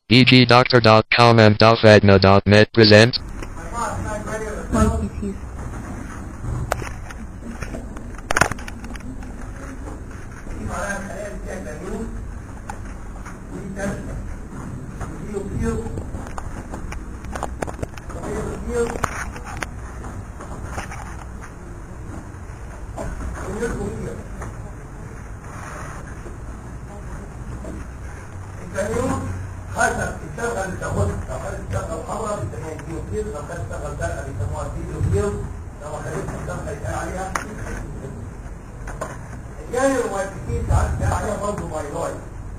egdoctor.com and dafadna.net present واي بي سي الكاميون حسب الشغل اللي تاخدها لو خدت الشغل الحمراء بتسميها كيلو لو خدت الشغل زرقاء بيسموها كيلو كيلو لو ما خدتش الشغل يتقال عليها الجانب المؤسسين ساعات بيتقال عليها برضه مايلويد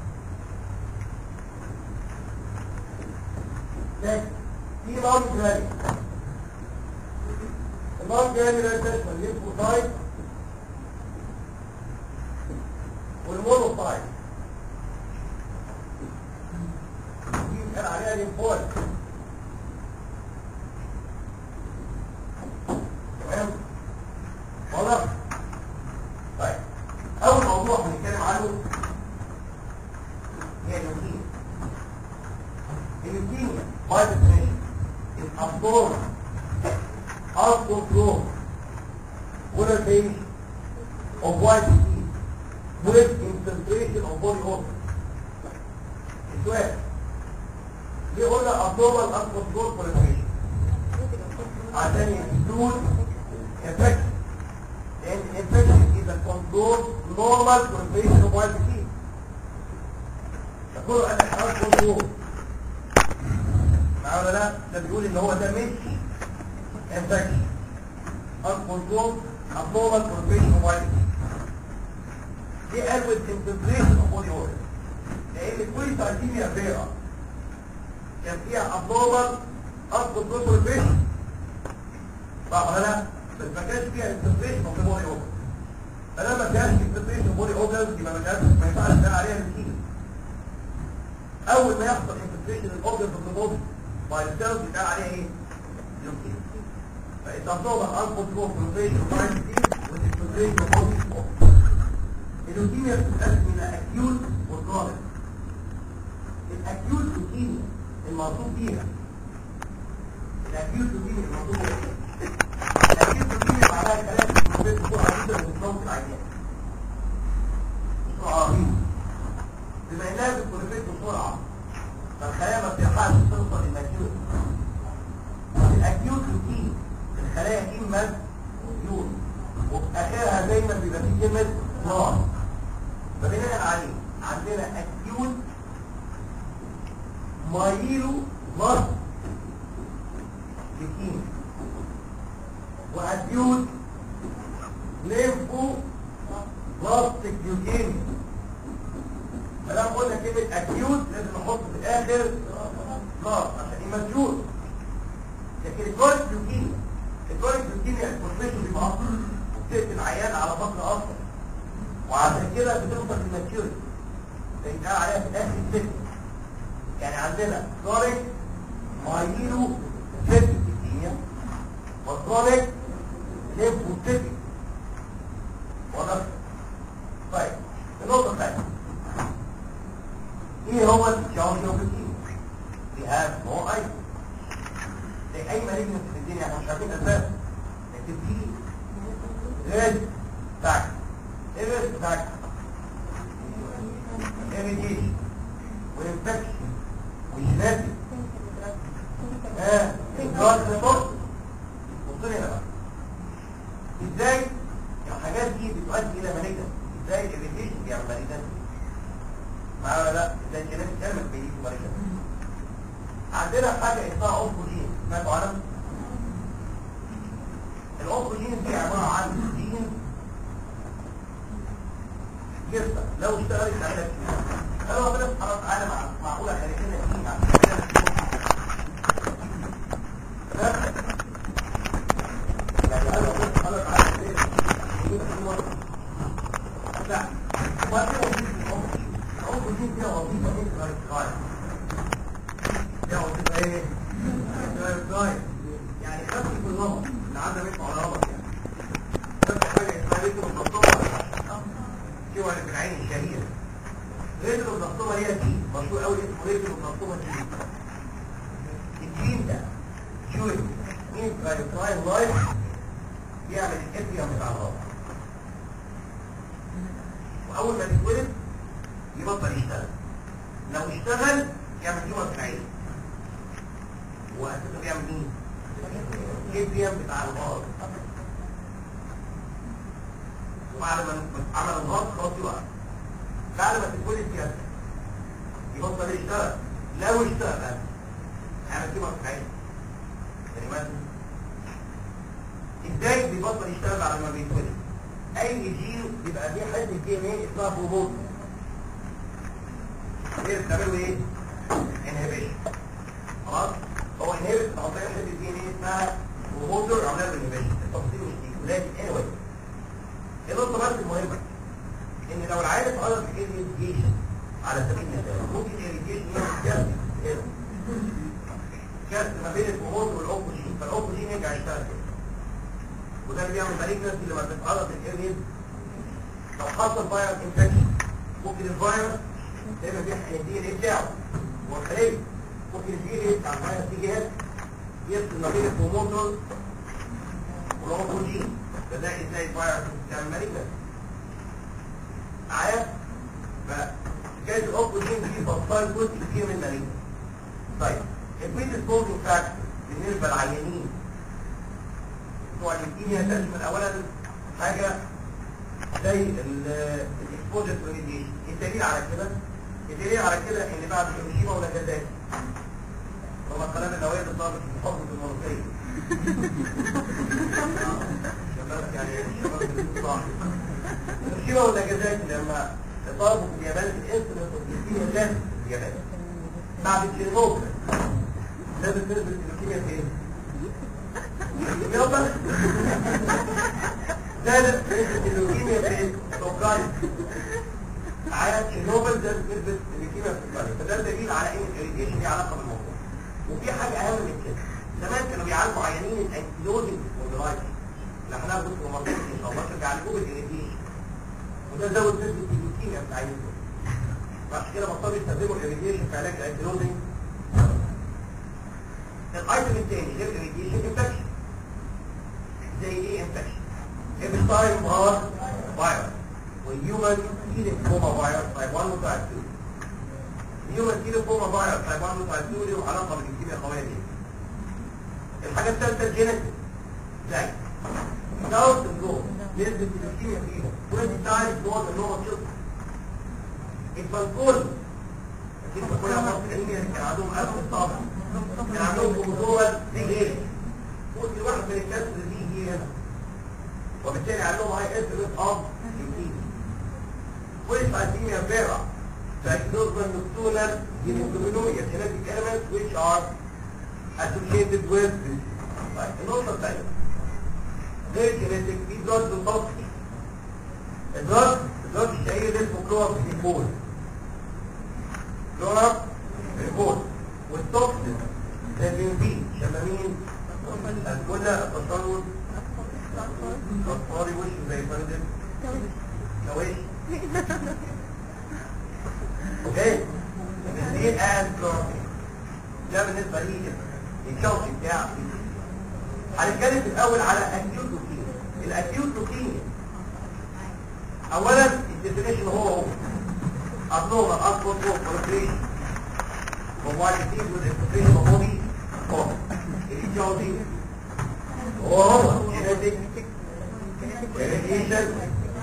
لكن في نوع ثاني النوع الثاني ده تشمل الليمفوسايت والمونوسايت دي كان عليها ليمفويد تمام واضح طيب اول موضوع هنتكلم عنه هي الليمفين الليمفين باي ديفينيشن is a form of control polarization of white disease with infiltration of body organs السؤال ليه قلنا abnormal uncontrolled proliferation عشان يدون infection and infection is a controlled normal proliferation of wild disease تقول انا uncontrolled معاه ولا لا ده بيقول ان هو ده مش infection uncontrolled abnormal proliferation of wild disease دي قال with infiltration of body organs لان كل تركيبية فيها كان فيها abnormal uncontrolled proliferation صح ولا لا؟ بس ما كانش فيها infiltration of the body organs فلما ما فيهاش infiltration of body organs يبقى ما كانش ما ينفعش نقول عليها leukemia اول ما يحصل infiltration of organs of the body by the cells يتقال عليها ايه؟ leukemia فإذا abnormal uncontrolled proliferation of wild disease with infiltration of body organs اللوكيميا بتتقسم الى اكيوت وكرونيك الاكيوت لوكيميا المقصود بيها الاكيوت لوكيميا المقصود بيها الاكيوت لوكيميا معناها كلام بروفيت بسرعه جدا من صوت العيان بسرعه رهيبه بما انها بتبروفيت بسرعه فالخلايا ما بتلحقش توصل للماكيوت الاكيوت لوكيميا الخلايا اما يون وفي اخرها دايما بيبقى فيه كلمه نار فبناء عليه عندنا اكيوت مايلو مصر لكين واكيوت ليمفو بلاستيك ليوكيميا فلما قلنا كلمة اكيوت لازم نحط في الاخر نار عشان يمجود لكن الكوريك ليوكيميا الكوريك ليوكيميا البروفيشن بيبقى اصلا وبتقتل العيان على بطن اصلا وعشان كده بتوصل للماتيوريتي فيتقال عليها في الاخر الست يعني عندنا كرونيك مايلو ست كيميا وكرونيك ليمفوسيتي واضح طيب النقطه الثانيه ايه هو الشاوشيوكيميا we have no idea زي اي مالجنس في الدنيا احنا مش عارفين اساسا لكن في ريد فاكت ايه الريسك بتاعك irrigation وانفكشن وجيناتي اه انجاز لفوق بصوا هنا بقى ازاي الحاجات دي بتؤدي الى مالجنس ازاي الirrigation بيعمل مالجنس معايا ولا لا ازاي الجينات بتعمل بيجي مالجنس عندنا حاجه اسمها اوفوجين سمعتوا عنها الاوفوجين دي عباره عن جين جدا لو اشتغلت على كده لو ربنا سبحانه وتعالى مع معقوله خلينا فيه عشان كده يعني انا ربنا سبحانه وتعالى ايه يجيب هو لا وبعد كده وظيفه العمر العمر دي فيها وظيفه ايه غير غايه فيها وظيفه ايه غير غايه يعني خفف النمط اللي عدم يدفع النمط يعني خفف حاجه اسمها ريتم الخطوه سوى في العين الشهيرة رجل الضغطوة هي دي مشهور قوي اسمه المنظومه دي الجين ده شوي مين تراين لايف بيعمل الاتريوم بتاع الغرب واول ما تتولد يبطل يشتغل لو اشتغل يعمل تيومر في العين واساسا بيعمل مين؟ الاتريوم بتاع الغرب وبعد ما عمل الغلط خلاص يوقف بعد ما تتولد كده يبطل يشتغل لو اشتغل هيعمل تيومر في العين يعني مثلا ازاي بيبطل يشتغل بعد ما بيتولد اي جين بيبقى فيه حته دي ان ايه اسمها بروبوت هي بتعمله ايه انهبيشن خلاص هو انهبت عن طريق حته دي ان ايه اسمها بروبوتر عملها انهبيشن التفاصيل مش دي ولكن anyway النقطه بس المهمه ان لو العيال اتعرض للإيريجيشن على سبيل المثال ممكن الإيريجيشن يعمل كارثه كده كارثه ما بين البروبوت والاوكسجين فالاوكسجين يرجع يشتغل كده وده اللي بيعمل مالجنسي لما بتتعرض للايرين لو حصل فايروس انفكشن ممكن الفيروس دايما بيحقن الدي ان ايه بتاعه هو الخليه ممكن الدي ان ايه بتاع الفيروس تيجي هنا يفصل ما بين البروموتور والاوكسجين فده ازاي الفيروس بتعمل مالجنسي معايا فجايز الاوكسجين دي بطال جزء كتير من المالجنسي طيب البريدسبوزنج فاكتور بالنسبه للعيانين بتوع الكيمياء تشمل اولا حاجه زي الاكسبوجر تو راديشن الدليل على كده الدليل على كده ان بعد هيروشيما وناجازاكي طبعا الكلام النوويه ده ضابط في حكم المنوفيه شباب يعني شباب صح هيروشيما وناجازاكي لما ضربوا في اليابان الانسولين والكيمياء زادت في اليابان بعد تشيرنوبل زادت نسبه الكيمياء فين؟ يلا زادت نسبة اللوكيميا في اوكرانيا على تشيرنوبل زادت نسبة اللوكيميا في اوكرانيا فده دليل على ان الاريديشن ليه علاقة بالموضوع وفي حاجة اهم من كده زمان كانوا بيعالجوا عيانين الانكلوزنج سبوندلايتس اللي احنا هناخد في المنطقة ان شاء الله كانوا بيعالجوه بالاريديشن وده زود نسبة اللوكيميا بتاع عيانين فعشان كده بطلوا يستخدموا الاريديشن في علاج الانكلوزنج الايتم الثاني غير الاريديشن انفكشن زي ايه انفكشن ابستاين بار فيروس والهيومن تيليفوما فيروس تايب 1 وتايب 2 الهيومن تيليفوما فيروس تايب 1 وتايب 2 لهم علاقه بالكيمياء قويه جدا الحاجه الثالثه الجينيتك زي داون سندروم نسبه الكيمياء فيهم 20 تايمز مور ذان نورمال تشيلدرن الفالكول اكيد كلها مصر كان عندهم ألف الطابع كان عندهم كروموزومال ريجيشن ممكن واحد من الكسر دي يجي هنا وبالتالي عندهم هاي اسم اوف ليوكيميا polycythemia vera diagnosed by nocturnal hemoglobinuria genetic elements which are associated with طيب النقطة الثانية غير genetic في دراج بالتوكسي الدراج الدراج الشهير ده اسمه كلورا ريبول كلورا ريبول والتوكسين ده بينزين شمامين قلنا التصرف اطفالي وش زي فندم كويس اوكي الاثنين قاعد كرافي ده بالنسبه لي الشوطي بتاع هنتكلم في الاول على اكيوت لوكيميا الاكيوت لوكيميا اولا الديفينيشن هو هو abnormal uncontrolled proliferation of white disease with infiltration of body form الاتيولوجي هو هو genetic irradiation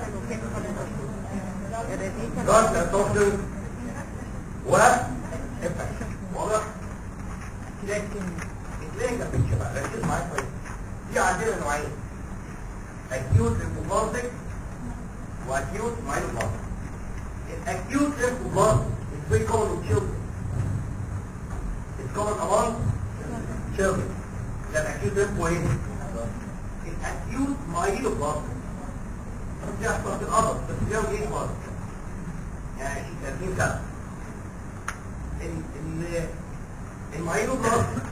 blood absorption و infection واضح؟ لكن الكلينيكال بيكتشر بقى ركز معايا كويس في عندنا نوعين acute lymphoblastic واكيوت myeloblastic الاكيوت lymphoblastic is very common in children it's common among children ده الاكيوت lympho ايه؟ الاكيوت myeloblastic بتحصل في القبض بس اليوم ايه برضه يعني 30 سنه ال ال المايلوبلاستيك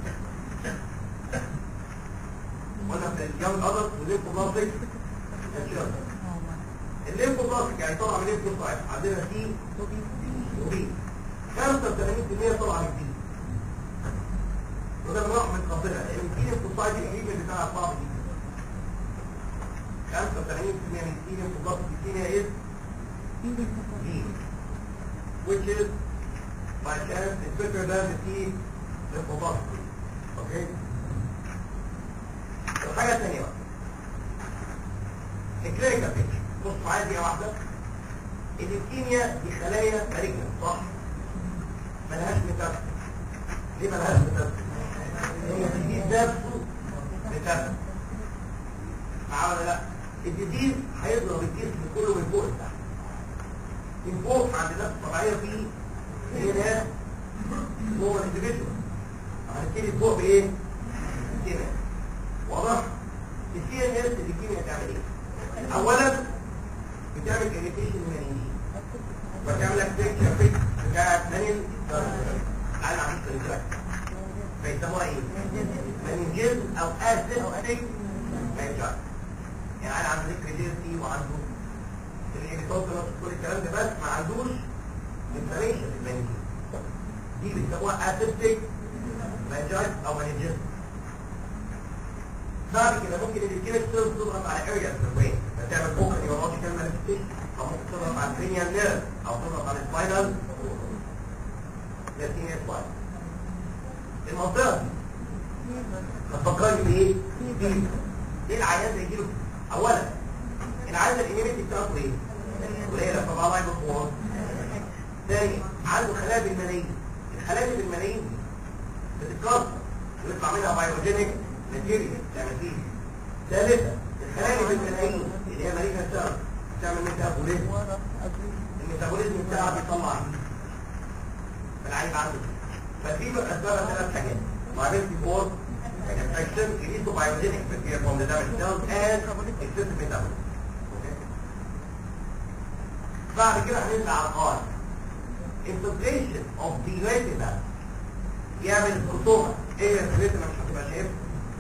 قلنا في اليوم القبض والليمفوبلاستيك الليمفوبلاستيك يعني طبعا من الليمفوبلاستيك عندنا سي وبي 85% طلع من الدين وده بنروح من قصيرة لأن الدين السوسايتي الإيجن بتاعها صعب جدا 85% من الدين في ضغط الكيمياء إيه؟ دين which is by chance is quicker than the T lymphocyte. Okay? الحاجة الثانية بقى الكلينيكال بيكتشر بص معايا دقيقة واحدة الليوكيميا دي خلايا مالجنة صح؟ ملهاش ميتاستس ليه ملهاش ميتاستس؟ هي الديزيز نفسه ميتاستس معاه ولا لا؟ الديزيز هيضرب الجسم كله من فوق لتحت من فوق عند الناس الطبيعية في هي ناس هو الانديفيدوال هنبتدي فوق بايه؟ كده واضح؟ السي ان اس الكيمياء بتعمل ايه؟ اولا بتعمل اريتيشن للمنين بتعمل لك فيكشر فيك بتاعت منين على عميق الانتراك فيسموها ايه؟ مننجيز او اسيستيك مننجايت يعني انا عنده ريجيرتي وعنده الانتوكرس كل الكلام ده بس ما عندوش انفلاميشن المننجيز دي بيسموها اسيستيك مننجايت او مننجيز بعد كده ممكن الكيميك سيلز تضغط على اريا في البرين فتعمل فوق نيورولوجيكال مانيفستيشن او ممكن تضغط على الكرينيال نيرف او تضغط على السباينال لاتينيا سباين المنطقه دي هتفكرني بايه؟ بيه ايه العيان اللي يجيله اولا العيان الانيميتي بتاعته ايه؟ قليله طبعا لايف فور ثاني عنده خلايا بالملايين الخلايا بالملايين بتتكسر ويطلع منها بايوجينيك ماتيريال تعمل فيه ثالثا الخلايا بالملايين اللي هي مالية السبب تعمل ميتابوليزم الميتابوليزم بتاعها بيطلع فالعيب عنده ففي اسباب ثلاث حاجات liability for infection it is biogenic bacteria from the damaged cells and excessive metabolism Okay. بعد كده هننزل على القاعدة infiltration of the retina يعمل الخصومة ايه الريتنا مش هتبقى شايفها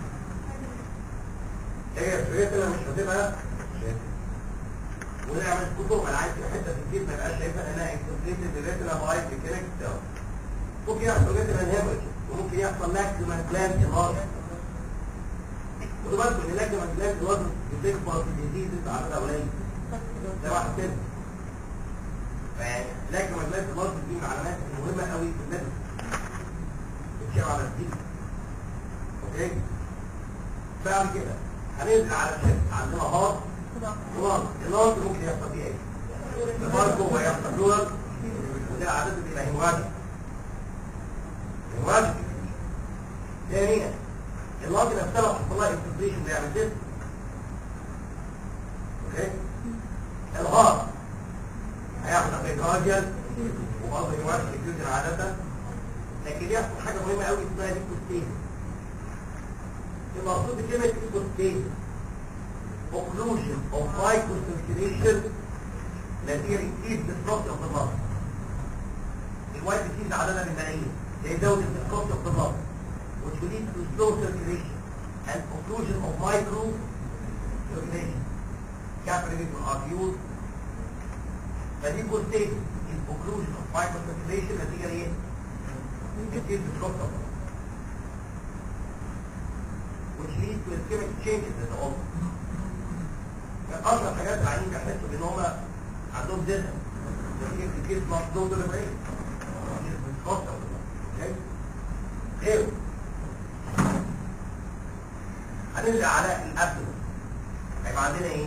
ايه الريتنا مش هتبقى شايفها ونعمل خصومة انا عايز حتة في الجسم ما يبقاش شايفها لانها infiltrated الريتنا باي ميكانيك سيلز ممكن يحصل ريتنا هيموريج وممكن يحصل لاكتومان جلاند انهارت خدوا بالكم ان لاكتومان جلاند انهارت بتكبر في الديزيز عددها قليل ده واحد سنة فيعني لاكتومان جلاند انهارت دي من العلامات المهمة قوي في المدرسة بتشير على الدين اوكي بعد كده هننزل على الشمس عندنا هارت ونار النار ممكن يحصل فيه ايه النار جوه يحصل دول وده عادة بيبقى هيمواجه هيمواجه ثانيا النار نفسها لو حصل لها انفلتريشن بيعمل كده اوكي الهارت هياخد ابيكارديال وبرضه هيمواجه الفيوجن عادة لكن يحصل حاجة مهمة قوي اسمها ليكوستيز المقصود بكلمة ليكوستيز occlusion of microcirculation نتيجة increased viscosity of the blood الوايت disease عددها بالملايين يزود الviscosity of the blood which will lead to slow circulation and occlusion of micro circulation capillary arterioles فليكوستيز is occlusion of microcirculation نتيجة لإيه؟ كتير بتكسر which leads to ischemic changes in the organ. من أشهر حاجات العيانين بيحسوا بإن هم عندهم ديزن نتيجة كتير مصدوم دليفري بتكسر اوكي؟ ايه؟ هنرجع على الأبدن هيبقى عندنا ايه؟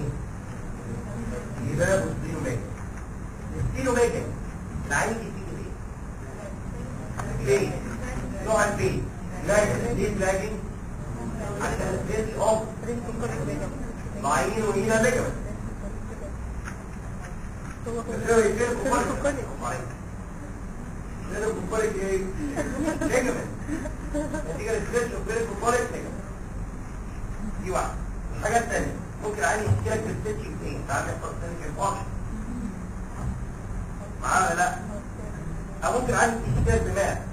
جباب والستيلوميجا الستيلوميجا العيان يجي ليه؟ ليه؟ نوع البيه لاجن ليه لاجن عشان البيت اوف معين وهنا ليجمنت الغير يفير كوبالك غير كوبالك ايه ليجمنت نتيجة للسليش وغير كوبالك ليجمنت دي واحدة الحاجة الثانية ممكن عيني يحكي لك بالستيتشنج ايه ساعات يحصل سنك انفاكشن معاه ولا لا او ممكن عيني يحكي لك بماء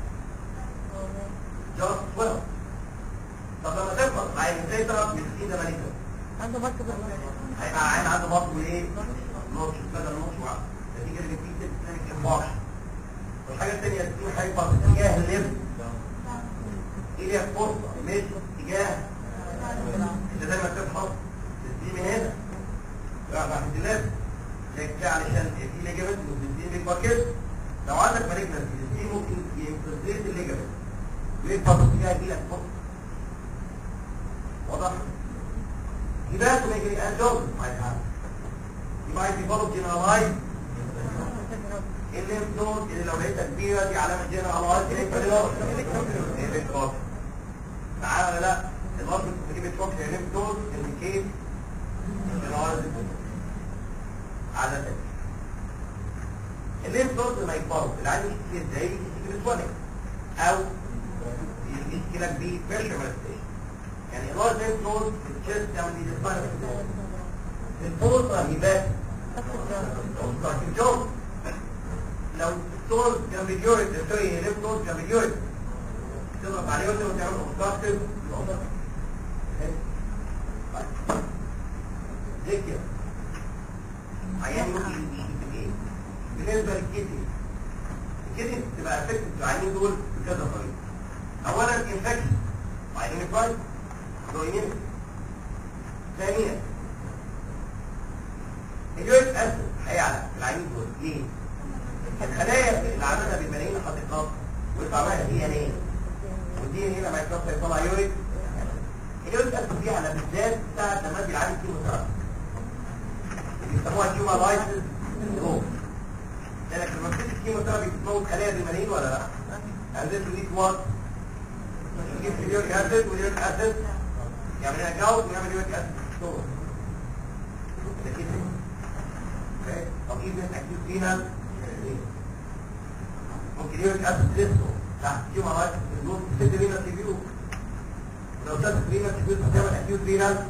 جرس ويل طب لما تفضل عين ازاي تعرف بالسين ده مالك عنده بس هيبقى عين عنده بطن وايه نوتش بدل نوتش واحد نتيجه ان في سيستمك انفاكشن والحاجه الثانيه هيبقى في اتجاه الليفت ايه ليها فرصة مش اتجاه انت دايما تفحص تدي من هنا راح راح الليفت ليه كده علشان في ليجمنت وبتدي بيكبر كده لو عندك مالجنس دي ممكن يمتصيت الليجمنت بيكبر اتجاه دي لك فرصة واضح؟ يبقى تو ميك ان جوب ماي هاند يبقى عايز يفولو جنرالايز الليمف نود اللي لو لقيتها كبيره دي علامه جنرالايز الليمف نود معايا ولا لا الارض بتجيب الشوك الليمف نود انديكيت جنرالايز عادة الليمف نود لما يكبروا العين يشتكي ازاي يشتكي بالسونيك او يشتكي لك ببريشر مانستيشن يعني الراس ليمف نود الشيست تعمل دي ديسبايرال الفرصه هبات الجو لو الصور جنب اليوريد سوري ليف نود جنب اليوريد تضغط عليه وتعمل تعمل اوبستراكتيف زي كده عيان ممكن يشتكي ايه بالنسبه للكدني الكدني بتبقى افكت العيانين دول بكذا طريقه اولا انفكشن عيانين فايت دوينين ثانيا اليوريك اسيد هيعلى في العيانين دول ليه؟ الخلايا اللي عملها بالملايين الحقيقات ويطلع لها دي ان ايه والدي ان ايه لما يتكسر يطلع يوريك اليوريك اسيد دي على بالذات ساعه لما ادي العيان كيموثيرابي بيسموها كيمولايسيس سندروم لانك لما بتدي الكيموثيرابي بتموت خلايا بالملايين ولا لا؟ and this leads what? يجيب اليوريك اسيد واليوريك اسيد يعمل لها جاوز ويعمل يوريك اسيد ستور ده كده اوكي طب ايه ده اكيد فينا ممكن يوريك اسيد لسه تحت كيما رايت الدور تسد بينا تبيو لو سد بينا تبيو تعمل اكيد فينا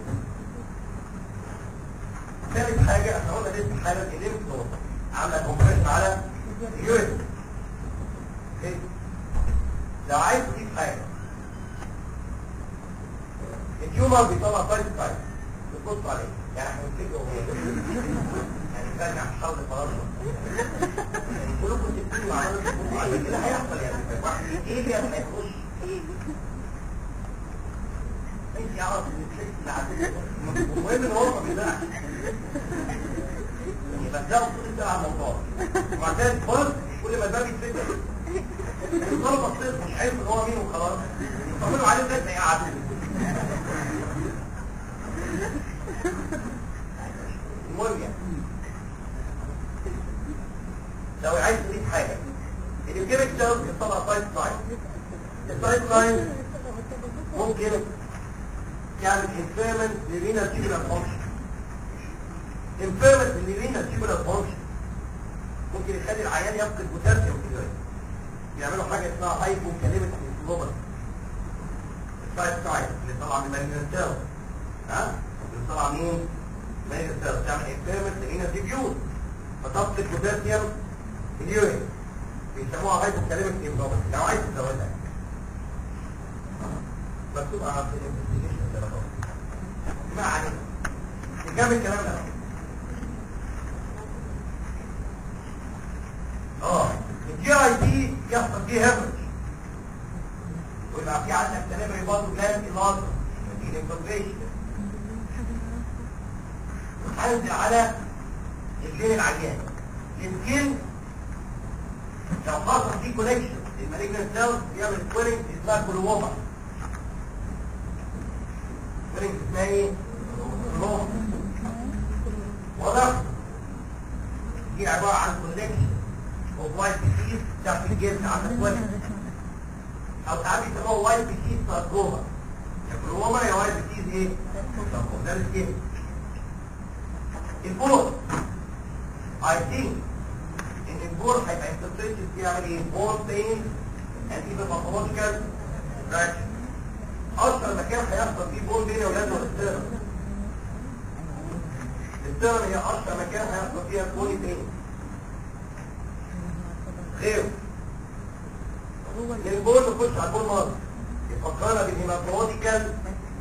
ثالث حاجة احنا قلنا لسه حالا الليمف نود عاملة كومبريشن على اليوريك اوكي لو عايز تجيب حاجة التيومر بيطلع سايد سايد بتبص عليه يعني احنا بنفتكر يعني فاجع حول فرنسا يعني كلكم تبتدوا عمالة تبصوا عليه كده هيحصل يعني واحد ايه اللي ما يخش انت يعرف ان الشيء اللي عندك المهم ان هو ما بيزعش يبقى ده طول السنه على الموضوع وبعدين فرق كل ما الباب يتفتح الطلبه الصيف مش عارف ان هو مين وخلاص يطمنوا عليه ازاي ما يقعدوا المهم يعني لو عايز تريد حاجة اليوكيميك سيلز بتطلع سايد ساين السايد ساين ممكن يعمل انفيرمنت للرينا تيبولار فانكشن انفيرمنت للرينا تيبولار فانكشن ممكن يخلي العيان يفقد بوتاسيوم في الجسم يعملوا حاجة اسمها هايبو كلمة جلوبال السايد ساين اللي طلع من المالين سيلز ها اللي طلع مين مالين سيلز تعمل انفيرمنت للرينا تيبيول فتفقد بوتاسيوم في اليورين بيسموها هايبو كلمة جلوبال لو عايز تزودها مكتوب على الانفستيجيشن ده بقى ما علينا نكمل الكلام ده اه الجي اي دي يحصل فيه هيمرج ويبقى في عندك تنمري برضه جلاند إلاصة دي الانفلتريشن هنزل على الجين العيان السكين لو حصل فيه كونكشن المالجنت سيلز بيعمل سويلنج اسمها كلووما سويلنج اسمها ايه؟ كلووما واضح؟ دي عبارة عن كونكشن اوف وايت بيسيس تحت الجلد عند سويلنج او ساعات بيسموها وايت بيسيس ساركوما يا كلووما يا وايت بيسيس ايه؟ ساركوما ده السكين البول I think ان البول هيبقى infiltrated بيعمل ايه؟ bone pain and even pathological fraction اشهر مكان هيحصل فيه بول بين اولاد والاستيرن الاستيرن هي اشهر مكان هيحصل فيها بولي بين غيره من البول نخش على البول مارك يفكرنا بالهيماتولوجيكال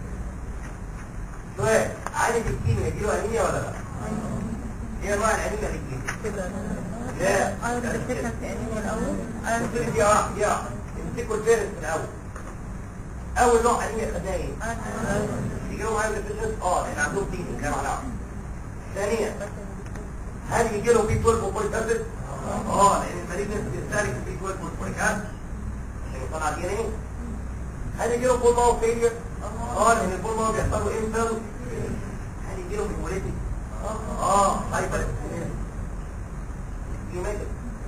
سؤال عالج الكيمياء يجيله انيميا ولا لا؟ ايه انواع الانيميا اللي تجيله؟ لا انا بفتكر في انهي الاول انا الفيرس دي اه دي اه امسكوا الفيرس من الاول اول نوع انيميا خدناه ايه؟ انا يجيلهم معايا الفيرس اه لان عندهم بليدنج كلام على ثانيا هل يجي لهم بي 12 وفوليك اسيد؟ اه لان المالجنس بيستهلك بي 12 وفوليك اسيد عشان يطلع دي ان ايه هل يجي لهم بول ماو فيلير؟ اه لان البول ماو بيحصل له انفل هل يجي لهم هيموليتيك؟ اه هايبر يوميتك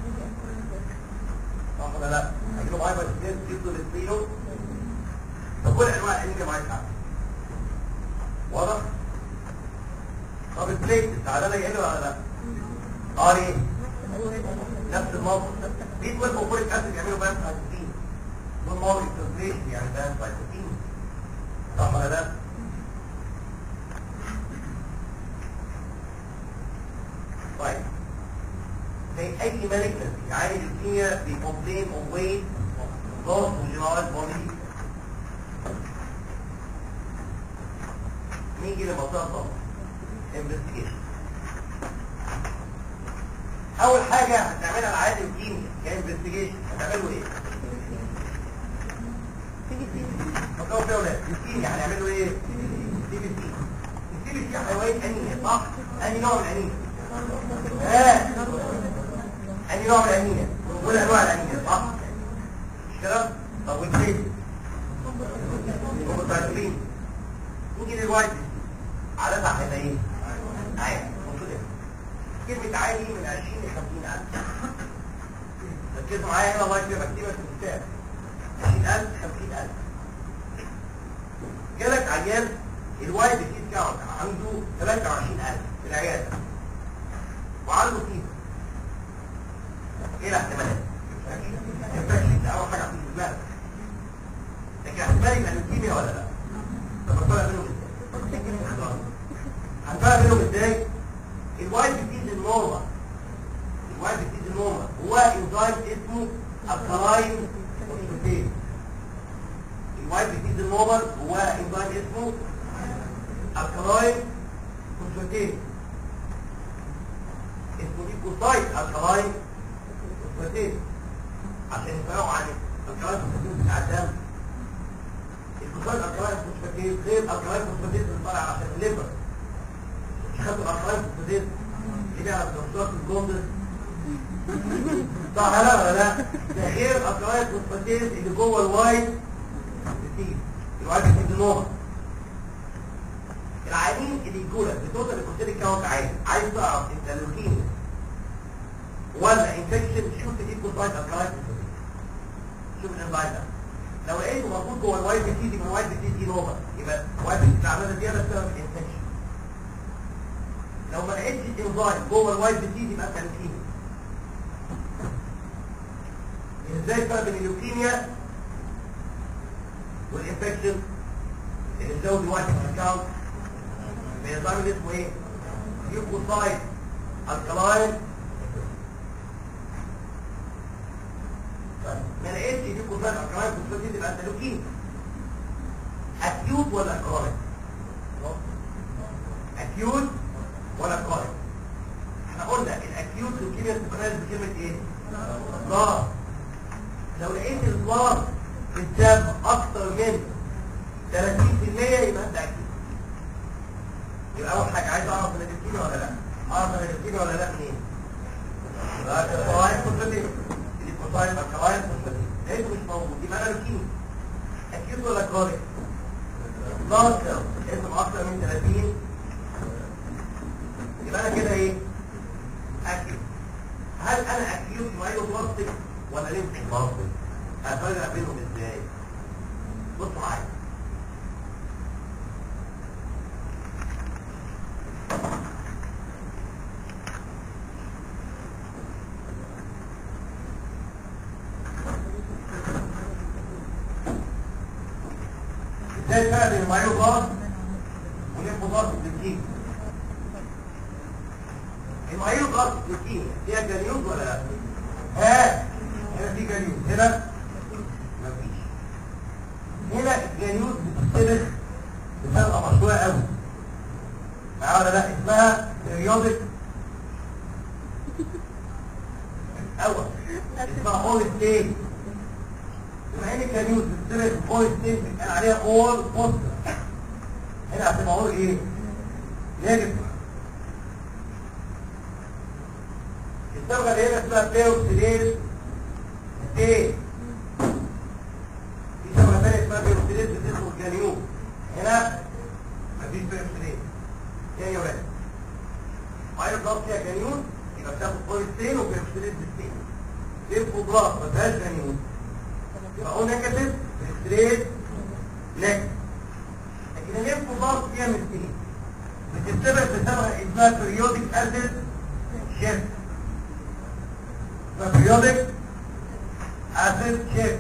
صح ولا لا؟ هيجي لهم هايبر يفضل السبيلو فكل انواع الانيميا معاك حق واضح؟ طب البليت تعالى لي هنا ولا لا؟ اه ليه؟ نفس الموقف ليه كل فوفوريك اسيد يعملوا بان سايتوكين دول موضوع التسليش يعني بان سايتوكين صح ولا لا؟ طيب زي اي مالجنس يعني الكيمياء بيكومبلين اوف ويت ضغط وجنرال بودي نيجي لبساطه انفستيجيشن اول حاجه هتعملها العادي الكيمياء كانفستيجيشن هتعملوا ايه فكروا فيها ولا الكيمياء هنعملوا ايه سي بي سي السي بي سي حيوان انيميا صح انهي نوع من الانيميا ها انهي نوع من الانيميا كل انواع الانيميا صح مش كده طب والكيس هوموسايتولين نيجي للوايت عددها هيبقى ايه عادي المفروض ايه كلمة عالي من 20 ل 50 ألف ركزوا معايا هنا الله يكرمك بكتبها في الكتاب 20000 50000 جالك عيان الواي بتيز كاونت عنده 23000 في العيادة وعنده فيفر ايه الاحتمالات؟ انفكشن ده اول حاجة في دماغك لكن احتمال يبقى لوكيميا ولا لا؟ طب هنفرق بينهم ازاي؟ هنفرق بينهم ازاي؟ الواي بتيز النورمال الواي بتيز النورمال هو انزيم اسمه الكلاين فوسفاتيز الواي بتيز النورمال هو انزيم اسمه الكلاين فوسفاتيز اسمه ليكوسايت الكلاين فوسفاتيز عشان يفرقوا عن الكلاين فوسفاتيز بتاع الدم الكوسايت الكلاين فوسفاتيز غير الكلاين فوسفاتيز اللي طالع عشان الليفر خدوا الأخرين في الزيت اللي بيعرف دكتور الجوندس صح لا ولا لا ده غير الأخرين فوسفاتيز اللي جوه الوايت بتيجي الوايت بتيجي نوع العيانين اللي يجولك بتوصل لكوتيريك كاونت عالي عايز تعرف انت لوكيميا ولا انفكشن شوف تجيب كوتايت الكلاين شوف الانزايم ده لو لقيته موجود جوه الوايت بتيجي من الوايت بتيجي نوفا يبقى الوايت بتيجي عماله زياده بسبب الانفكشن لو ما لقيتش انزيم جوه الوايت بتيجي يبقى انت لوكيميا ازاي الفرق بين اللوكيميا والانفكشن اللي تزود الوايت اكاونت النظام اللي اسمه ايه ليوكوسايت الكلاين ما لقيتش ليوكوسايت الكلاين فوسفاتيد يبقى انت لوكيميا اكيوت ولا كرونيك اكيوت ولا قائم احنا قلنا الاكيوت لوكيميا بتتميز بكلمه ايه ضار لو لقيت الضار في الدم اكتر من 30% يبقى انت اكيوت يبقى اول حاجه عايز اعرف انا لوكيميا ولا لا اعرف انا لوكيميا ولا لا منين القواعد فوسفاتيز القواعد القواعد فوسفاتيز لقيته مش موجود يبقى انا لوكيميا اكيوت ولا كرونيك ضار اسم اكتر من 30 يبقى انا كده ايه اكيد هل انا اكيوت مايلو بلاستيك ولا ليمف بلاستيك هفرق بينهم ازاي بصوا معايا ازاي الفرق بين المايلو بلاست وليمف بلاستيك بالكيمياء المعير غلط الكيمياء فيها جليوز ولا لا ها هنا في جليوز هنا مفيش هنا الجليوز بتتسبخ بطريقه مشهوره قوي معايا ولا لا اسمها بريودك اسمها اول ستيت بما ان كانيوز بتتبع اول ستيت بيتقال عليها اول بوستر هنا هتبقى اول ايه؟ نيجاتيف الصبغه اللي هنا اسمها بيروكسيديز ستيت في صبغه ثانيه اسمها بيروكسيديز بتسمه الكانيوز هنا مفيش بيروكسيديز تاني يا ولاد مايو بلاد فيها كانيون يبقى بتاخد بوليستين وبيروكسيديز ستين ليمفو بلاد ما فيهاش كانيون يبقى او نيجاتيف بيروكسيديز نيجاتيف لكن الليمفو بلاد فيها مستين بتتبع بصبغه اسمها بريودك اسيد شيفت اسمها بريودك اسيد شيفت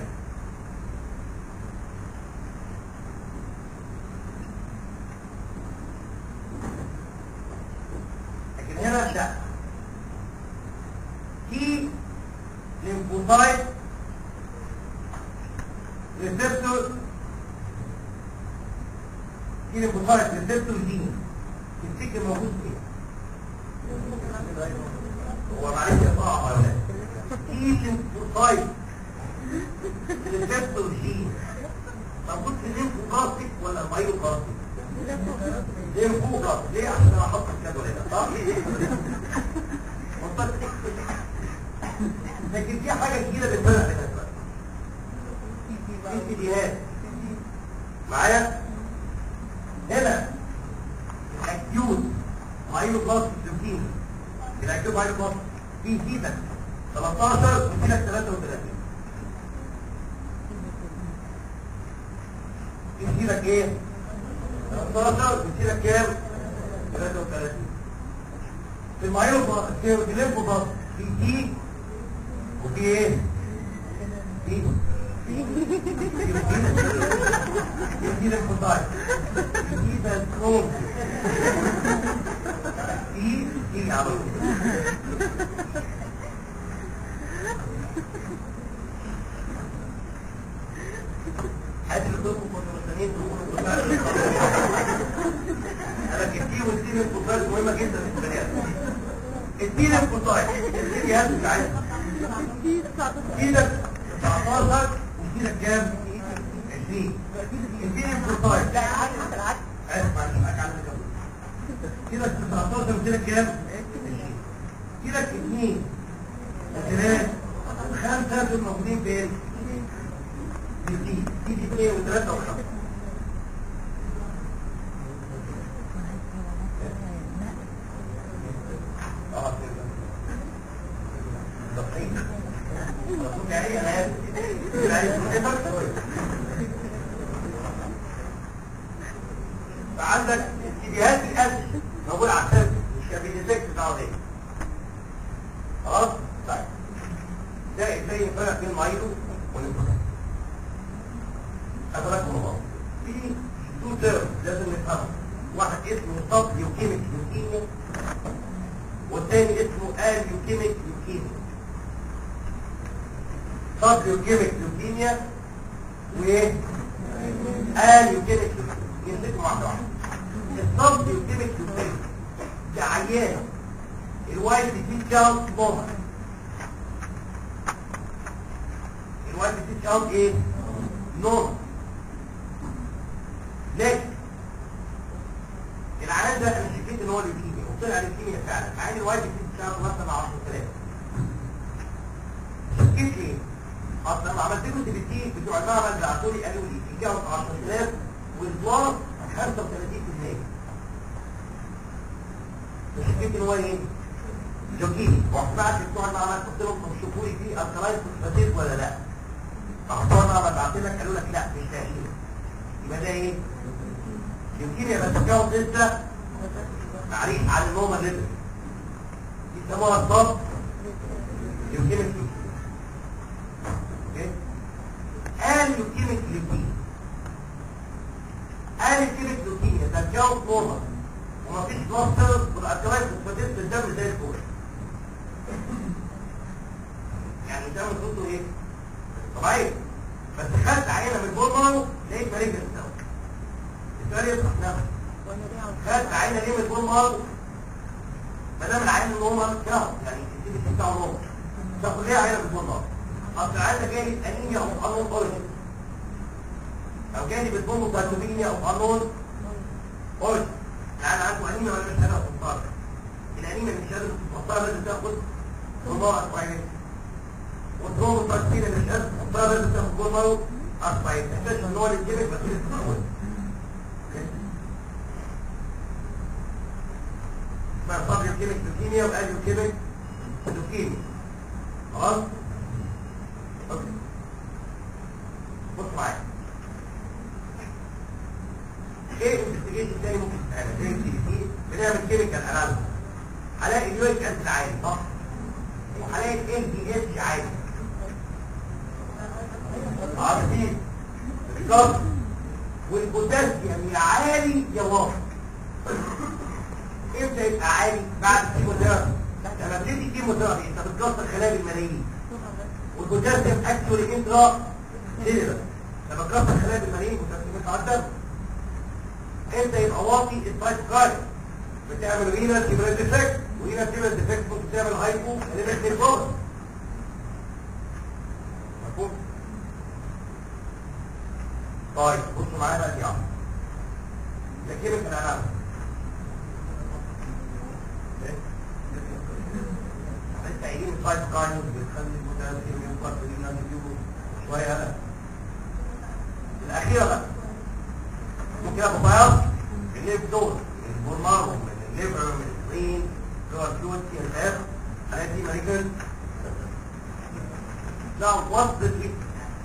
لكن هنا لا في ليمفوسايت ريسبتور في ليمفوسايت ريسبتور جين تفتكر موجود فين؟ هو معلش يا صعب ولا لا؟ في ليمفوسايت ريسبتور جين موجود في الليمفوبلاستيك ولا المايوبلاستيك؟ ليمفوبلاستيك ليه؟ عشان احط الجدول هنا صح؟ منطقة لكن في حاجة جديدة بالفرق بالنسبة في سيديهات معايا هنا الاكيوت مايوبلاستيك لوكيميا الاكيوت مايوبلاستيك في سيدك 13 وسيدك 33 في سيدك ايه 13 وسيدك كام 33 في المايوبا في الليمفوباس في تي وفي ايه في في في ليمفوسايت في ده كروم في في على طول. هات اللي دول مستنيين تقولوا انا كتير والدين الفضائل مهمة جدا في البني ادم الدين الفضائل الدين هات بتاعتها ايدك 19 وكيلك كام 20 الدين الفضائل لا اسمع اسمع على كده 19 وكيلك كام 20 كيلك 2 وثلاث وخمسة دول موجودين فين في دي دي دي 2 و3 و5 اه كده دقيق رسول يعني انا اسف يعني صحتك شويه فعندك اتجاهات الاسف موجود على السيرفس مش كابينيتك بتاعه ايه خلاص طيب ده ازاي الفرق بين المايلو والانفلونزا ادركوا الله في تو تيرم لازم نفهمهم واحد اسمه صب ليوكيميك ليوكيميا والتاني اسمه آل ليوكيميك ليوكيميا صب ليوكيميك ليوكيميا وايه آل ليوكيميك ليوكيميا يمسكوا واحده واحده الصب ليوكيميك ليوكيميا ده عيان الوايت بيتيت كاونت نورمال الوايت بيتيت كاونت ايه نورمال لكن العيان ده انا شكيت ان هو ليوكيميا وطلع ليوكيميا فعلا مع ان الوايت بيتيت كاونت مثلا 10000 شكيت ليه؟ اصل لما عملت له دي بي بتوع المعمل بعتوا لي قالوا لي في كاونت 10000 والبلاس 35% فشكيت ان هو ايه؟ لوكيمي رحت بعت بتوع المعمل قلت لهم طب شوفوا لي في الكلاين فوسفاتيز ولا لا؟ فاختار المعمل بعت لك قالوا لك لا مش لاقيين يبقى ده ايه؟ لوكيميا بس كاونت لسه معلش على النوم ليفل يسموها الضغط لوكيميك اوكي قال لوكيميك لوكيميا قال لوكيميك لوكيميا ده كاونت نورمال ومفيش كلاستر والارترايت فوسفاتيز في الدم زي الفل يعني ده المفروض ايه طبيعي بس خدت عينه من البولمر لقيت مريض السوا السؤال يطرح نفسه خدت عينه ليه من البولمر ما دام العين نورمال كاونت يعني السي بتاعه نورمال تاخد ليه عينه من البولمر اصل عندك جانب انيميا او قانون اوريجن او جانب البومبوباتومينيا او قانون اوريجن يعني عنده انيميا ولا مش قادر تفطر الانيميا مش قادر تفطر لازم تاخد هرمونات معينه والبومبوباتومينيا مش قادر تفطر لازم تاخد هرمون اصبعين اساسا ان هو الانتباه بس لسه اسمها صابيو كيميك لوكيميا وقاليو كيميك لوكيميا خلاص اوكي بص معايا ايه الانفستيجيشن تاني ممكن تتعمل زي السي سي بنعمل كيميكال اناليسيس هلاقي اليوريك اسيد عالي صح وهلاقي ال دي اتش عالي عارفين الكارب والبوتاسيوم يا عالي يا واطي امتى يبقى عالي بعد الكيموثيرابي لما بتدي كيموثيرابي انت بتكسر خلايا الملايين والبوتاسيوم اكتوري انترا سيلولر لما تكسر خلايا الملايين البوتاسيوم يتعدل امتى يبقى واطي السايتوكاين بتعمل رينا سيبرال ديفكت ورينا سيبرال ديفكت ممكن تعمل هايبو اليمنت نيرفوز مفهوم طيب بصوا معايا بقى دي عم ده كيميكال اناليسيس التعيين فايت كاينز بتخلي المتناسب ينقص لنا نجيبه شوية هلا الأخيرة بقى ممكن أبو بياض الليف دول من البولمار ومن الليفر ومن السبرين جوه الفلويد سي اس اف الحاجات دي مالكن Now, what's the treatment?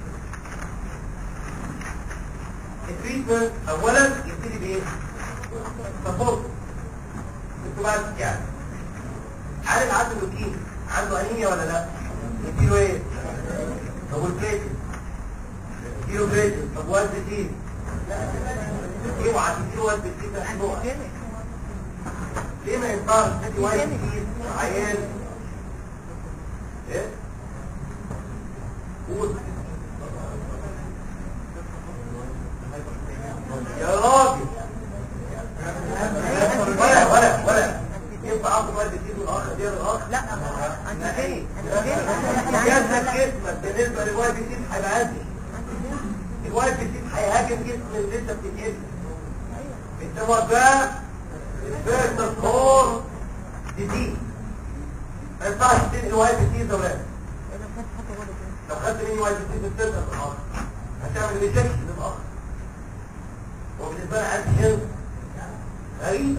التريتمنت أولا يبتدي بإيه؟ سبورت انتوا يعني عارف عنده لوكين عنده انيميا ولا لا نديله ايه طب والبريتن نديله بريتن طب واد بتين اوعى تديله واد بتين ده نوع ليه ما ينفعش تدي واد بتين عيان ايه قول يا راجل ولا ولا ولا ينفع اخد واد بتين والاخ دير الاخ لا انت جاي انت جهاز جاي جسمك بالنسبه للواي بي سي هيبقى قد الواي بي سي هيهاجم جسم اللي انت بتتقل انت وجاه الفيرست كور دي ما ينفعش تنقل واي بي سي زمان لو خدت مني واي بي سي في السنتر في الاخر هتعمل ريجكشن للاخر وبالنسبه لي عندي هنا غريبه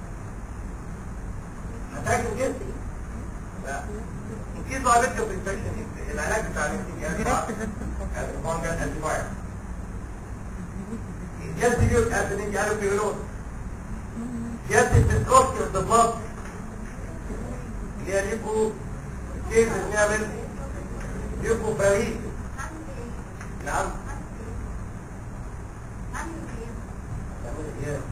هتهاجم جسمي لا في ظاهرة الانفكشن العلاج بتاع الانفكشن الفونجل انتي فايروس يدي بيوت اسيد قالوا بيقولوا يدي الديستروفي اوف ذا بلاد اللي هي ليكو كيف بنعمل ليكو فريق نعم نعمل ايه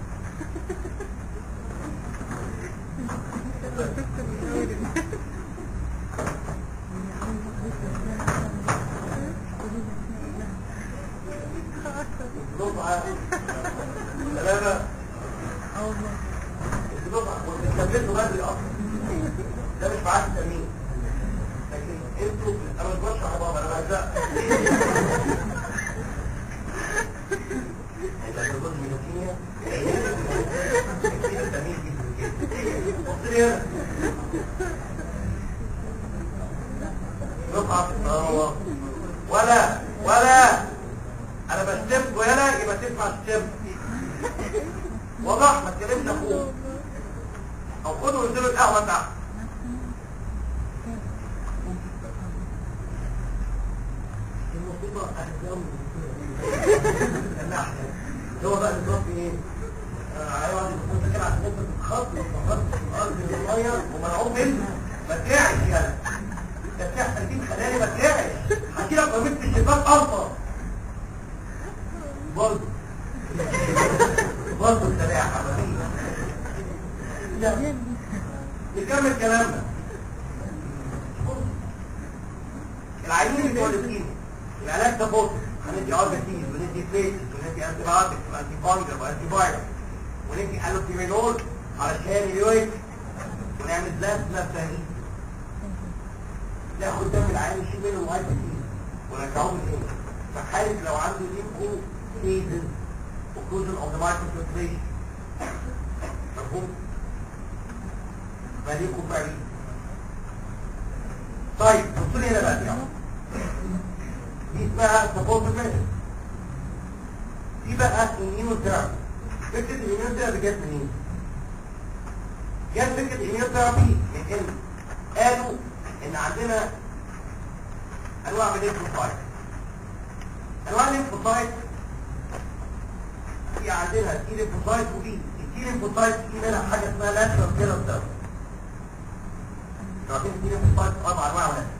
دفعة ثلاثة دفعة وتكملوا بدري أصلا ده مش معاك التأمين لكن انتوا انا مش بشرح يا بابا انا بعزق انت هتقول من الكيمياء اكيد التأمين دي بص لي هنا دفعة اه ولا ولا انا بستمكوا هنا يبقى تسمع السم وضح ما تكلمش اخوه او خدوا وانزلوا القهوه تحت المصيبه احزام الناحيه هو بقى النظام في ايه؟ هيقعد يبص كده عشان انت تتخط وتخط في الارض الميه ومنعوم منه ما ترعش يعني ده بتحصل دي خلاني ما ترعش هحكي لك قضيه الشباك اصلا برضه برضه السريع حبيبي لا نكمل كلامنا العينين بتوع الاسكيميا العلاج ده بوت هندي اربتين وندي فيتس وندي انتي بايوتكس وانتي فانجر وانتي فايروس وندي الوبيرينول علشان اليوريك ونعمل بلازما فريق ناخد دم العين نشيل منه الوايت ورجعوه تاني في حالة لو عنده ليمفو فيزز occlusion of the microfiltration مفهوم؟ فليكم بعيد طيب بصوا لي هنا بقى يا عم. دي اسمها سبورت ميثود دي بقى immunotherapy فكرة الاميونوثيرابي جت منين؟ جت فكرة الاميونوثيرابي من ان قالوا ان عندنا انواع من الليمفوسايت انواع الليمفوسايت في عندنا تي ليمفوسايت وبي التي ليمفوسايت في منها حاجة اسمها لاترال كيلر سيل عارفين التي ليمفوسايت اربع انواع ولا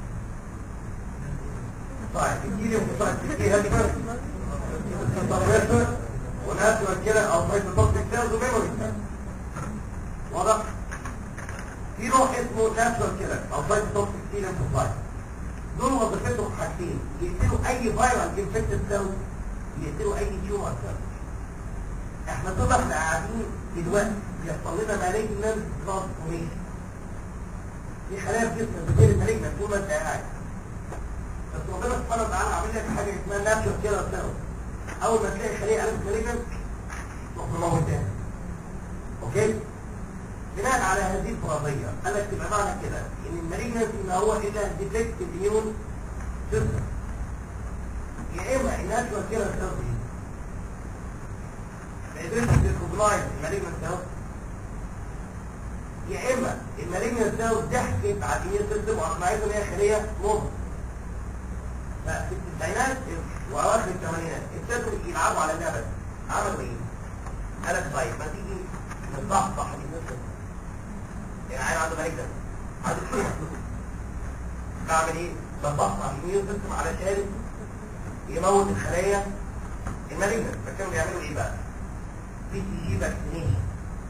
طيب التي ليمفوسايت في هذه بس سبريسر وناتشورال كيلر او سايتوتوكسيك سيلز وميموري واضح في نوع اسمه ناتشورال كيلر او سايتوتوكسيك تي ليمفوسايت دول وظيفتهم حاجتين يقتلوا اي فيروس انفكتد سيلز يقتلوا اي تيومر سيلز احنا طبعا احنا قاعدين دلوقتي بيحصل لنا مالجنال ترانسفورميشن في خلايا في جسمك بتجري مالجنال طول ما انت قاعد بس ربنا سبحانه وتعالى عامل لك حاجه اسمها ناتشورال كيلر سيلز اول ما تلاقي خليه قلبت مالجنال تروح مموتها اوكي بناء على هذه الفرضيه قال لك تبقى معنى كده ان المالجنسي ما هو الا ديفكت الاميون سيستم يا اما الناتشورال كيلر سيلز ما قدرتش تريكوجنايز المالجنت سيلز يا اما المالجنت سيلز ضحكت على الاميون سيستم واقنعته ان هي خليه مضر ففي التسعينات واواخر الثمانينات ابتدوا يلعبوا على اللعبه دي عملوا ايه؟ قال لك طيب ما تيجي نصحصح الناس يعني عيل عنده مالجنت عنده كتير بعمل ايه؟ بصحصح الاميون سيستم علشان يموت الخلايا المالجنت فكانوا بيعملوا ايه بقى؟ بي تي جي فاكسينيشن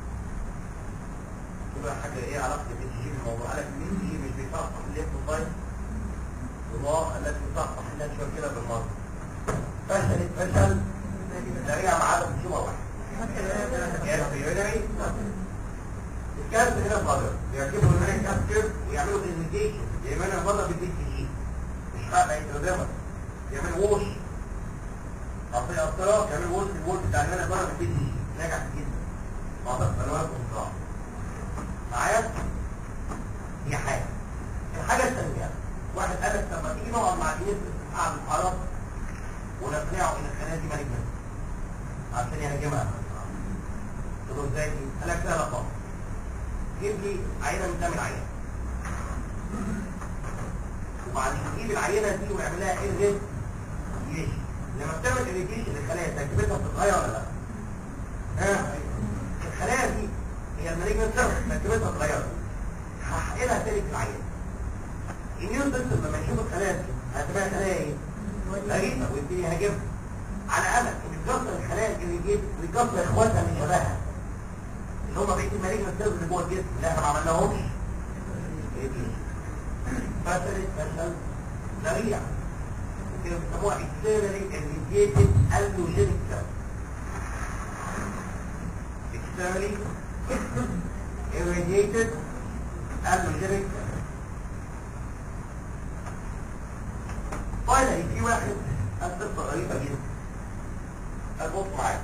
يبقى حاجه ايه علاقه البي تي جي بالموضوع؟ قال لك البي تي جي مش بيصحصح الليمفوسايت الله التي تصحح النشوة كده بالمرض فشلت فشل ذريعة مع عدم الشبه واحد كانت يونري الكانت هنا فاضل يركبوا الماني كابتر ويعملوا برزنتيشن يعملوا بره بالبي تي جي مش حق يتردمر يعملوا ووش اصل الاضطراب يعملوا ووش الووش بتاع الماني بره بالبي تي جي نجح جدا واضح سنوات ومصراع معايا دي حاجة الحاجة الثانية واحد قال لك طب ما تيجي نقعد مع الناس قاعد العرب ونقنعه ان الخلايا دي مالجنت عشان يهاجمها قلت له ازاي دي؟ قال لك لا لا خالص جيب لي عينه من دم العيان وبعدين تجيب العينه دي ويعمل لها ايه لما بتعمل اريتيشن للخلايا تركيبتها بتتغير ولا لا؟ ها الخلايا دي هي المالجنت سيرفس تركيبتها اتغيرت هحقنها تاني في العيان الاميون سيستم لما يشوف الخلايا دي هتبقى خلايا ايه؟ غريبه ويبتدي يهاجمها على امل ان يكسر الخلايا الجليديت ويكسر اخواتها اللي شبهها اللي هم بقيه المالجنت سيلز اللي جوه الجسم اللي احنا ما عملناهمش فشلت فشل ذريع وكده بيسموها externally irradiated allogenic cell externally irradiated allogenic cell فاينلي في واحد قصة غريبة جدا البص معايا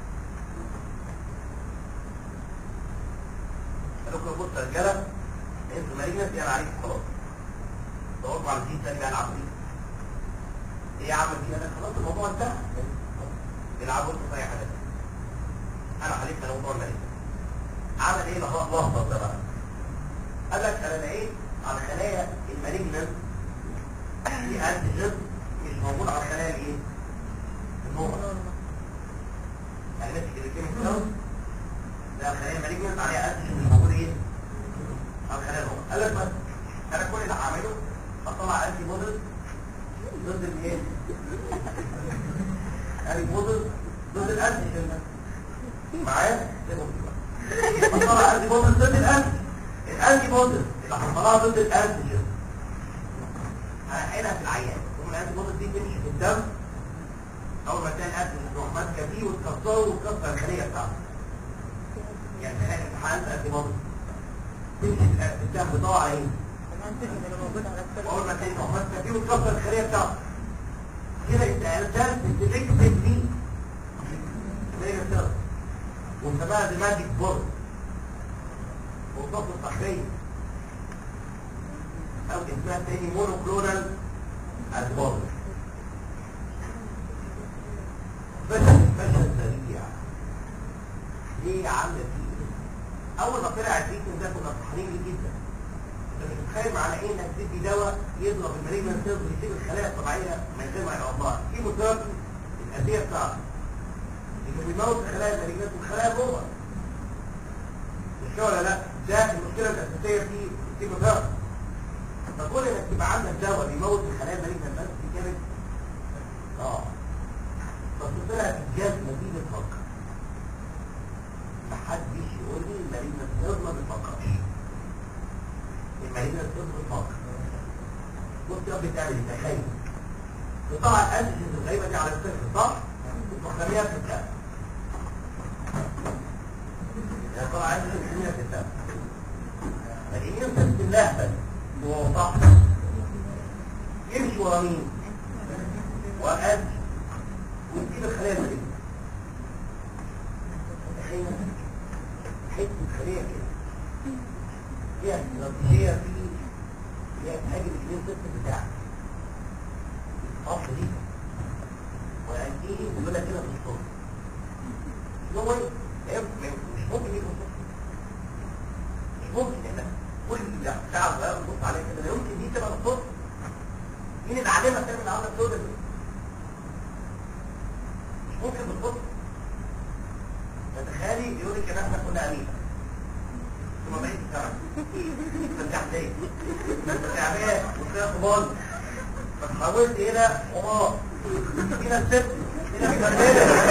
قالوا لكم بص يا رجالة انتوا مالجنت يعني عليك خلاص دوروا على الدين تاني بقى العبوا ايه يا عم دي انا خلاص الموضوع انتهى العبوا انتوا في اي حاجة انا عليك انا موضوع المالجنت عمل ايه لحظة لحظة ده بقى قال لك انا لقيت على خلايا المالجنت في انتيجين مش موجود على الخلايا الايه النورمال يعني ماسك الكيميكال سيلز ده الخلايا المالجنت عليها انتيجين مش موجود ايه على الخلايا النورمال قال لك بس انا كل اللي هعمله اطلع انتي بودز ضد الايه انتي بودز ضد الانتيجين ده معايا اطلع انتي بودز ضد الانتيجين الانتي بودز اللي هطلعها ضد الانتيجين هحقنها في العيان ثم الانتي بودز دي تمشي في الدم اول ما تلاقي الانتي تروح ماسكه فيه وتكسره وتكسر الخليه بتاعته يعني تلاقي امتحان انتي بودز تمشي في الدم بتقع على ايه؟ الانتيجين اللي موجود على السيرفر واول ما تلاقي تروح ماسكه فيه وتكسر الخليه بتاعته كده انت ارسلت سيلكتيف لي زي ما وانت بقى دماغك بورد وصف الصحية او اسمها تاني مونوكلونال ادبار فشل فشل سريع ليه عامله فيه اول ما طلع التريتمنت ده كنا فرحانين بيه جدا انت مش متخيل معنى ايه انك تدي دواء يضرب المالجنت سيلز ويسيب الخلايا الطبيعيه من غير ما يعوضها كيموثيرابي الادويه بتاعته اللي بيموت الخلايا المالجنت والخلايا جوه مش كده ولا لا ده المشكله الاساسيه في الكيموثيرابي فكون انك تبقى عندك دواء بيموت الخلايا المالجنت بس دي كانت اه بس طلعت الجاز نتيجه فقر محدش يقول لي المالجنت سيلز ما بتفكرش المالجنت سيلز بتفكر بص يا ابني بتعمل ايه تخيل قطاع الانتيجنز الغريبه دي على الصفر صح؟ وتخليها في الدم يا ترى عايز تخليها في الدم فالإيمان سيستم لهبل وهو صح يمشي ورا مين؟ ورا الأنتي ويسيب الخلايا المالجنت تخيل حته خليه كده فيها استراتيجيه في هي تهاجم الاثنين سيستم بتاعك الخط دي ويأتيه يقول لك كده في الصوت هو ايه مش ممكن يكون صوت مش ممكن احنا كل ساعه صغيره بنبص عليها كده لا يمكن دي تبقى الصوت مين اللي علمها تعمل العمله السوداء دي مش ممكن بالصوت فتخيلي يقول لك ان احنا كنا امين ثم بقيت الساعه انت تحتاج انت تعبان وفيها خبال فتحولت الى حمار هنا الست هنا الفرمانة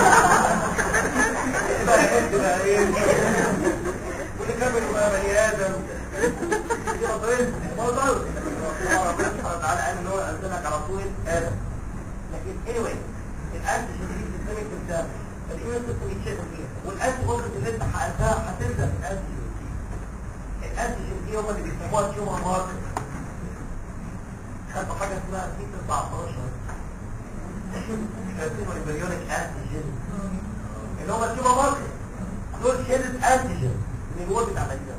بقى انت بقى ايه ونكمل بقى بني ادم دي مصرين موضوع ربنا سبحانه وتعالى قال ان هو انزلك على طول ادم لكن anyway الانت شديد سيستمك بتاعك الايمان سيستم يتشغل فيها والانت ممكن اللي انت حققتها هتبدا في الانت الانتيجين دي هم اللي بيسموها تيومر ماركر خدوا حاجه اسمها سي 19 كاتبوا البريونيك انتيجين اللي هم التيومر ماركر دول شيلد انتيجين من جوه بتاع المدينه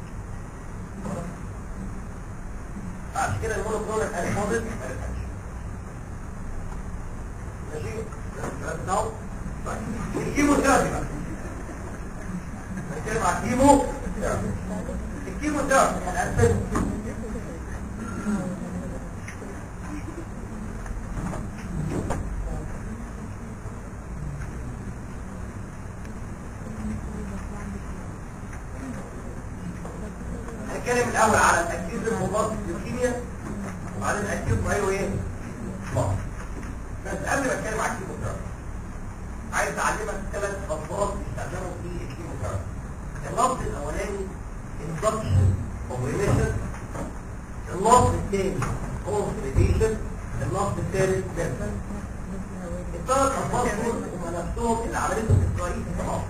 عشان كده المونوكلونال انتيجين ماشي ده طيب الكيمو ثيرابي بقى نتكلم على الكيمو الكيمو ثيرابي الاسباب هنتكلم الاول على الاكيوت المضاد للكيمياء وبعدين الاكيوت غيره ايه؟ ضغط بس قبل ما اتكلم على الكيمو ثيرابي عايز اعلمك ثلاث الفاظ بيستخدموا في الكيمو ثيرابي اللفظ الاولاني induction of remission اللفظ الثاني consolidation اللفظ الثالث benefit الثلاث الفاظ دول هم نفسهم اللي عملتهم اسرائيل في مصر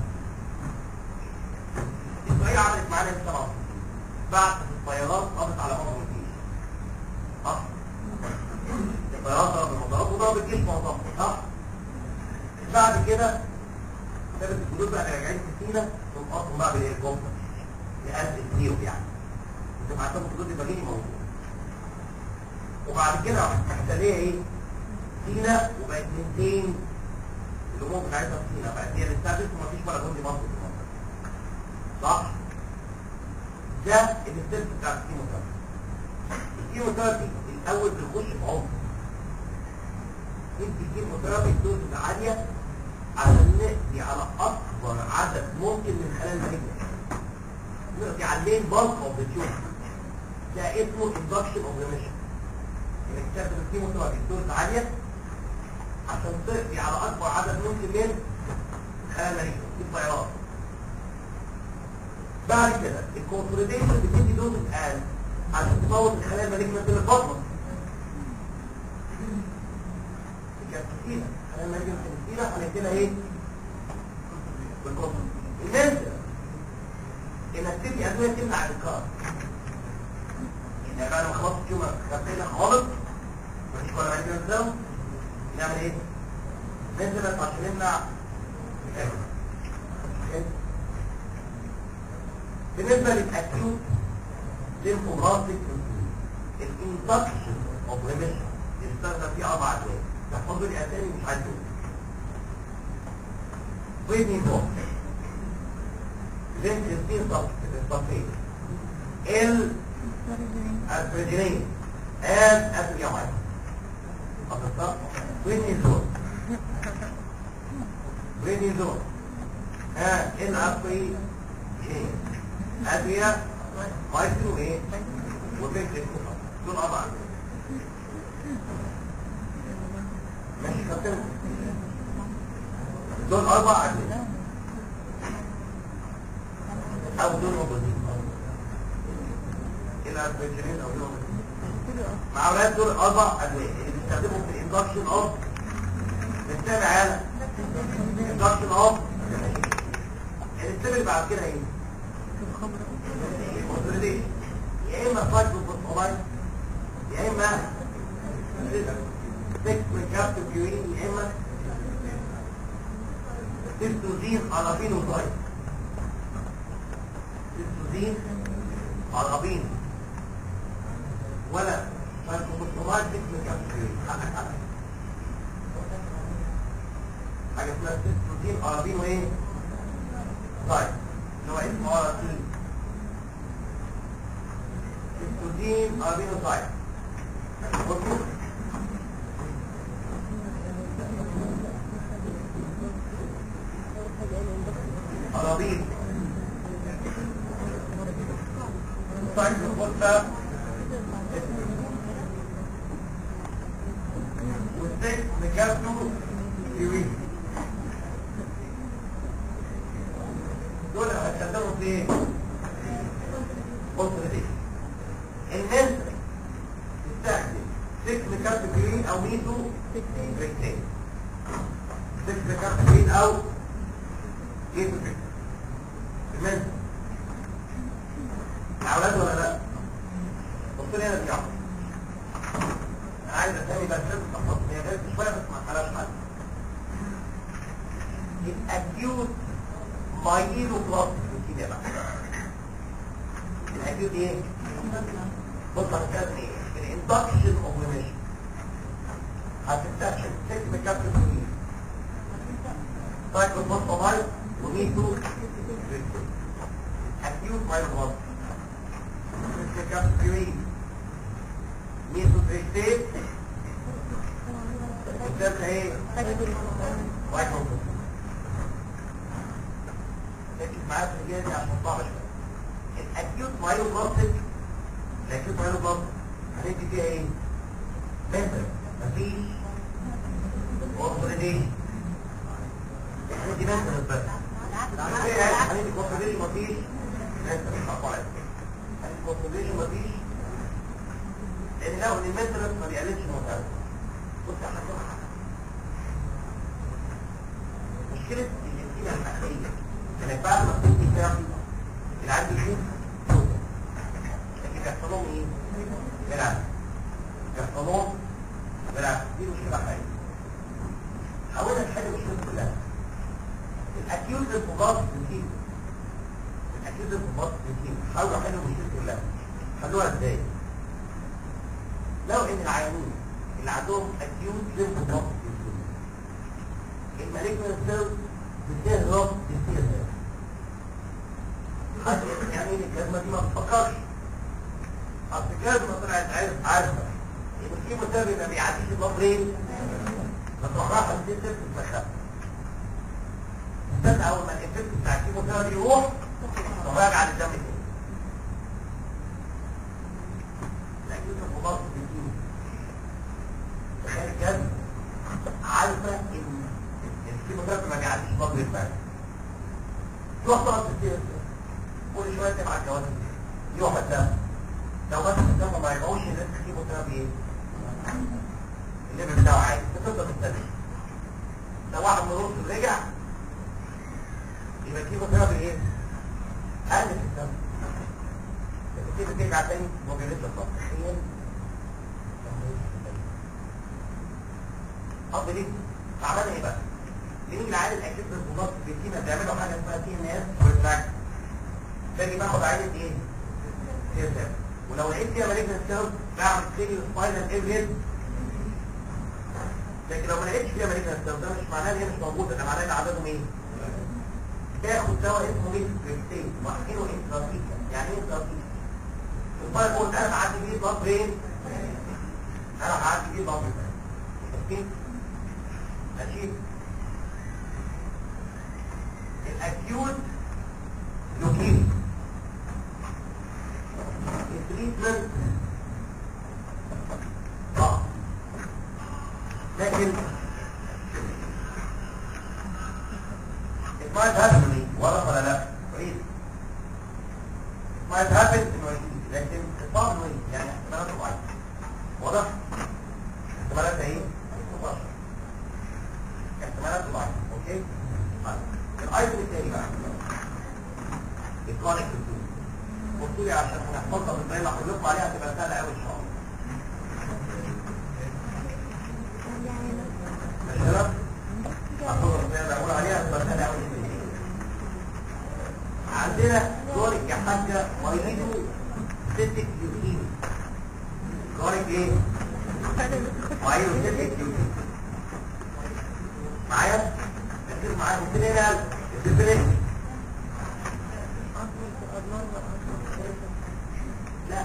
اسرائيل عملت معانا في مصر بعد الطيارات قضت على امر الجيش صح الطيارات ضربت المطارات وضربت الجيش معظمهم صح بعد كده سابت الجنود بقى راجعين في سينا تنقصهم بقى بالهليكوبتر لقلب الزيرو يعني انتوا عارفين الجنود المديني موجود وبعد كده راحت محتليه ايه؟ سينا وبقت 200 الامور بتاعتها في سينا بقت هي الاستابلس ومفيش ولا جندي مصري في المنطقه صح؟ ده الستيب بتاع الكيموثيرابي الكيموثيرابي الاول بيخش في عمق ندي كيموثيرابي الدوز العاليه عشان نقضي على اكبر عدد ممكن من خلال المالجنة نقضي على اللين بالك اوف ذا تيومر ده اسمه induction اوف ريميشن انك تستخدم الكيموثيرابي الدوز عاليه عشان تقضي على اكبر عدد ممكن من خلال المالجنة دي الطيارات بعد كده الكونسوليديشن بتدي دوز اقل عشان تموت الخلايا المالجنة اللي البطنه دي كانت كتيره الخلايا المالجنة كانت كتيره هنديلها ايه؟ بالكونسول المنزل انك تدي ادويه تمنع الانكار يعني بعد ما خلاص التيومر خفينا خالص مفيش ولا مالجنة سيل نعمل ايه؟ ننزل عشان نمنع الكلام. بالنسبة للأكيوت للفوماتيك الانتكشن اوف ريميشن يستخدم فيه أربع أدوية تحفظوا لي أسامي مش عايز أقول ويدني فوق زين تنسين الصفين ال اسبريدينين and اسبريامين أصدقاء ويدني زون ويدني زون ها ال اسبريدينين أدوية مايسين وإيه وبنت دول أربعة ماشي كابتن دول أربع أدوية أو دول موجودين إلى أسبريدينين أو دول مع أولاد دول أربع أدوية اللي بيستخدموا في الإندكشن أوف بنتابع عيالة إندكشن أوف الستيب اللي بعد كده إيه؟ consolidation يا اما فايتو فوسفولايت يا اما سكس كابتو بيورين يا اما سيستوزين الابينوسايت سيستوزين الابين ولا فايتو فوسفولايت سكس كابتو بيورين حاجه اسمها سيستوزين الابين وايه طيب اللي هو اسمه اراتين السودين أبينوسايت بصوا أرابين سايت الخطة والسكس مكابتو يوين دول هتشتغلوا في ايه؟ بصوا دي الناس تستخدم سكس كارتجرين او ميزو ريكتين سكس كارتجرين او ميزو ريكتين الناس اولاد ولا لا بصوا لي هنا في عمر انا عايز اسامي بس لازم تخلص هي غيرت شويه بس ما خلاش حل الاكيوت مايلو بلاستيك كده بقى الاكيوت ايه بص هتكلم ايه الاندكشن اوف ريميشن هتستكشف سيجما كابتن مين سايكل فوسفولايت وميتو اكيوت مايلوبلاست سيجما كابتن مين ميتو تريستيت قدامنا ايه مايكرو ركز معايا في الجهه دي عشان صعبه شويه الاكيوت مايلوبلاستيك الاكيوت مايلوبلاستيك هندي فيها ايه؟ منتل مفيش اوبريديشن هندي منتل بس هندي كونسوليشن مفيش منتل مش هقطع هندي كونسوليشن مفيش لان لو ان المنتل ما بيقللش الموتال بص يا حاجه مشكله الانسان الحقيقيه ان بعد ما تكون ثيرابي العيال بيشوف لكن بيحصل لهم ايه؟ بيلعب بيحصل لهم بيلعب دي مشكله حقيقيه حاولنا نحل المشكله كلها الاكيوت انفضاض بنتين الاكيوت انفضاض بنتين حاولوا يحلوا المشكله كلها حلوها ازاي؟ لو ان العيانين اللي عندهم اكيوت انفضاض بنتين المالجنال سيلز بتهرب بتصير حد يعني الكلمة دي ما تفكرش اصل الكلمة طلعت عارف عارفة يبقى في متابع ما بيعديش النظرين ما تروحش دي تلك تتخف استنى اول ما الافكت بتاع الكيموثيرابي يروح تراجع على الدم تاني لكن الخلاصة بتجيب تخيل الكلمة عارفة ان الكيموثيرابي ما بيعديش نظر الفرد تروح تقعد تسير كل شويه تبع الجواز يروح الدم لو بس الدم ما يبقوش الناس الكيموثيرابي ايه؟ الليفل بتاعه عالي بتفضل تستنى لو واحد من الرسل رجع يبقى الكيموثيرابي ايه؟ قل في الدم لكن كده ترجع تاني موبيلات الضغط تخيل اب عملنا ايه بقى بنيجي لعيل الاكيد بالضبط بيدينا بيعملوا حاجه اسمها تي ان اس ريفراكت باجي باخد عينه ايه سي اس اف ولو لقيت فيها مالجنت سيلز بعمل سيريو سباينال ايفيد لكن لو ما لقيتش فيها مالجنت سيلز ده مش معناه ان هي مش موجوده ده معناه ان عددهم ايه تاخد دواء اسمه ميت كريستين وحكيله انترافيكا يعني ايه انترافيكا الفاير بول انا بعدي بيه بلاد برين انا بعدي بيه بلاد برين اوكي ماشي الاكيوت لوكيميا التريتمنت صعب لكن it might happen to me واضح ولا لا؟ كويس it might happen to me لكن صعب انه يجي. يعني احتمالات ضعيفة واضح؟ احتمالات ايه؟ 15 احتمالات ضعيفة اوكي؟ طيب الايتم الثاني بقى الكونيك بصوا لي عشان هنحفظها بالطريقه اللي هقول لكم عليها هتبقى سهله قوي ان شاء الله ماشي يا شباب؟ هحفظها بالطريقه اللي هقول عليها هتبقى سهله قوي عندنا كونيك يا حاجه مريضه سيتك يوكيمي كونيك ايه؟ مريضه سيتك يوكيمي معايا؟ ركز معايا الدنيا هنا الديفينيشن لا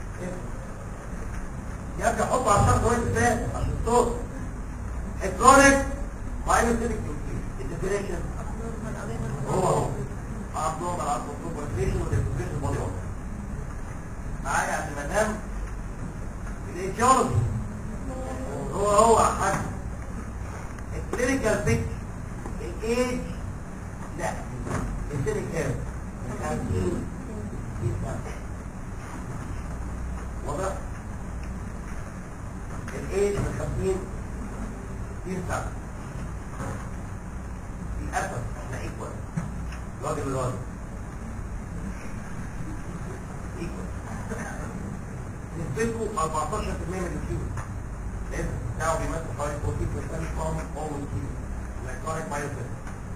يا ابني حط على الشخص وانت فاهم عشان الصوت الكرونيك ماينوسيتك الديفينيشن هو هو ابنورمال ابنورمال والفيشن والديفينيشن بودي اوردر معايا قبل ما انام الايتيولوجي هو هو يا حاج الكلينيكال بيك الايج لا الكلينيكال 50 واضح الايج من 50 60 سنه للاسف احنا ايكوال راجل وراجل ايكوال نسبته 14% من الكيلو لازم بتاعه بيمثل حوالي 40% from all الكيلو electronic biosystem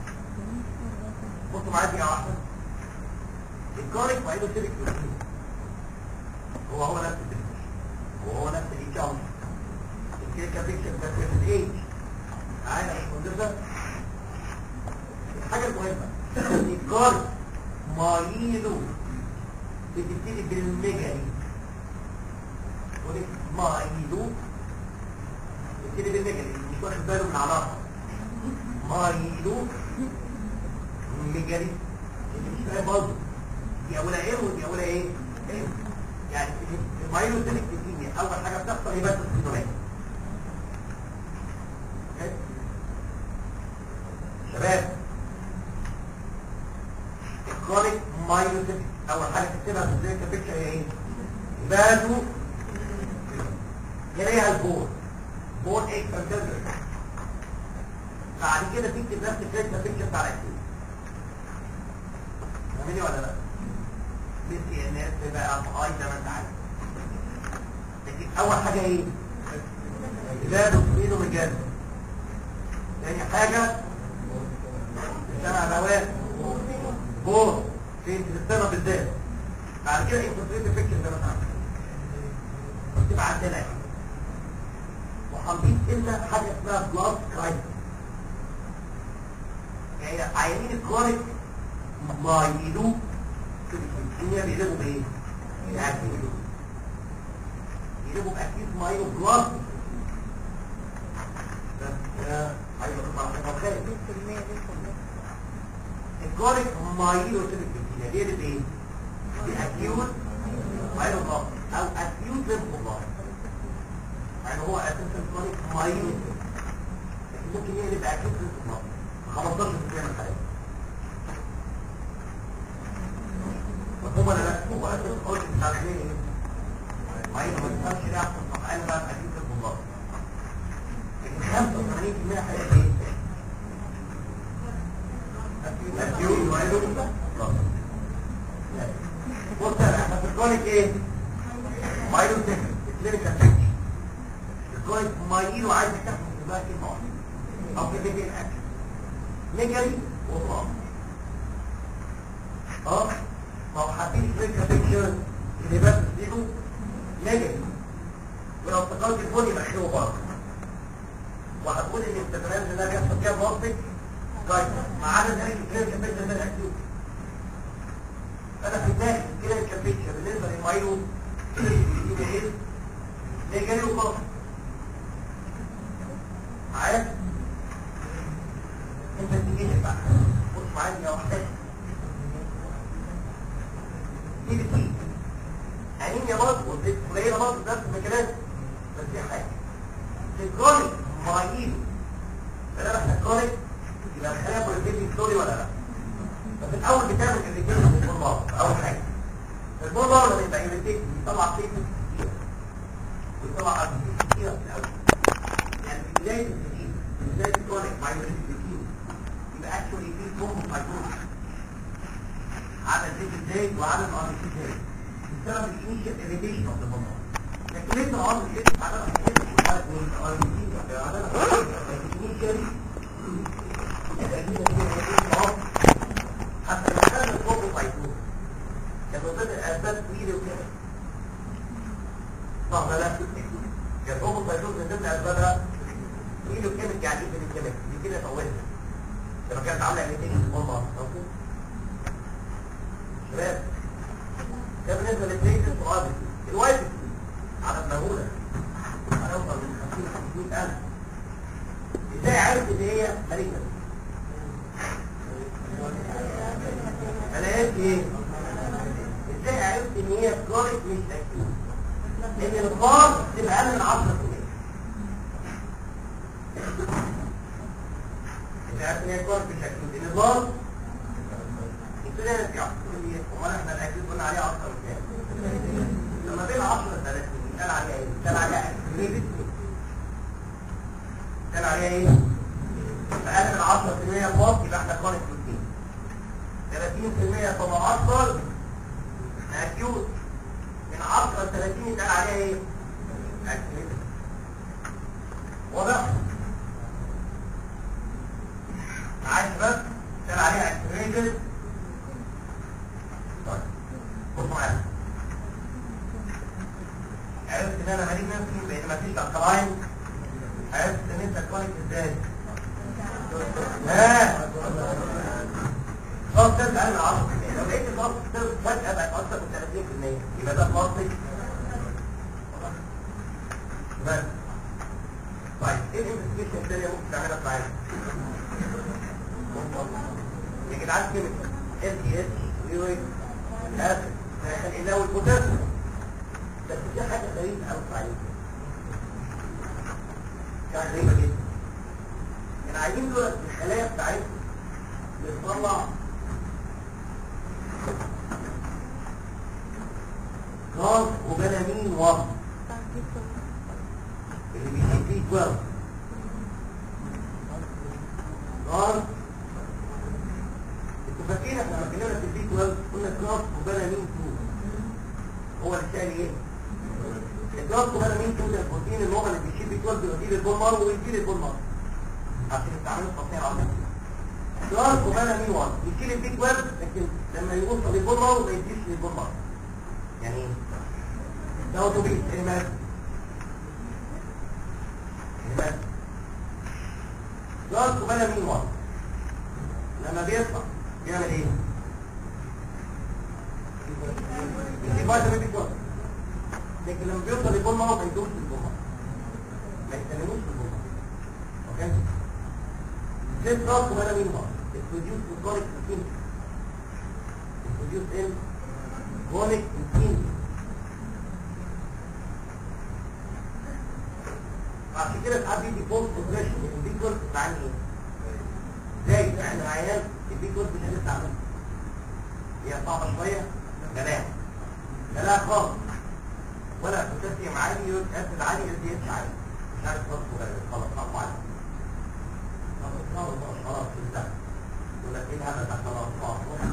بصوا معايا دقيقه واحده الكاريك بايوسيريك بروتين هو هو نفس الديفينيشن هو هو نفس الايجاوز الكيكا بيكتشر بس في الايج معانا يا باشمهندسه الحاجه المهمه ان الكاريك مايلو بتبتدي بالميجالي ولك مايلو بتبتدي بالميجالي مش واخد باله من العلاقه مايلو ميجالي مش فاهم برضه دي اولها ايه ودي اولها ايه ايه يعني المايلوسينك كيمياء اول حاجه بتحصل هي بس السينومات شباب الكرونيك مايلوسينك اول حاجه تكتبها في الزيكا بيكتشر هي ايه بادو يلاقيها البور بور اكس بعد كده تكتب نفس الزيكا بيكتشر بتاع الاكتيف فاهمني ولا لا بس الناس بقى اي زي ما انت عارف لكن اول حاجه ايه جلاد وسمين ومجال تاني حاجه سمع رواق بور في السنه بالذات بعد كده انت فكر زي ما انت عارف تبقى عندنا وحاطين لنا حاجه اسمها بلاس كرايس يعني عيانين الكرونيك مايلو الدنيا بيقلبوا بايه؟ يعني يقلبوا باكيد مايلو بلاس الكوريك مايلو سيلكتيفيا دي اللي بايه؟ باكيوت مايلو بلاس او اكيوت ليمفوبلاس يعني هو اساسا الكوريك مايلو لكن ممكن يقلب باكيوت ليمفوبلاس 15% من الحالات مفهوم ولا لا هو اساس قلت بتاع الاثنين ايه ما هي ما تفهمش ليه احسن طب انا بقى اجيب لك والله لكن 85% حاجات ايه مديون وقالوا بص احنا في الكونيك ايه مايلو تكنيك كلينيكال بيكتشر الكونيك مايلو عايز تاخد بقى كلمه واحده او كلمتين اكشن نجري وطلع اه طب حبيت فكره بيكتشر اللي بس تديله نجري ولو افتكرت الفون يبقى خيره برضه وهتقول ان التكنولوجيا ده بيحصل فيها بلاستيك جايد ما عدا ذلك الكلينيكال بيكتشر ده الاكيوت انا في دماغي الكلينيكال بيكتشر بالنسبه للمايلو يبقى ايه؟ نجري وخلاص عارف انفستيجيشن بقى بص معايا يا واحد دي بتيجي انيميا برضه والبيت قليله برضه نفس الميكانيزم بس في حاجه في الكرونيك مرايين فده احنا كرونيك يبقى الخلايا بروتين ستوري ولا لا ففي الاول بتعمل اريتيشن في البول اول حاجه البول لما يبقى اريتيشن بيطلع فيه كتير ويطلع ارتيشن كتير في الاول يعني في بدايه الجديد في بدايه الكرونيك مايلويد ديزيز يبقى اكشولي في بومب فايبروز عدد زيت الزيت وعدد ار سي زيت بسبب الانيشال اريتيشن اوف ذا بومب لكن انت ار سي عدد الار سي عدد الانيشال حتى لو كان البومب فايبروز كان ضد الاسباب طويله وكده صح ولا لا؟ كان البومب فايبروز من ضمن اسبابها طويله وكيميك يعني ايه في الكيميك دي كده طولها لما كانت عامله اريتيشن في البومب مظبوط شباب ده بالنسبه للبيت الصغير الواجب عدد مهوله هنوصل من 50 ل 500 الف ازاي عرفت ان هي مريضه انا قلت ايه ازاي عرفت ان هي كرونيك مش اكيد لان الغار تبقى اقل من 10% ازاي عرفت ان هي كرونيك مش اكيد لان الغار ابتدى نرجع امال احنا الاكيد قلنا عليها اكتر من كده لما بين 10 ل 30 قال عليها ايه؟ قال عليها اكتيفيتي قال عليها ايه؟ فقال من 10% فوق يبقى احنا كرونيك بروتين 30% فما اكثر اكيوت من 10 ل 30 يتقال عليها ايه؟ اكتيفيتي واضح؟ عايز بس قال عليها اكتيفيتي طيب بص معايا عرفت ان انا مريض نفسي لان مفيش الكلاين عرفت ان انت كويس ازاي ها خلاص ترجع من 10% لو لقيت الضغط فجأة بقت أكثر من 30% يبقى ده بلاستيك بس طيب ايه الانفستيجيشن الثانية ممكن تعملها في العين؟ يا جدعان كيميكال ال دي اس ويوريك اسيد لو البوتاسيوم بس دي حاجة غريبة أوي في العين حاجة غريبة جدا العينين دول الخلايا بتاعتهم بتطلع غاز وبلامين واحد اللي بيجيب فيه 12 غاز انتوا فاكرين احنا لما اتكلمنا في البي 12 قلنا غاز وبلامين 2 هو اللي شايل ايه؟ الغاز وبلامين 2 ده البروتين اللي هو اللي بيشيل بي 12 بيوديه للبولمار ويديه للبولمار عشان يستعملوا التصنيع العظيم غاز وبلامين 1 يشيل البي 12 لكن لما يوصل للبولمار ما يديش للبولمار يعني ايه؟ ده اتوبيس المال المال جارك وبلا مين واحد لما بيطلع بيعمل ايه؟ يدي فيتامين بي 12 لكن لما بيوصل للبولما ما يدوش للبولما ما يستلموش للبولما اوكي؟ زيت جارك وبلا مين واحد البروديوس الكوريك بروتين البروديوس ان كونيك بروتين عشان كده ساعات بيدي بوست بريشن البيك كورس بتاعني ايه؟ زي احنا عيال البيك كورس مش هنستعمل هي صعبه شويه جلاها جلاها خالص ولا بوتاسيوم عالي يوريك اسيد عالي اس دي اتش عالي مش عارف خالص خلاص خلاص عالي خلاص خلاص خلاص انتهى يقول لك ايه الهبل ده خلاص خلاص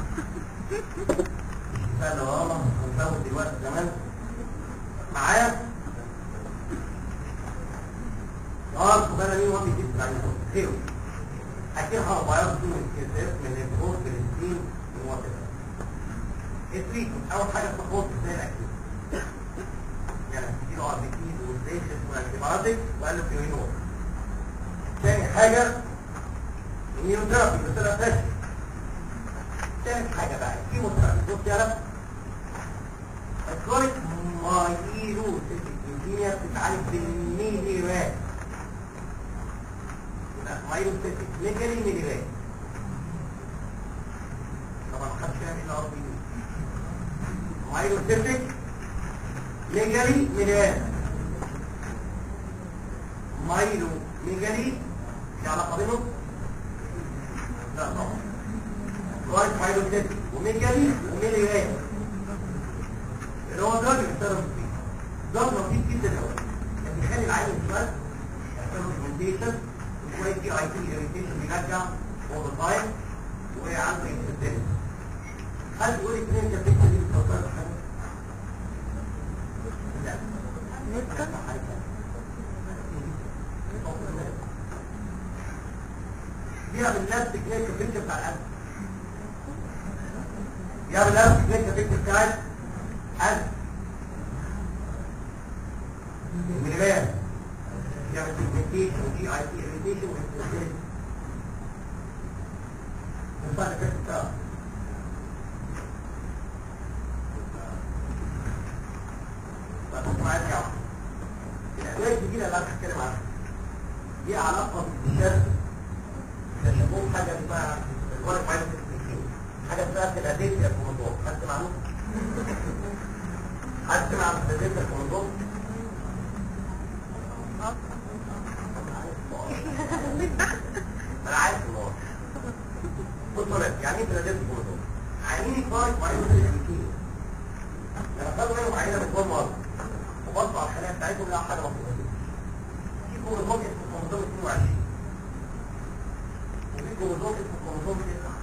مش فاهم والله ونزود دلوقتي زمان معايا اه كوبانا مين وان بيجيب عليه خير اكيد هنغير من الكتاب من الجروب فلسطين وات التريتمنت اول حاجه تخص زي الاكيد يعني تديله اربيكيد والبيشن والانتيبيوتيك وقال فيوينول تاني حاجه النيوترابي بس انا فاشل تالت حاجه بقى الكيموثيرابي بص يا رب الكرونيك مايلو سيستيكيميا بتتعالج بالميليرات يبقى مايلو سيستيك ميجالي ميليرات طبعا ما خدش فيها الا ارض مايلو سيستيك ميجالي ميليرات مايلو ميجالي في علاقه بينهم؟ لا طبعا كويس مايلو سيستيك وميجالي وميليرات اللي هو درجة السيرم فيه ضغط لطيف جدا قوي يعني بيخلي العين شوية يحصل سيجمنتيشن وشوية دي اي تي اريتيشن بيرجع هو بالتايم وعنده انسدنت هل تقول لي كلينيكال بيكتشر دي بتفكر حاجة؟ لا نسكت يعمل نفس الكلينيكال بيكتشر بتاع القلب يعمل نفس الكلينيكال بيكتشر بتاع القلب من الباب يعمل سيجمنتيشن وجي اي تي اريتيشن وانسدنت ينفع الكلام بتاعه بس معايا يا عم الأدوية الجديدة اللي أنا بتكلم عنها دي علاقة بالشرق يسموه حاجة اسمها الورق معين حاجة اسمها الأدية الكومندوم خدت معلومة؟ خدت مع الأدية الكومندوم؟ أنا عارف الموضوع بص يا يعني ايه الأدية الكومندوم؟ عينين كويس وعينين كويس لما خدوا منهم عينة من جوه مرة وبصوا على الخلايا بتاعتهم لقوا حاجة مطلوبة في كروموزوم اسمه كروموزوم 22 وفي كروموزوم اسمه كروموزوم 9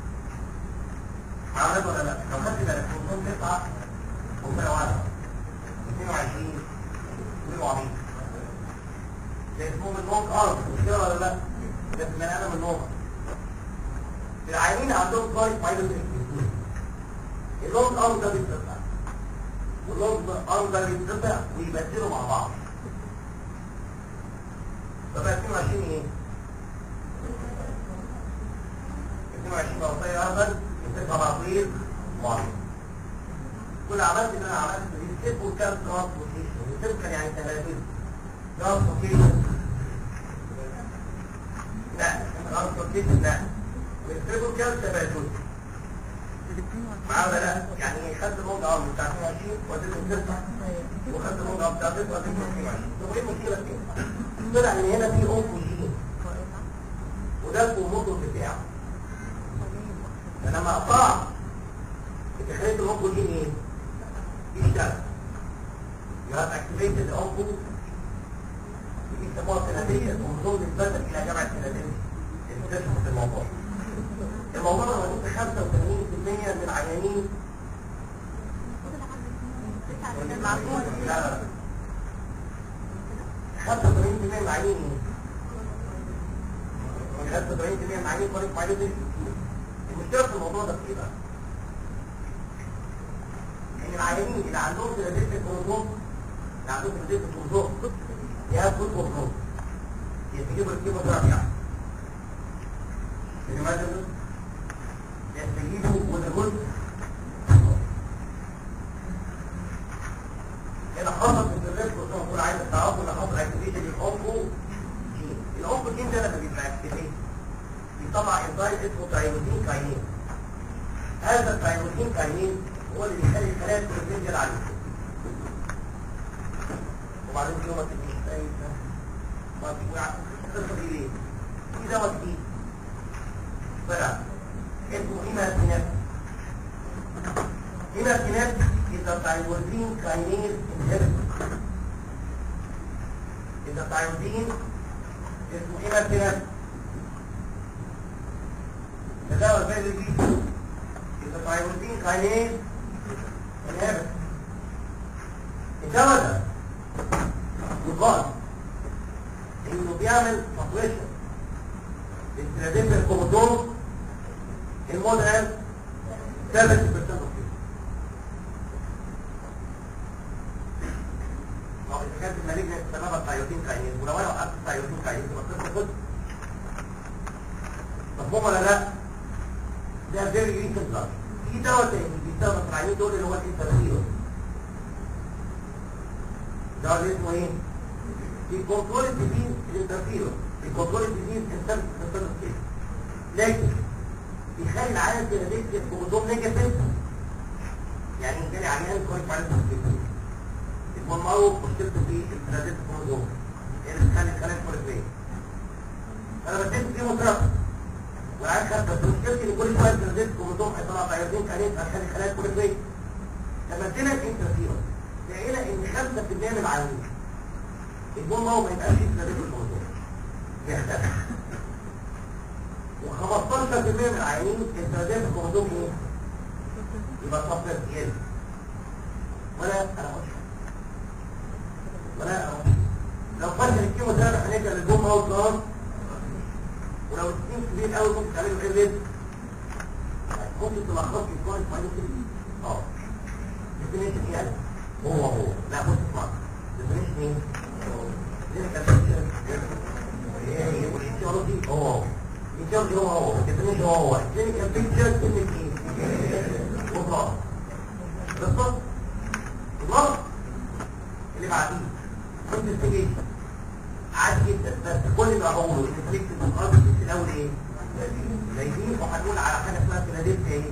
عملت ولا لا؟ لو خدت بالك كروموزوم 9 وفي واحدة 22 وعميد ده اسمهم النوم ارض مش كده ولا لا؟ ده اسمه انا من النوم العينين عندهم كويس مايلوس اللون ارض ده بيتقطع واللون ارض ده بيتقطع ويبدلوا مع بعض طب 22 ايه 22 بوصية أهبل بتبقى بعضير معين كل عملت اللي أنا عملت دي ستيب وكان ترانسبورتيشن ستيب كان يعني تلاتين ترانسبورتيشن لا ترانسبورتيشن لا والستيب وكان تبادل معاه ولا لا يعني خدت الوضع اه بتاع 22 وديته 9 وخدت الوضع بتاع 9 وديته 22 طب ايه المشكله فين؟ طلع ان هنا في اوكوجين وده الكوموتور بتاعه فلما قطع اتخذت الاوكوجين ايه؟ يشتغل you have activated the onco بيسموها سينادية الكوموتور بيتبدل الى جامعة سينادية اللي في الموضوع الموضوع ده موجود في 85% من العيانين المعقول لا لا 85% من العيانين من 85% من العيانين طريق معينة المشكلة في الموضوع ده في ايه بقى؟ ان العيانين اللي عندهم سيلاديت الكروموزوم اللي عندهم سيلاديت الكروموزوم ياخدوا الكروموزوم يستجيبوا الكيموثيرابي يعني لماذا يستجيبوا وده جزء هنا حصل في الريسك وصول كل عايز تعرفوا ان حصل اكتيفيشن للاونكو جين الاونكو جين ده لما بيبقى اكتيفيت بيطلع انزايم اسمه تايروزين كاينين هذا التايروزين كاينين هو اللي بيخلي الخلايا تنزل عليه وبعدين في يوم التنين ما في القصه دي ليه؟ في دواء جديد طلع اسمه هيماتينات هيماتينات is a tyrosine kinase inhibitor is a tyrosine اسمه هيماتينات الدواء الفيزي دي is a tyrosine kinase inhibitor الدواء ده يقال انه بيعمل فطويشن الفيلادلفيا الكروموسوم المود قال 70% of people. لو اذا كانت المالجنة سببها الثايروتين كاينيز ولو انا وقفت الثايروتين كاينيز يبقى الطفل خد مفهوم ولا لا؟ ده فيري ريسنت بلاد في دواء تاني بيستخدم في العيانين دول اللي هو الانترفيرون ده اللي اسمه ايه؟ بيكنترول الديزيز الانترفيرون بيكنترول الديزيز انسان انسان لكن بيخلي العيان كده الكروموسوم نيجاتيف يعني ان جالي عيان كويس عيان بوزيتيف المرمرو مشكلته في الفلازات الكروموسوم هي اللي بتخلي الخلايا كوريكويه انا بديت فيه مترقب والعيان خد بس مشكلتي ان كل شويه الفلازات الكروموسوم هيطلع تيارين كانين هتخلي الخلايا كوريكويه لما ادينا الانترفيرون لقينا ان 5% من العيانين المرمرو ما يبقاش فيه فلازات الكروموسوم بيختفي و15% من العيانين الفلازات الكروموسوم ايه؟ يبقى صفر زياده ولا انا مش ولا انا مش لو فضل الكيمو ثيرابي هنرجع للبوم ماوس نار ولو السين كبير قوي ممكن تعمله ايه ليه؟ ممكن تلخص لي كويس ما يمكن اه ديفينيشن يعني هو هو لا بص اسمع ديفينيشن ايه؟ دي كانت ايه والانتيولوجي هو هو الانتيولوجي هو هو الديفينيشن هو هو الكلينيكال بيكتشر كلمه ايه؟ وخلاص بالظبط الغلط اللي بعديه انفستيجيشن عادي جدا بس كل ما بقوله ان فريق المقابل في الاول ايه؟ زايدين وهنقول على حاجه اسمها فيلادلفيا ايه؟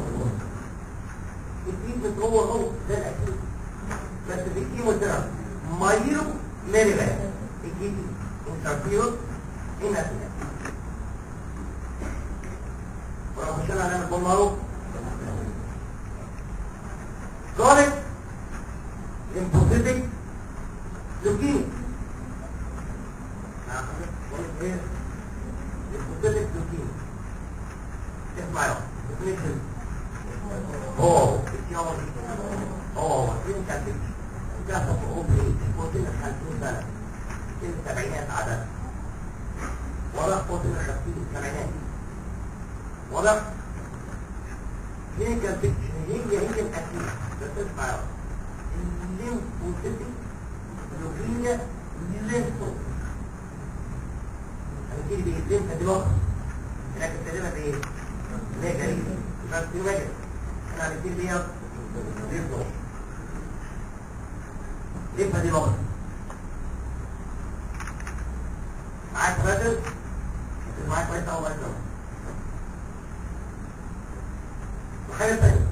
التريتمنت هو هو ده الاكيد بس في الكيموثيرابي مايلو ميريبان الجديد انترفيروس اناتينا ولو مشينا هنعمل بومارو chronic lymphocytic leukemia. lymphocytic leukemia. اسمع يا definition. اوه etiology. اوه clinical picture. جاءت الصعوبة وصلنا 50 سنة. في السبعينات عدد. ولا وصلنا 50 السبعينات. ولا clinical picture هي هي الأكيد. بس اسمع يا الليمفوسيتك لوكيميا ليمفو هنجيب بايه الليمفا دي وقت هناك بتقلبها بايه ميجري يبقى في ميجري احنا هنجيب بيها ليمفو ليمفا دي وقت معاك بدل معاك كويس اول ما وحاجه ثانيه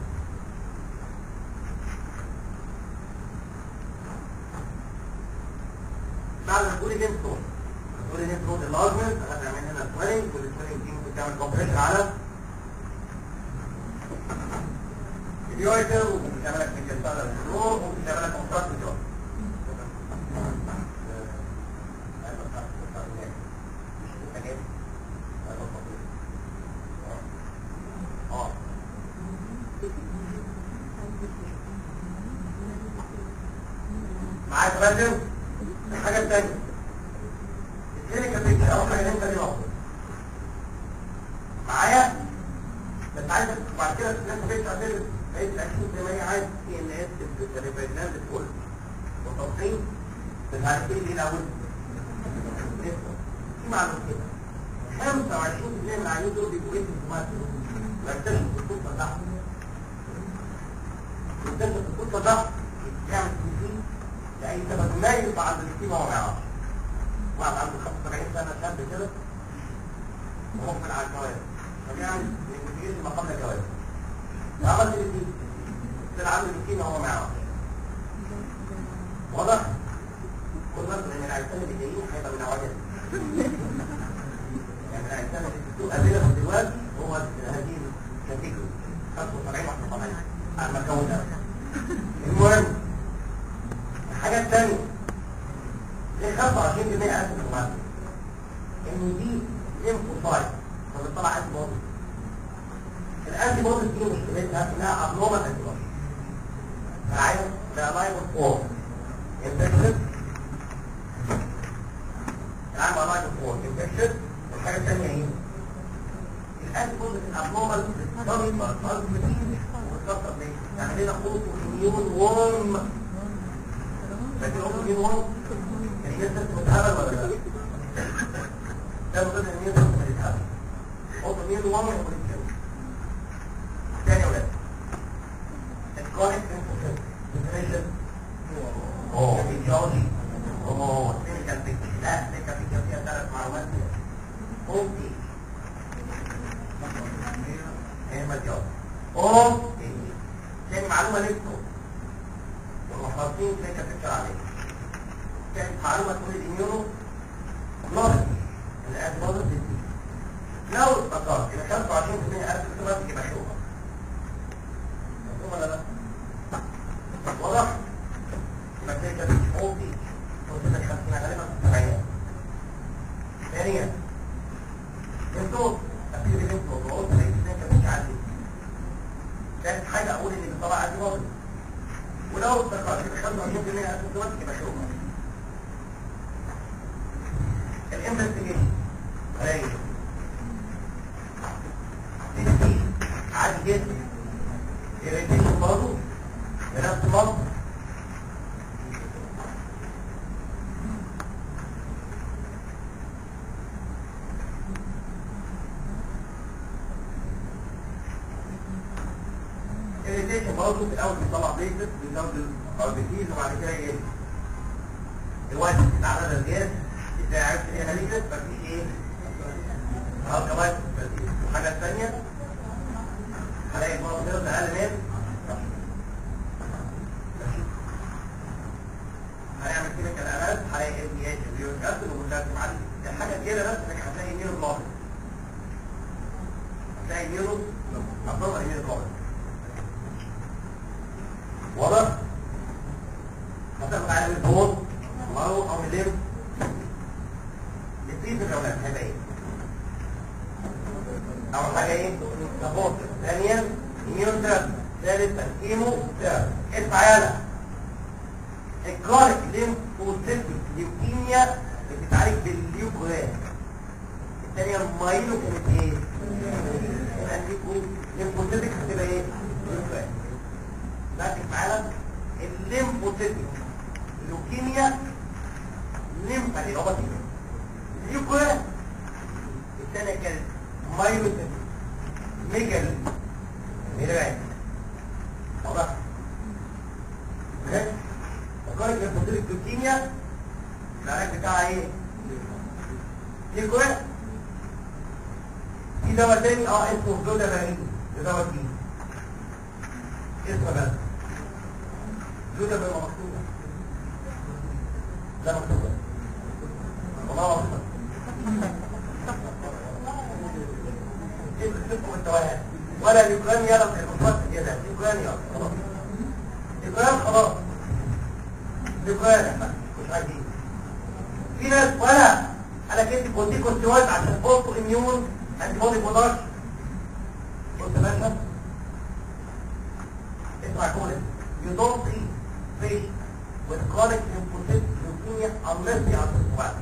بعد ما تقولي ليمف نود تقولي ليمف نود الارجمنت هتعمل هنا سويلنج والسويلنج دي ممكن تعمل كومبريشن على اليويتر وممكن تعمل لك ميكانتال الفلور وممكن تعمل لك كونتراكت جوه معاك فندم الحاجة الثانية الكلينيكال بيكتشر أول حاجة أنت دي نقطة معايا بس عايز بعد كده الكلينيكال بيكتشر هتدرس بقيت الأكيد زي ما هي عايز سي إن إس الريفرنال كله والتوصيل بس عارف إيه الأول في معلومة كده 25% من العيانين دول بيبقوا اسم سماتي ويكتشفوا في القصة تحت يكتشف في القصة تحت يعمل سي لأي سبب ما ينفع عند الاستيمة وما يعرفش واحد عنده 75 سنة شاب كده ومقبل على الجواز فبيعمل انفستيجيشن ما قبل الجواز فعمل الاثنين طلع عنده الاستيمة وهو ما يعرفش واضح؟ كل مثلا ان العيسان اللي جايين هيبقى من عوجات يعني العيسان اللي في السوق قابلهم دلوقتي هو هذه الكاتيجوري 75 71 على المكون ده المهم الحاجة الثانية ليه 25% أسف المادة إن دي ليمفوسايت فبتطلع أنتي بودي الأنتي بودي دي مشكلتها إنها أبنورمال أنتي بودي فعايز لا لايف فور انفكشن العام لايف فور انفكشن الحاجة الثانية إيه؟ انت بوزيتيف ابنورمال تصفر تصفر وتصفر ليه؟ يعني لنا اوتو اميون وورم فاكر اوتو اميون وورم؟ يعني الناس لسه متهبل ولا لا؟ ده المفروض ان الناس لسه متهبل اوتو اميون وورم يقول كده تاني يا ولاد الكونيك انفوكس ديفينيشن اوه فيزيولوجي اوه كلينيكال بيكتشر لا كلينيكال بيكتشر فيها ثلاث معلومات اوكي ايه مجال اوكي تاني معلومه لكم والمحافظين كلينيكال بيكتشر عليه كانت معلومه تقول الاميونو جلوبال الادوار دي لو افتكرت ان 25% قبل الكتابات يبقى شوكه مفهوم ولا لا؟ واضح؟ يبقى كلينيكال بيكتشر اوكي وصلنا ل 50 غالبا في السبعينات ثانيا انتوا اكيد انتوا وقلت ليه كلينيكال مش عندي كانت حاجه اقول ان الطبع عندي باظت ولو افتكرت ان 25% قبل الكتابات يبقى شوكه الانفستيجيشن قليل تسجيل عادي جدا irritation برضه بنفس المنطق irritation برضه في الاول بيطلع بيزت بيزود الاربيتيز وبعد كده يقل الوقت بتاع عدد الجهاز اذا عرفت ايه هليكت مفيش ايه اه كمان الحاجه الثانيه هلاقي المنطقه اقل من هنعمل كده كلامات هلاقي ام بي اتش بيوت اسيد ومترتب عليه الحاجه الجديده بس انك هتلاقي نيرو بلوك هتلاقي نيرو افضل نيرو بلوك واضح هتاخد على البول مرو او مليم نسيت الاولاد هيبقى ايه اول حاجه ايه سبورت ثانيا اميون ثيرابي ثالثا كيمو ثيرابي اسمع يلا الكرونيك ليمفوسيتك ليوكيميا بتتعالج بالليوكوهات الثانيه المايلو كانت ايه الليمفوسيتك هتبقى ايه ليوكوهات ركز معانا الليمفوسيتك ليوكيميا ليمفا دي اوباتيك ليوكوهات الثانيه كانت مايلو ميجل ميجل واضح اوكي الكارك الفوتيلك لوكيميا العلاج بتاعها ايه ليكويد في دواء تاني اه اسمه فلودا بارين ده دواء تاني اسمه بس فلودا بارين مكتوبة لا مكتوبة والله مكتوبة اسمه الدواء ولا ليكوان يلا في المفصل كده ليكوان يلا خلاص ليكوان خلاص ليكوان مش عايزين في ناس ولا انا كنت كنت كنت واد عشان اوتو اميون انتي بودي برودكشن بص يا باشا اسمع كومنت you don't treat fish with chronic lymphocytic leukemia unless they are suspected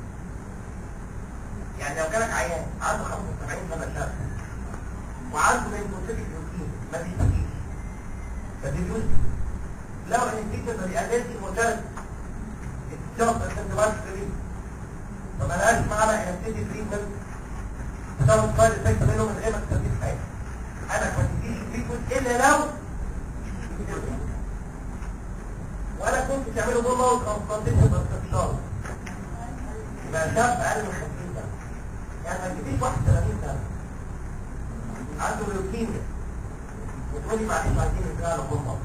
يعني لو جالك عيان عنده 75 سنه شاب وعنده lymphocytic leukemia ما بيستفيدش ما بيجوز لو ان الفكره ما بيقللش المرتبط الشخص عشان تبقى فري فما لهاش معنى ان ابتدي تريتمنت تاخد سايد افكت منه من غير ما تستفيد حاجه انا ما تديش تريتمنت الا لو ولا كنت تعمله دول لو كونسلتيشن باستفسار يبقى شاب اقل من 50 سنه يعني ما تجيبيش واحد 30 سنه عنده ليوكيميا وتقولي معلش عايزين نزرع له بطل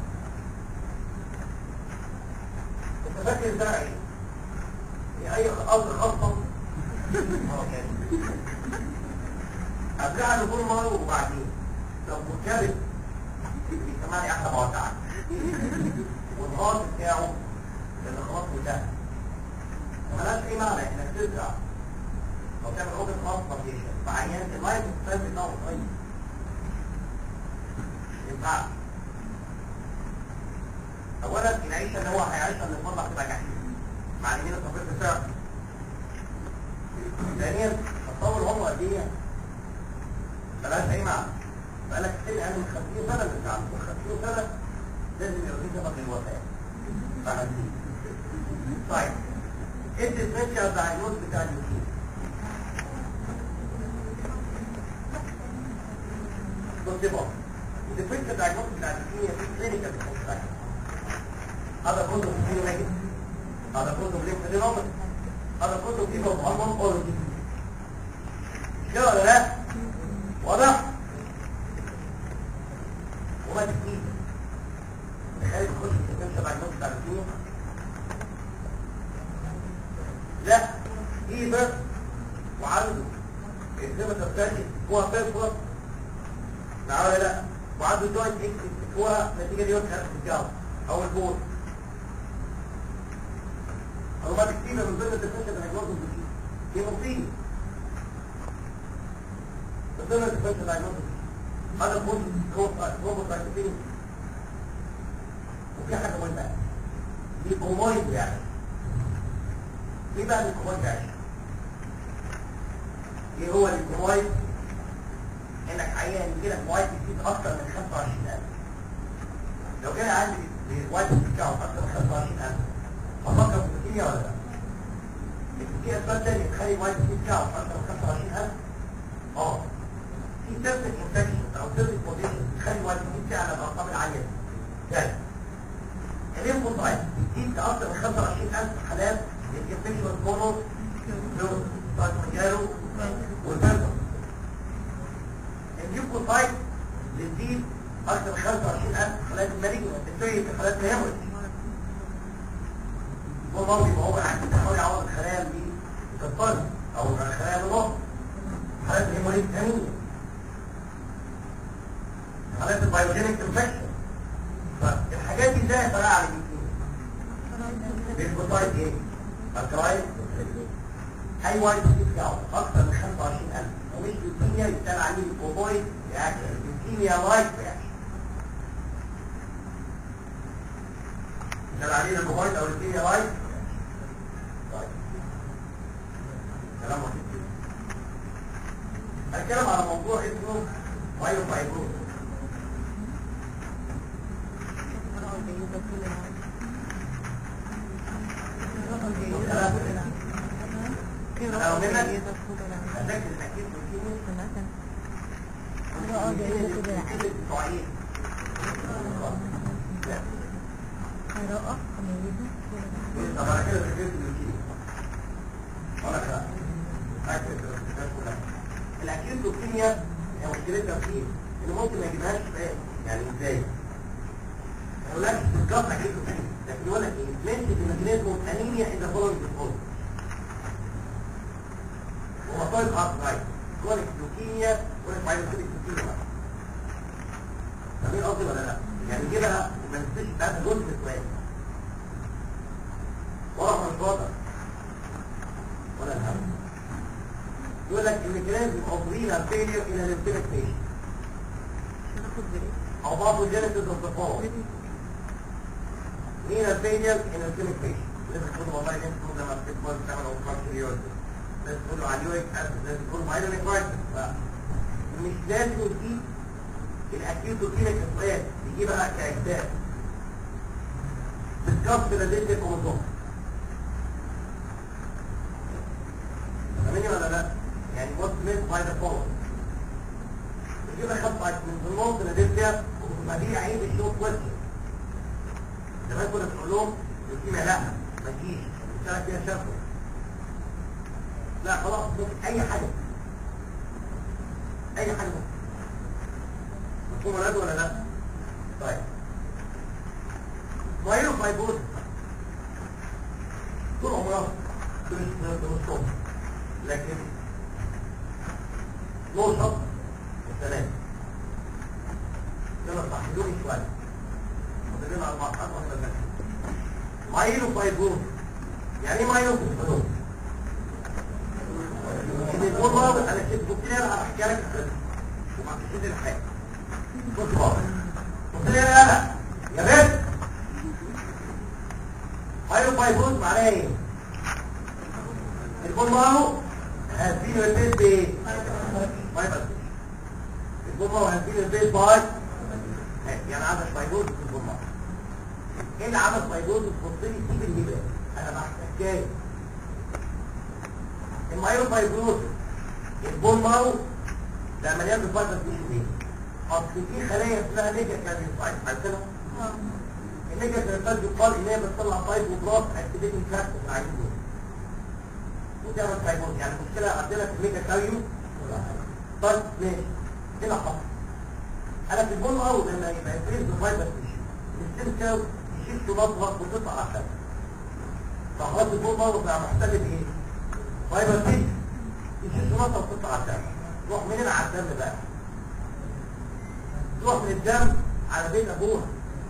انت فاكر الزرع ايه؟ هي اي ارض خاصه اه كده ازرع له بطل وبعدين لو مرتبط بيسمعني احلى موزعه والغاز بتاعه اللي خلاص انتهى ملهاش اي معنى انك تزرع او تعمل اوبن ترانسبلانتيشن بعيان اللايف ستايل بتاعه طيب ينفع اولا العيشه اللي هو هيعيشها من المطلع تبقى جحيم مع ان هنا تفريط السعر ثانيا تصور هم قد ايه ملهاش اي معنى بقالك سن اقل من 50 سنه انت عندك 50 سنه لازم يبقى في سبب للوفاه فهدي طيب ايه الديفرنشال دايجنوز بتاع الليوكيميا بص بقى الديفرنشال دايجنوز بتاع الليوكيميا في كلينيكال ديفرنشال هذا كله في نيجاتيف هذا كله في ليمف هذا كله في هرمون اوريجين كده ولا لا واضح وما تكتيك تخيل تخش في الديفرنشال دايجنوز بتاع الليوكيميا لا ايبر وعنده الزمة الثاني هو بيرفور لا ولا لا وعنده جوينت اكس هو نتيجة ليوم خارج الجو او البول او ما تكتيبه من ضمن الدفنشن اللي هيجوزه دي مصيبة من ضمن الدفنشن اللي هيجوزه هذا كون كومبوسايتين وفي حاجة مهمة دي كومويد يعني ايه بقى الكومايد ده ايه هو الكومايد انك عيان يجيلك وايت كتير اكتر من 25000 لو كان عندي الوايت بتاعه اكتر من 25000 افكر في الكيمياء ولا لا في اسباب تانية تخلي الوايت بتاعه اكتر من 25000 اه في سيرفيس انفكشن او سيرفيس بوزيشن تخلي الوايت بتاعه على الارقام العاليه يعني الليمفوسايت بتزيد اكتر من 25000 حالات الانفكشن كولو جالو والبرزر النيوكوسايت بتزيد اكثر من 25000 حالات المالجنة بتسوي في حالات الهيموريج هو مرضي ما هو عندي تحاول يعوض الخلايا دي كالطرد او الخلايا بالنص حالات الهيموريج ثانية حالات البايوجينيك انفكشن فالحاجات دي ازاي فرقع على الجسم النيوكوسايت ايه؟ الكرايم اي واحد بتاعه اكثر من 25000 ومش لوكيميا يتقال عليه الكوبويد رياكشن لوكيميا لايك رياكشن يتقال عليه الكوبويد او لوكيميا لايك طيب كلام واحد كده هنتكلم على موضوع اسمه بايو فايبروز لو منك هتذكر الاكيد لوكيميا طب انا كده ذكرت اللوكيميا ولا لا الاكيد لوكيميا هي مشكلتها فيه ان ممكن ما يجيبهاش سؤال يعني ازاي يقول لك بالظبط اكيد لوكيميا لكن يقول لك ايه لينس الميكانيزم انيميا اذا فولو بالفولو هو طالب ارثرايت كونك لوكيميا كونك مايلوسيتك لوكيميا فاهمين قصدي ولا لا يعني كده ما نسيش بقى جزء في السؤال ورا مش واضح ولا الهم يقول لك الميكانيزم اوف رينال فيلير الى ليمفيتك بيشن او باثوجينيسيس اوف ذا فور رينال فيلير الى ليمفيتك بيشن لازم تقول والله لازم تقول لما بتكبر تعمل اوقات كريوز لازم تقول له على اليوريك اسيد لازم تقول له مايلونيك مش لازم تجيب الاكيوت كده كسؤال يجيبها كاجزاء بالكف لديك الكروموسوم فاهمني ولا لا يعني وات ميت باي ذا فولو يجيبها خط من النص لديك وما دي عيب الشوط وجه زمان كنا بنقول لهم الكيمياء لا ما تجيش الرساله فيها شفوي لا خلاص ممكن اي حاجه اي حاجه ممكن مفهوم ولا ولا لا طيب مايلو فايبوز طول عمرها بالصوم لكن له شط والسلام يلا صحدوني شوية مدرين على بعض أربعة ولا لا مايلو فايبوز يعني ايه مايلو فايبوز يقول واضح انا كنت قلت لي انا هحكي لك القصه وما تشيل الحاجه بص واضح قلت لي انا يا بنت هايو بايبوز معناها ايه يقول معه هديله البيت بايه بايبوز البومه وهنزيل البيت باي يعني عمل فايبروز في البومه ايه اللي عمل فايبروز تبص لي سيب الهبال انا بحكي حكايه المايرو فايبروز البون مارو ده مليان بفايبر تيشو ايه اصل في خلايا اسمها نيجا كاريوسايت عارفينها النيجا كاريوسايت يقال ان هي بتطلع فايبروبلاست اكتيفيتنج فاكتور في العين دول وتعمل فايبروز يعني المشكله عندنا في النيجا كاريو طيب ماشي هنا حصل انا في البون مارو لما يبقى فريز بفايبر تيشو الستيم سيل يشيل شباطها وتطلع على الشمس فخلاص البون مارو بقى محتل بايه؟ فايبر تيشو يشيل شباطها وتطلع على الشمس تروح منين على الدم بقى تروح من الدم على بيت ابوها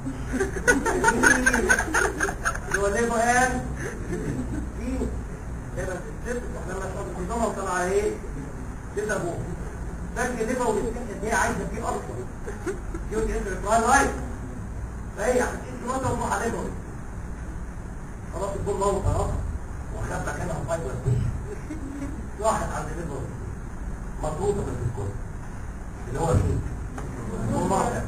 اللي هو ليه بقى في لما الست لما تحط النظام وطلع على ايه بيت ابوها فاكر ليه بقى ان هي عايزه فيه اصلا يوم ينزل الفراي لايت فهي هتشيل شباطها وتروح على ليبر خلاص البول الله خلاص وخد مكانها فايبر راحت عند ليبر مضغوطه في الكل اللي هو مين المرأة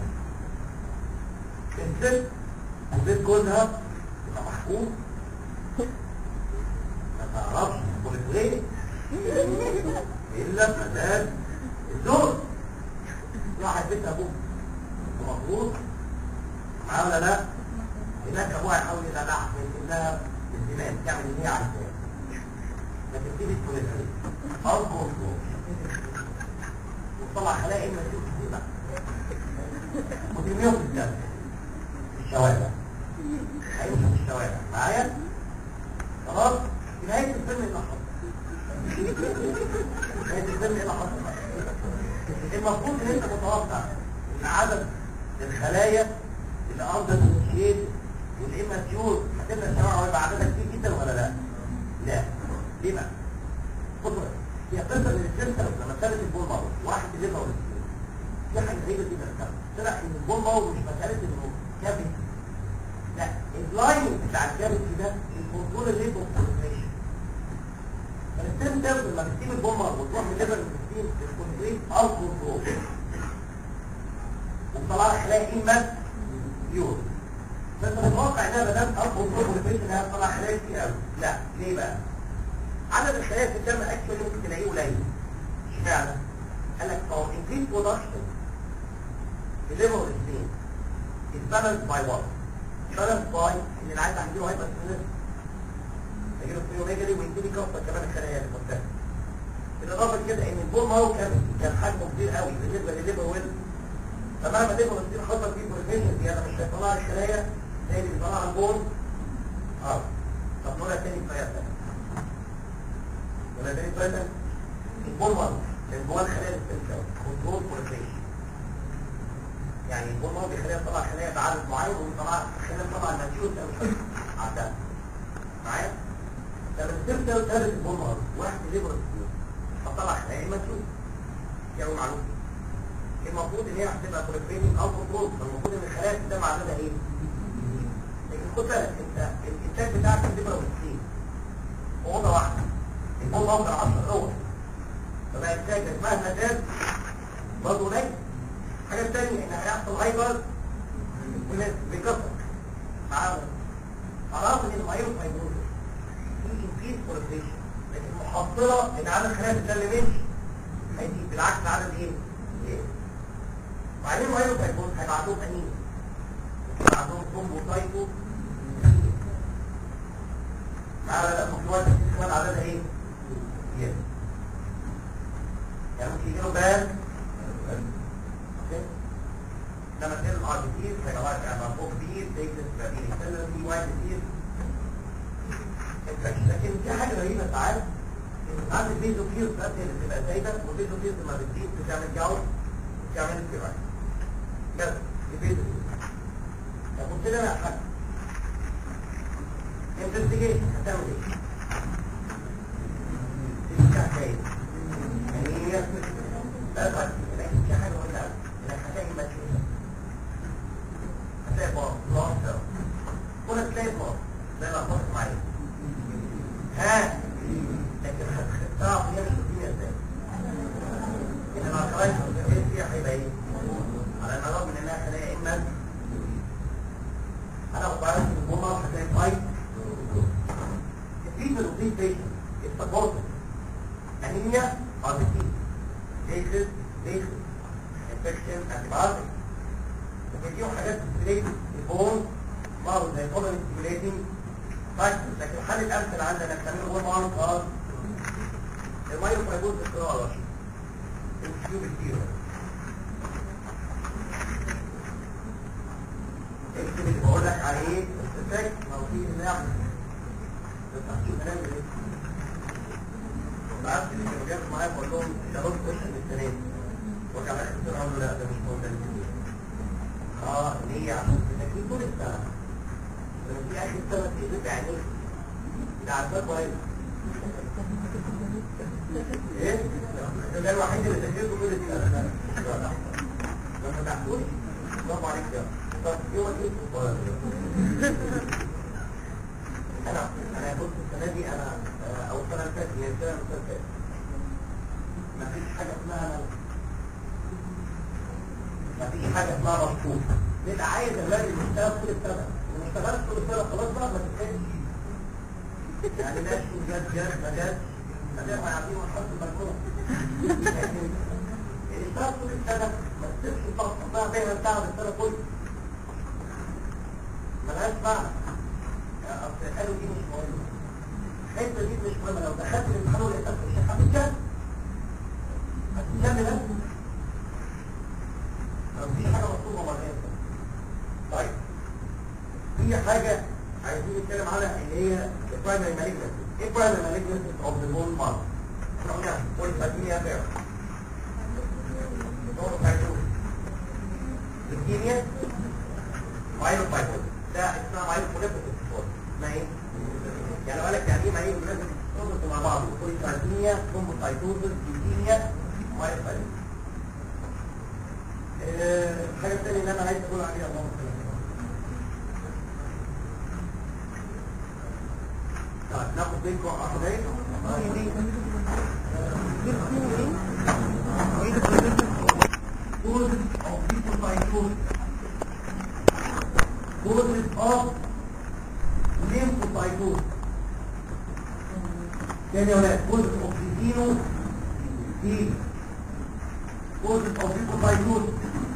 الست البيت جوزها يبقى محكوم ما تعرفش تقول ليه الا فساد الزوج راح بيت ابوه ومفروض معاه ولا لا هناك ابوها يحاول يدلعها انها بالزمان تعمل اللي هي عايزاه لكن دي بتقول لها او كنترول وطلع خلايا اما تشوف كده وترميهم في الجنة في الشوارع هيمشوا في الشوارع معايا خلاص في نهاية الفيلم ايه اللي حصل نهاية الفيلم ايه اللي حصل المفروض ان انت متوقع ان عدد الخلايا اللي ارضى الشيد والاماتيور هتبقى الشوارع ويبقى عددها كتير جدا ولا لا؟ لا ليه بقى؟ خد بالك هي قصه من السلسله لما ابتدت البول مارو واحد الليفر والسكين في حاجه غريبه جدا بتحصل طلع ان البول مارو مش مساله انه كافيتي لا اللاين بتاع الكافيتي ده الكنترول الليفر والسكين فالستيم ده لما بتسيب البول مارو وتروح من الليفر للسكين الكنترول او كنترول وطلع لك خلايا اما يور فانت متوقع انها ما دام او كنترول والبيت انها تطلع خلايا كتير قوي لا ليه بقى؟ عدد الخلايا في الدم اكشولي ممكن تلاقيه قليل اشمعنى قال لك هو انكريز برودكشن في ليفر والسبين is balanced by what balanced by ان العيل عنده هايبر سينس يجيله سيوميجالي ويديني كفه كمان الخلايا اللي قدام بالاضافه لكده ان البول مارو كان كان حجمه كبير قوي بالنسبه للليفر ويل فمهما الليفر والسبين حصل فيه بريفيشن دي انا مش هيطلع لي الخلايا زي اللي بيطلعها البول اه طب نقولها تاني بطريقه ثانيه ولا تاني بطريقه البولمر من جوه الخلايا السلسله كنترول بوليفريشن يعني البولمر بيخليها تطلع خلايا بعدد معين ويطلع خلايا تطلع الماتيور ده عدد معايا لما السلسله ثابت البولمر واحد ليبر هتطلع خلايا الماتيور دي اول معلومه المفروض ان هي هتبقى بوليفريشن او كنترول فالمفروض ان الخلايا تبقى عددها ايه لكن خد بالك انت الانتاج بتاعك الليبر والسكين اوضه واحده البول موقع 10 اول فبقى التاجر مهما زاد برضه قليل الحاجه الثانيه ان هيحصل هايبر والناس بيكسر معاهم عرفت ان المايرو فايبروز في انكريز بوليفريشن لكن محصله ان عدد خلايا الدم مش هيزيد بالعكس عدد ايه؟ ايه؟ وبعدين المايرو فايبروز هيبقى عندهم انيميا هيبقى عندهم ثرومبوسايتو معانا لا مكتوبات كمان عددها ايه؟ زياده يعني ممكن يجيله بان اوكي لما تصير الار كتير هيبقى يعني فوق كبير تيجي تبقى يستنى في واحد كتير لكن في حاجه غريبه ساعات ساعات البيزو كير بس اللي بتبقى زايده والبيزو كير لما بتزيد بتعمل جو بتعمل استيرايد بس البيزو كير طب قلت لنا حاجه انفستيجيشن هتعمل ايه؟ تفتح كيف يعني هي لا فرق لكن في حاجه قلنا انك هتلاقي ماتشوزه هتلاقي باص باص ولا تلاقي باص زي ما باص معايا ها لكن هتعرف هي مش بتجيب ازاي ان ما قرأت فيها هيبقى ولا ايه؟ على الرغم من انها خلايا اما انا وبعرف ان الجمله هتلاقي فايت في تنظيم بيشن التفاصيل انيميا اربيتي ليكس ليكس انفكشن انتيبيوتيك وبيديهم حاجات ستريت البون بعض زي كومن ستيميليتنج فاكتورز لكن الحل الامثل عندنا بتعمله هو معروف خالص المايو فايبوز القراءه رشيد الكيوب كتير اكتب اللي بقول لك عليه بس فاكر لو في اللعب بس هتشوف كلام ايه بعت اللي كانوا بياخدوا معايا بقول لهم ده نص كويشن السنه دي وكان اخر السنه اقول له لا ده مش موجود اه ليه عشان تذاكرين طول السنه لما في اخر السنه تقلب عينيك ده عارفاه كويس ايه؟ ده الوحيد اللي ذاكرته طول السنه ما فتحتوش برافو عليك يا طب يومك ايه؟ انا انا كنت السنه دي انا او السنه اللي فاتت هي السنه اللي فاتت ما فيش حاجه اسمها ما فيش حاجه اسمها مشروط بيبقى عايز الولاد اللي يشتغل طول السنه اللي ما اشتغلش طول السنه خلاص بقى ما تتكلمش يعني ماشي جد جد ما جد خليهم يعطيهم ونحط البلكونه لكن اللي اشتغل طول السنه ما تسيبش الطاقه بقى بيها بتاعه السنه كلها ملهاش معنى اصل قالوا دي مش مهمه الحته دي مش مهمه لو دخلت الامتحان ولقيتك مش هتتكلم هتتكلم ده دي حاجه مطلوبه مرتين طيب في حاجه عايزين نتكلم عنها اللي هي البرايمري مالجنسي ايه البرايمري مالجنسي اوف ذا بون مارك احنا قلنا بولي فاتينيا فيرا دور فايتوز الكيميا مايلوفايتوز ده اسمها مايلوفايتوز اسمها ايه؟ يعني قال لك يعني ايه مايلوفايتوز مع بعض بولي فاتينيا ثرومبوسايتوز ليوكيميا مايلوفايتوز الحاجة الثانية اللي أنا عايز أقول عليها اللهم صل طيب ناخد بينكم عشر دقايق Causes of lymphocytosis Causes of lymphocytosis تاني يا ولاد Causes of xenophil Causes of lymphocytosis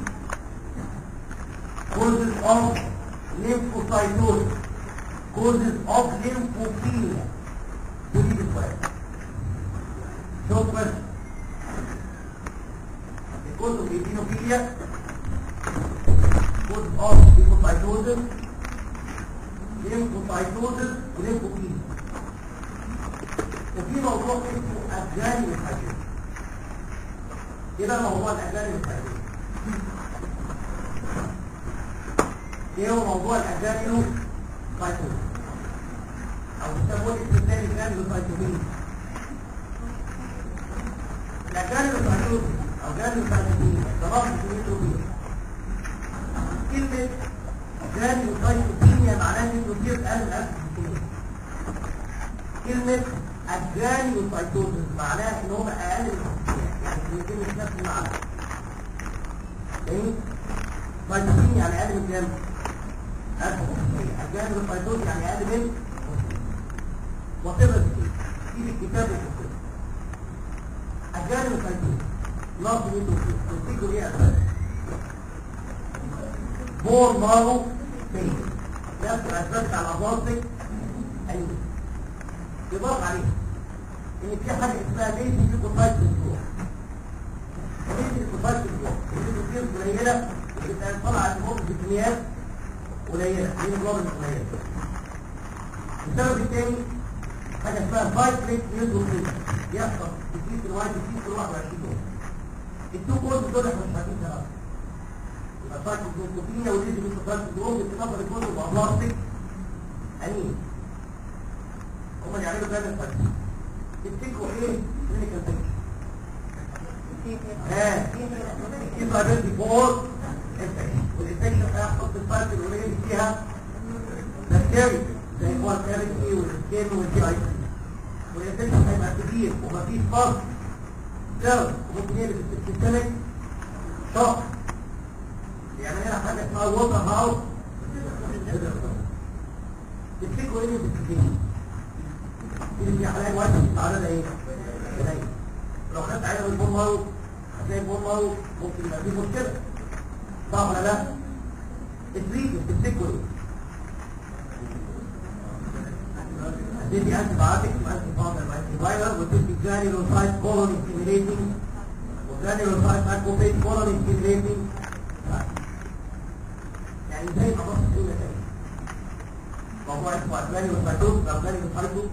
causes of lymphocytosis causes of lymphophilia ودي بالسؤال شو question the cause of eosinophilia cause of lymphocytosis lymphocytosis وليمفوفيlia وفي موضوع اسمه أجاني الحاجات ايه بقى موضوع الأجاني الحاجات ايه هو موضوع الاجانيلو سايتومين او بيسموه الاسم الثاني جانيلو سايتومين الاجانيلو سايتومين او جانيلو سايتومين ضرب النيتروبين كلمة جانيلو سايتومين معناها نيتروبين اقل من 1000 كلمة الجانيلو سايتومين معناها ان هم اقل من يعني الاثنين مش نفس المعنى فاهم؟ سايتومين يعني اقل من كام؟ الجانب الفيتوز يعني اقل من وصفة في الكتاب الكتاب الجانب الفيتوز لفظ يتوفي تفتكروا ايه اساس بور مارو فين نفس الاساس بتاع الاباطي ايوه يضاف عليه ان في حاجه اسمها ليس في كوفايت الجوع ليس في كوفايت الجوع اللي بتصير قليله بتبقى طالعه الموت بكميات قليلة مين الجواب قليلة السبب الثاني حاجة اسمها فايتريت نيوتروفيل يحصل في كيس الواحد في كيس الواحد 21 يوم التو كورس دول احنا مش عارفين سبب يبقى فايتريت نيوتروفيل وليد نيوتروفيل دول بتتنظر الكورس بأبلاستيك أنين هم اللي يعملوا كده الفايتريت تفتكروا ايه كلينيكال بيكتشر ها الكيس لايبيلتي فور والانفكشن هيحصل في الفرق القليل اللي فيها بكتيريا زي هو الكارثي والسكين والجي اي سي والانفكشن هيبقى كبير ومفيش فرق سبب وممكن يلبس في السيستمك طب يعني هنا حاجه اسمها ووتر هاوس تفتكروا ايه اللي بتفتكروا اللي في حالات واحد متعرضه ايه قليل لو خدت عينه من البول مارو هتلاقي البول مارو ممكن يبقى فيه مشكله صح ولا لا التريت تفتكروا ايه هتدي انتي بايوتيك وانتي فاوندر وانتي فايرال وتدي جرانيولوسايت كولوني ستيميليتنج وجرانيولوسايت ماكروفيج كولوني ستيميليتنج يعني زي ما بص كده تاني موضوع اسمه جرانيولوسايتوز او جرانيولوسايتوز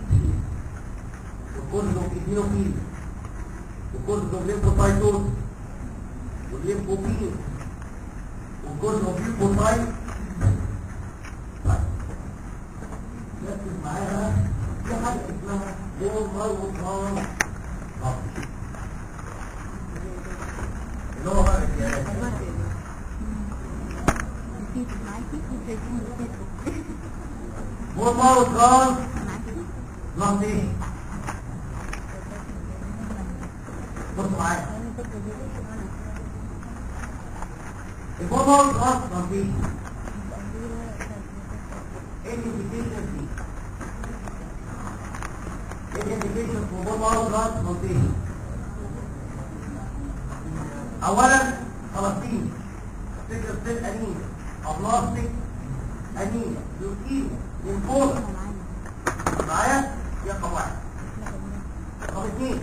وكورزو ايدينوفيل وكورزو ليمفوسايتوز والليمفوبين وكورزو ليمفوسايت طيب ركز معايا في حاجه اسمها بول ماروتران اللي هو بقى الجهاز بول ماروتران لطيف بصوا معايا البول ماروتران لطيف ايه الانديكيشن دي ايه الانديكيشن في بول ماروتران لطيف اولا فلسطين فكرة سيل انيميا ابلاستيك انيميا لوكيميا ليمفوما معايا دي رقم واحد رقم اثنين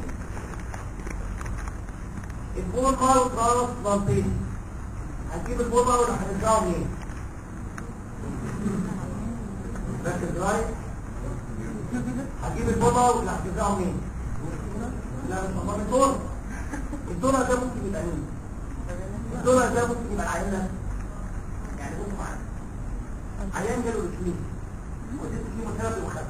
البول مارو ترانس بلانتيشن هنجيب البول مارو اللي هنرجعه منين؟ ركز معايا هجيب البول مارو اللي هترجعه منين؟ لا مش من الدولار الدولار ده ممكن يبقى مين؟ الدولار ده ممكن يبقى العيان ده يعني بص معايا عيان جاله لوكيميا وديت كيموثيرابي وخد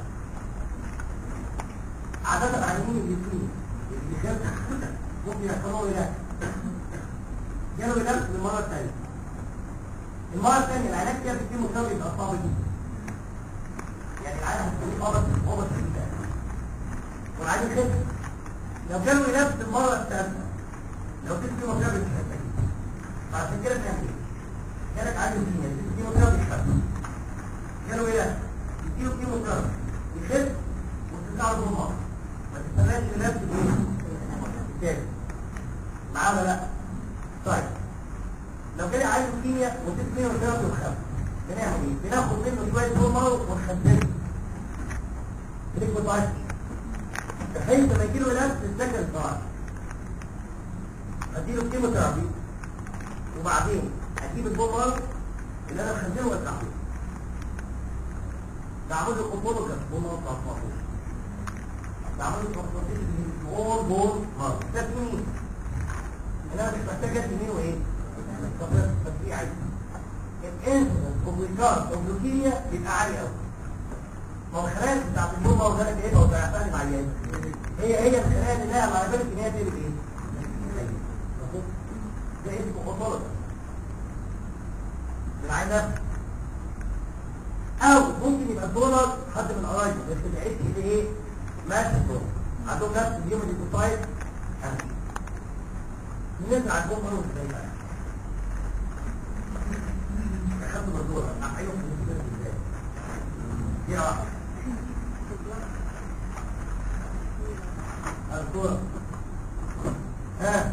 عادة عيانين اللوكيميا اللي خد ممكن يحصلوا علاج جاله علاج للمرة الثانية المرة الثانية العلاج فيها بالكيموثيرابي يبقى صعب جدا يعني العيان هتخليه قبض قبض جدا والعيان خف لو جاله علاج المرة الثالثة لو كنت كيموثيرابي مش هتلاقيه فعشان كده بنعمل ايه؟ جالك عادي لوكيميا اديته كيموثيرابي يخف قالوا ايه ده؟ يديله كيمو ثيرابي يخف وترجع له بالمره ما تستناش لنفس الايه؟ الثاني معاه ولا لا؟ طيب لو جالي عايز كيمياء واديت كيمو ثيرابي وخف بنعمل ايه؟ بناخد منه شويه هرمون ونخزنه تريكو تايب بحيث لما يجيله نفس السكن طبعا اديله كيمو ثيرابي وبعدين اجيب البومر اللي انا مخزنه وارجعه له بعمل له اوتولوجيس بومر ترانسبورتيشن بعمل له ترانسبورتيشن من بول بول مارك ده مين انا مش محتاج ادي مين وايه تطبيعي الانسولين اوبليكارد او لوكيميا بيبقى عالي قوي ما هو الخلايا بتاعت البومر وذلك ايه لو ضيعتها مع العيان هي هي الخلايا اللي لها مع بالك ان هي تقلب ايه ده اسمه اوتولوجيس العين ده او ممكن يبقى الدولار حد من قرايبه بس بعيد كده ايه ماشي الدولار عندهم نفس اليوم اللي بتايب الناس عندهم قانون ازاي بقى اخدوا بالدولار احيهم في الدولار ازاي دي واحده الدولار ها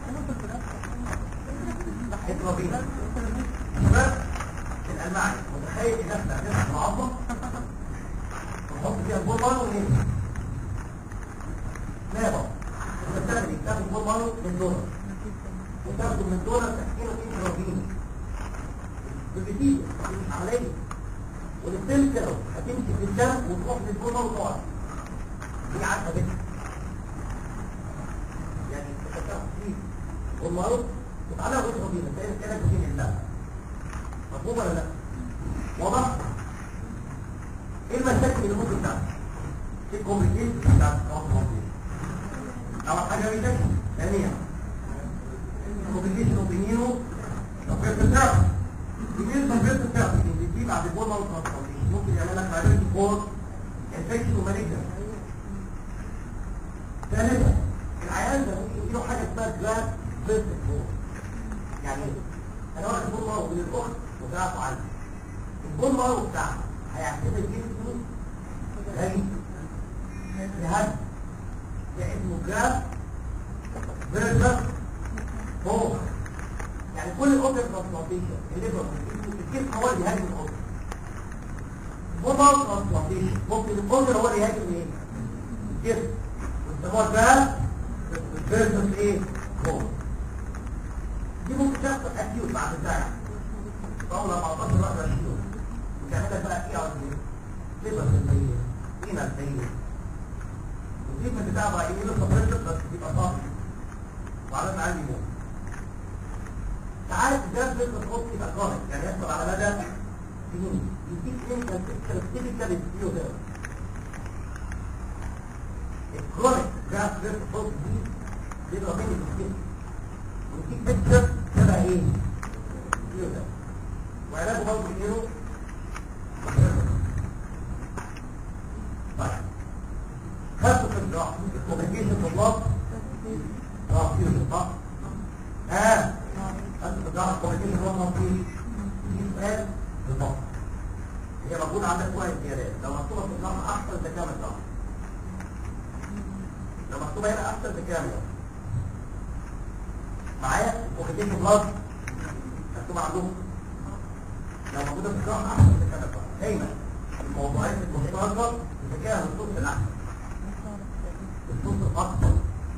اضرب بينا بس الألماني متخيل إن نفسك هتفتح العظمة ونحط فيها البول مانو وننزل لا بقى وتستخدم تاخد البول مانو من دولار وتاخده من دولار تحكينه في إبراهيم بالبتيجة مش عملية والستيل كده هتمشي في الدم وتروح للبول مانو تقعد دي عارفة بس يعني انت تاخد فيه بول مانو وتعالى وجهه بينا زي كده بتيجي الله مفهوم ولا لا واضح ايه المشاكل اللي ممكن تعمل ايه الكومبليكيشن بتاعت الكومبليكيشن اول حاجه مشاكل ثانيا الكومبليكيشن اوبينينو تطبيق الثيرابي يمين تطبيق الثيرابي اللي بيجي بعد البول ترانسبورتيشن ممكن يعمل لك علاج فور انفكشن ومالجن ثالثا العيان ده ممكن يجيله حاجه اسمها جلاس فيستيك يعني ايه؟ انا واخد بول مارو من الاخت وجرحته عندي البول مارو بتاعها هيعتبر جسمي غريب لهد ده اسمه جراف فيرجر هو يعني كل الاوبر ترانسبلانتيشن الليفر الجسم هو اللي بيهاجم الاوبر البول مارو ترانسبلانتيشن ممكن الاوبر هو اللي يهاجم ايه؟ الجسم والسموه جراف فيرجر ايه؟ هو دي ممكن تحصل اكيوت بعد ساعه طول 14 رقم اكيوت وتعمل بقى ايه على ايه ليبر سلبيه ايه سلبيه والتريتمنت بتاعها بقى ايه سبريشن بس بيبقى صافي وعلى عندي موت ساعات ده بيبقى صوت يبقى كرونيك يعني يحصل على مدى سنين يديك كلينيكال بيكتشر تيبيكال فيزيوثيرابي الكرونيك جراف بيبقى صوت دي بيبقى بين السكين ودي بيكتشر شبه ايه؟ كده وعلاجه برضه بالايرو طيب خدته في الجراحه الكوميونيكيشن في البلاط اه فيوجن صح؟ ها خدته في الجراحه الكوميونيكيشن في البلاط في في سؤال بالضبط هي موجوده عندك شويه زيادات لو مكتوبه في الجراحه احسن تكامل جراحه لو مكتوبه هنا احسن تكامل معايا وخدين بلاد مكتوب عندهم لو موجوده في الجراحه احسن من كده بقى دايما الموضوعات المشتركه بتذاكرها من الصوت الاحسن الصوت الاكثر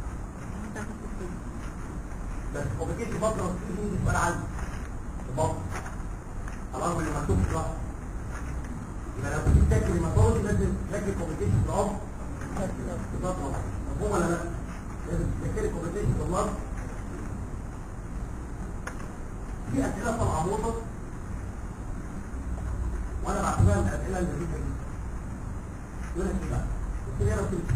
بس كوميونيكيشن فتره في دي سؤال عندي البطن الامر اللي مكتوب في الجراحه يبقى لو كنت بتذاكر الماتولوجي لازم تذاكر كوميونيكيشن في العمر بالظبط مفهوم ولا لا؟ لازم تذاكر كوميونيكيشن في العمر في أسئلة طبعا موضة وأنا بعتبرها من الأسئلة اللذيذة جدا يقول لك إيه بقى؟ قلت لي أنا قلت لك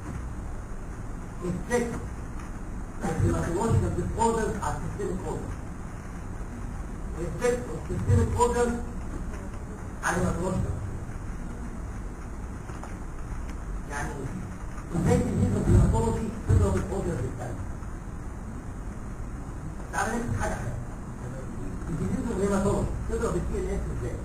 السكت الهيماتولوجيكال ديسوردرز على السيستميك اوردر والسكت والسيستميك اوردر على الهيماتولوجيكال يعني ازاي تجيب الهيماتولوجي تضرب الاوردر بالثاني تعالى نمسك حاجة حاجة الجديد الهيماتولوجي تضرب التي ان اس ازاي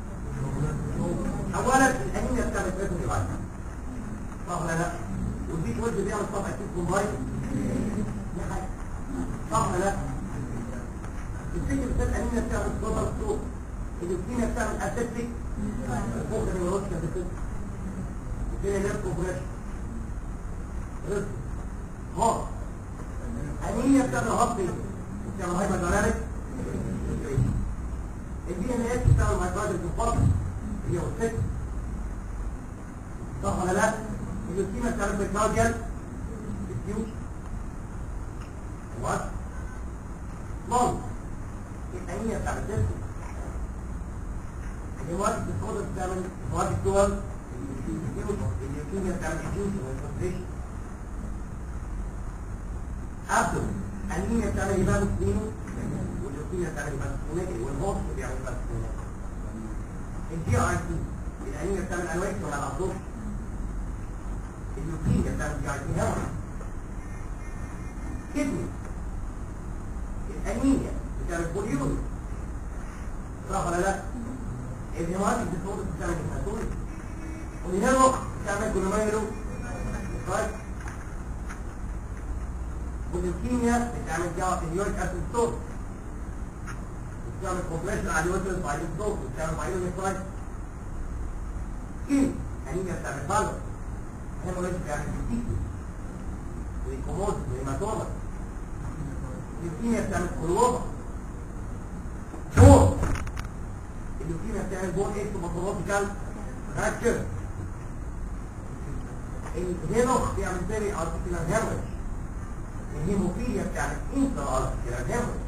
اولا الانيميا بتعمل بريتو ديفايس صح ولا لا والبي ويلز بيعمل طبع كيس كومباين دي حاجه صح ولا لا السجن بتاع الانيميا بتعمل صدر الصوت الكيميا بتعمل اسيتيك فوق النيوروتيكا بتكتب وكده نيرف كومبريشن رزق هارت انيميا بتعمل هارت بيت بتعمل هايبر الدي ان اس بتاع الميتوازن في الفصل هي والست صح ولا لا اللوكيميا بتاع الميتوازن الفيوش وات لون الانيميا بتاع الجسم الهواج الديسوردر بتعمل هواج الدول اللوكيميا بتعمل الفيوش والكونسنتريشن ابدو انيميا بتعمل هيباتوسبينو واللوكيميا بتعمل هيباتوسبينو والهوست بيعمل هيباتوسبينو الجي اي تي الانيميا بتعمل انواكس ولا الابدوش اللوكيميا بتعمل جي اي تي هوا كدني الانيميا بتعمل بوليوري صح ولا لا الهيماتيك ديسوردر بتعمل هيباتوري والهيرو بتعمل جلوميرو رايت والليوكيميا بتعمل هيوريك اسيد ستور بتعمل كومبريشن على اليوترس بايلين ستور بتعمل بايلين نيفرايت كيم انيميا بتعمل بالور هيموريج بتعمل كتيكي ويكوموز وهيماتوما الليوكيميا بتعمل كلوبا بور الليوكيميا بتعمل بور اكتوباثولوجيكال فراكشر الهينوخ بيعمل بيري ارتيكولار هيموريج الهيموفيليا بتاعت انترا ارتيكولار هيموريج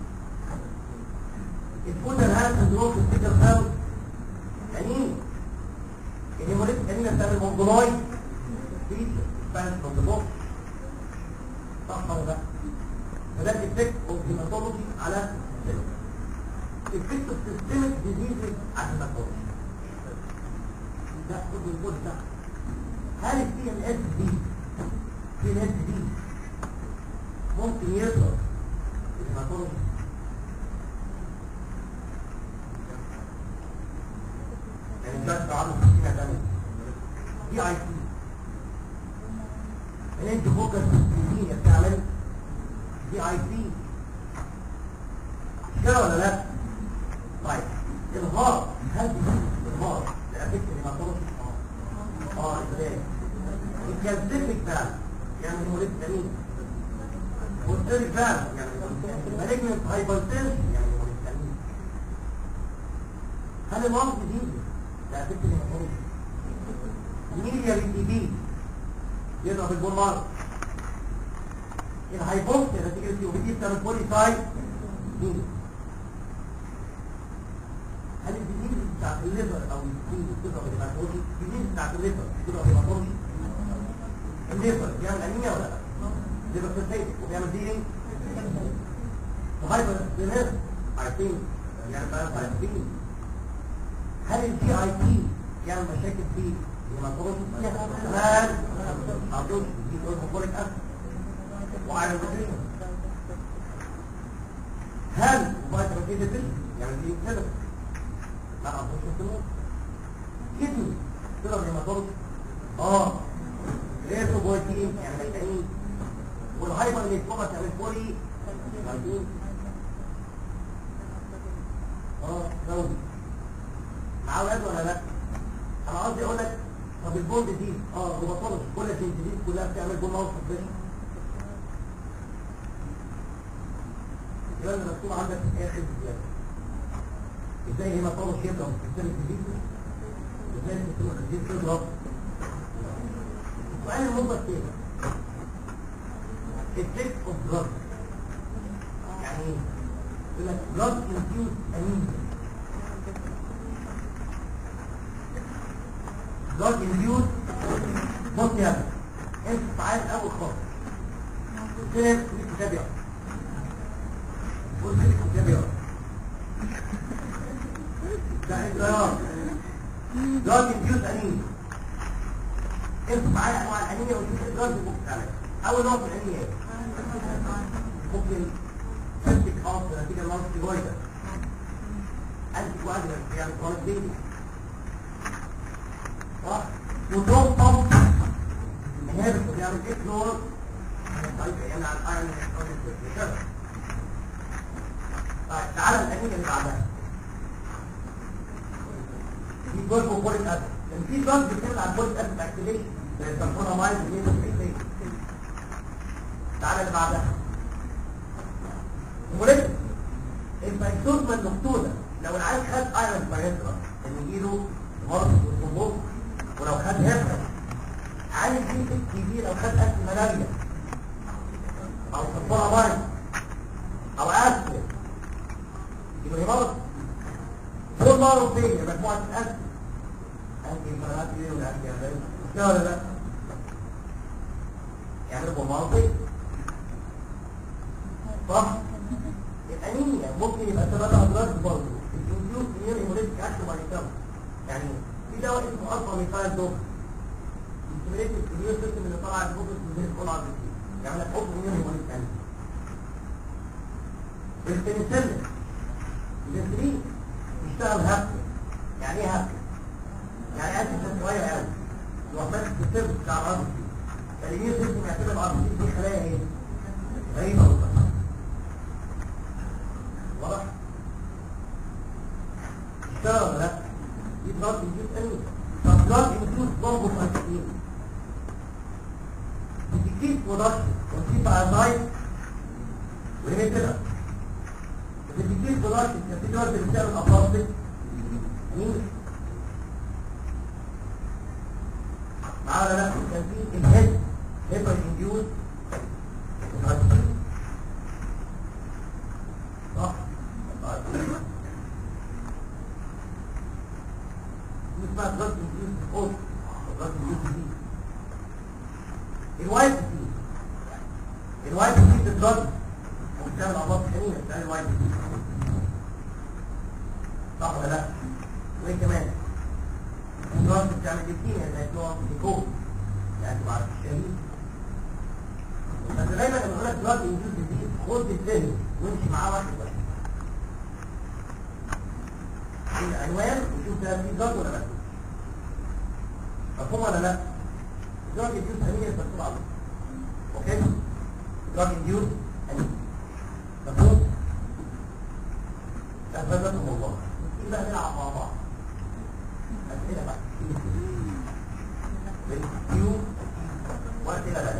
الفوتر هاند سندروم في السيكل ساوند انين الهيموريج انين بتعمل مونجولاي فيتر سبانس فروم ذا بوك صح ولا لا؟ فده الافكت اوف هيماتولوجي على الافكت اوف سيستميك ديزيزز على الهيماتولوجي ده خد الكود ده هل السي ام اس دي سي ام اس دي ممكن يضرب الهيماتولوجي دي اي سي ان انت فوكس الدنيا بتعمل دي اي سي كده ولا لا طيب الغار هل دي الغار ده افكت اللي ما طلعش اه ازاي الكالسيفيك فعلا يعني مولد سليم والسيرك فعلا يعني مالجنت هايبرتنس يعني مولد سليم هل الوصف دي ده افكت اللي ما طلعش ميديا للدي بي يضرب البولمار الهايبوكس نتيجة التي بتعمل بوليسايد مين هل الديزيز بتاعت الليفر او الديزيز بتضرب الهيماتولوجي الديزيز بتاعت الليفر بتضرب الهيماتولوجي الليفر بيعمل انيميا ولا لا الليفر سيستيك وبيعمل دي ايه وهايبر ستينير عارفين يعني بقى عارفين هل الجي اي تي يعمل مشاكل في الهيماتولوجي كمان عطوش دي اوركوبوليك اسيد وعلى البكتيريا هل فيتامين دي ديفيشن يعني دي كده لا ما فيش اهتمام كدني تقدر الهيماتولوجي اه ريتروبويتين يعني فيتامين والهايبر ليكوما تعمل بولي لايدين اه دولي مع اولاد ولا لا انا قصدي اقول لك طب البولد دي اه هيماتولوجي كل الجنسيات كلها بتعمل بول ماوس الكلام اللي مكتوب عندك في الاخر زياده ازاي هنا طالب يضرب في السنه الجديده ازاي السنه الجديده تضرب السؤال المنظر كده effect of blood يعني ايه؟ يقول لك blood induced anemia blood induced بص يا ابني انت تعال اول خالص قلت لك في كتاب يقرا قلت لك كتاب يقرا ده انقيار blood induced anemia انت معايا انواع الانيميا وشوف البلاد ممكن تعمل اول نوع من الانيميا ايه؟ ممكن سيبتيك هارت نتيجه لنقص الجويده انتي كواجولانت يعني كرونيك بيبي صح ودروب بامب النهايه بيعمل ايه كلور طيب يعني على الايرون كده طيب تعالى الانيميا اللي بعدها في جولفو بوليك اسيد كان في دراج بتعمل على البوليك اسيد اكتيفيشن زي السلفونامايد والميثوتريكسين تعالى اللي بعدها مولد الفيكتوز من النقطوده لو العيال خد ايرون بايرترا ان يجيله مرض والجمهور ولو خد هيبرا عالي في تي بي لو خد انتي ملاريا او سلفونامايد او اسبرين يبقى مرض كل مرض فين مجموعه الاسبرين انتي انفلاماتوري ولا انتي انفلاماتوري لا ولا لا يعملوا مناطق صح الانيميا ممكن يبقى سببها امراض برضه الجلوكوز نير هيموليتيك اكشن بعد كده يعني في دواء اسمه الفا ميثايل دوب يستمريت الكليو سيستم اللي طالع الجلوكوز من غير كل عضلتين يعمل لك حب نير هيموليتيك ثاني البنسلين البنسلين يشتغل هبل يعني ايه هبل؟ يعني اسف شويه قوي الوفاه السر بتاع الارض فاليمين سيستم يعتبر الارض دي خلايا ايه؟ غريبه وصحة. واضح؟ اشتغل ولا لا؟ دي بلاد بيجيب اني طب بلاد انكلود بومبو فانتين بتكتيك برودكشن وفي بارازايت وهي كده بتكتيك برودكشن كان في دول بتعمل ابلاستيك مين؟ معاه ولا لا كان في الهيد هيبر انديوز صح اسمها دراج انديوز اوف دراج انديوز دي الوايت دي الوايت دي الدراج وبتعمل امراض ثانيه بتعمل الوايت دي صح ولا لا وايه كمان الدراج بتعمل ليكيميا زي نوع الكوب يعني بعد الشهيد بس دايما لما بقول لك دراج انديوز دي خد السن وامشي معاه واحد واحد العنوان وشوف ده في دراج ولا لا مفهوم ولا لا؟ دراج انديوز انيميا مكتوب عليه اوكي؟ دراج انديوز انيميا مفهوم؟ أثبتكم الله نبتدي بقى نلعب مع بعض أسئلة بقى بالكيو وأسئلة بقى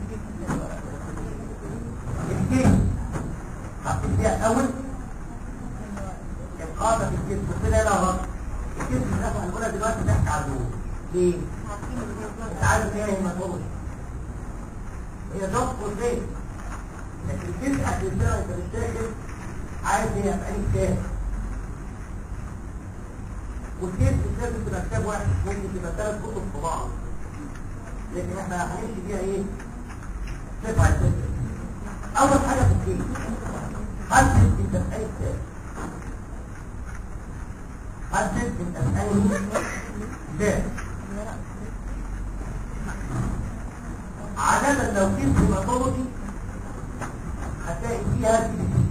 الكيس هبتدي فيها الأول القاعدة في الكيس بص لي أنا أهو الكيس اللي احنا هنقولها دلوقتي بنحكي على دول ليه؟ أنت عارف إن هي هيماتولوجي هي ضغط وزين لكن الكيس هتنزلها أنت مش داخل عايز هي في أي كتاب والكيس مش لازم تبقى كتاب واحد ممكن تبقى ثلاث كتب في بعض لكن احنا هنمشي فيها ايه؟ ستيب باي ستيب اول حاجه في الكيس حدد انت في اي كتاب حدد انت في اي كتاب عادة لو كيس هيماتولوجي هتلاقي فيها دي بي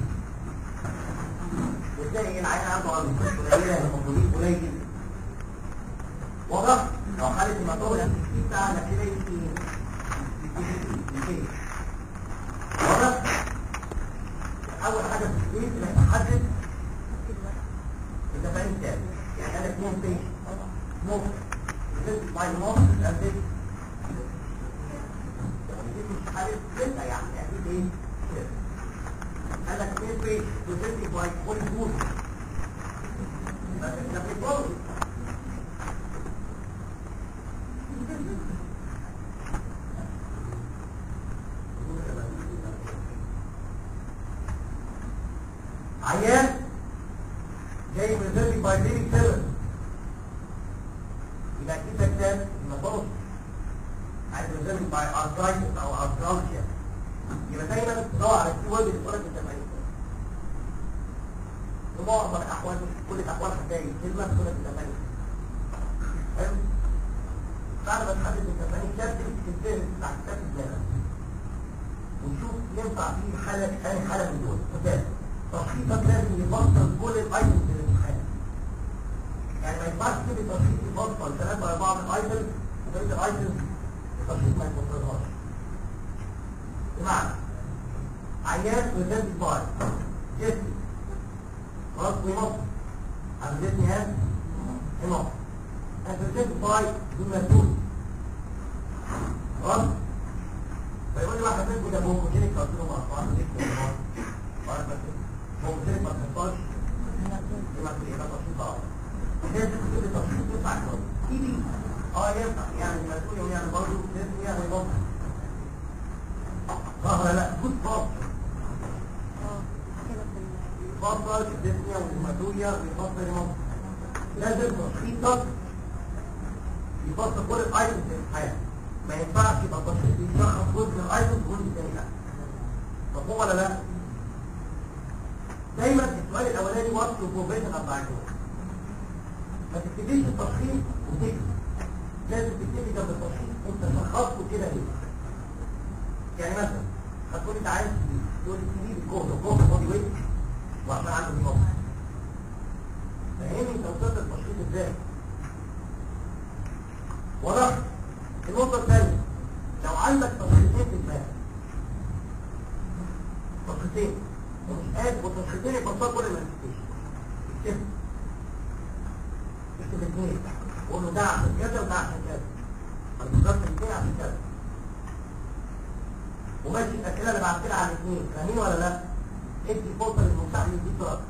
وتلاقي العين عنده عظيم قليلة المفروضين قليل جدا واضح؟ لو حالة هيماتولوجي الكيس بتاعنا كده يمكن واضح؟ أول حاجة في الكيس انك تحدد انت فاهم كام يعني انا اثنين بيش نص بتنزل باي نص الأنديك يعني دي مش حالة لسه يعني اكيد ايه كده قال لك اثنين بيش بتنزل باي كل جول بس انت بتقول عيان جاي من ذلك باي ليبي سيلر يبقى كده كتاب المطاف عايز من ذلك باي ارترايتس او ارترالجيا يبقى دايما تدور على الكي وورد اللي بتقولك انت مريض في معظم الاحوال مش في كل الاحوال هتلاقي كلمه بتقولك انت مريض حلو بعد ما تحدد انت مريض كتاب تكتب بتاع كتاب الزمن ونشوف ينفع فيه حاله اي حاله من دول مثال تخطيطك لازم يفصل كل الايتمز في الامتحان يعني ما ينفعش تجيب التخطيط يفصل ثلاثة أربعة من الايتمز وبقية الايتمز التخطيط ما يفصلهاش بمعنى عيان وزاد باي جسمي خلاص ويمص عند جسمي هان يمص انت وزاد باي دون مسؤول خلاص فيقول لي واحد منكم ده بونكوجينيك قلت له ما اصلا ليك ولا ممكن ما تحطاش لما تبقى تشويط لازم تجيب تشويط ينفع كده ايدي اه ينفع يعني مسؤول يعني برضه لازم يعني برضه ظهر لا جود فاصل فاصل الدنيا والهيماتوريا بيفصل الموت لازم تشخيصك يفصل كل الايتمز في الحياه ما ينفعش يبقى تشخيص يشخص جزء من الايتمز وجزء تاني لا مفهوم ولا لا؟ دايما السؤال الاولاني وصف البروفيشن اوف دايجنوز ما تكتبيش التشخيص وتكتب لازم تكتبي جنب التشخيص انت شخصته كده ليه يعني مثلا هتقول انت عايز تقول لي تجيب الكوره الكوره بودي ويت وعشان عنده دماغ فهمني انت وصلت التشخيص ازاي واضح النقطه الثانيه لو عندك تشخيصين في دماغك تشخيصين ومش قادر وتشخيصين يفصلوا كل المانيفستيشن اكتب اكتب الاثنين وقول له ده عشان كذا وده عشان كذا انا فكرت الاثنين عشان كذا وماشي الاسئله اللي بعد كده على الاثنين فاهمين ولا لا؟ ادي فرصه للمساعد يديك رد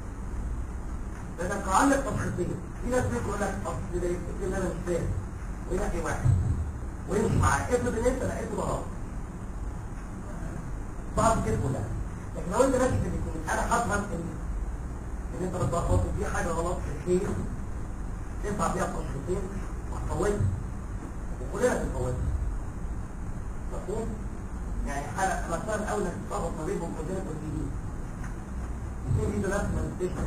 لانك عندك تشخيصين في ناس بيقول لك اصل ده يفتكر ان انا مش فاهم وينقي واحد ويمشي معاه افرض ان انت لقيته غلط صعب كده كلها لكن لو انت ماشي في الاثنين انا هفهم ان ان انت بتلخبط في حاجه غلط في الشيء تنفع بيها تشخيصين وهتفوتها وكلنا بنفوتها مفهوم؟ يعني حالة مثلا اول انك تتلخبط ما بينهم كلنا كلنا الاثنين دي نفس المانيفستيشن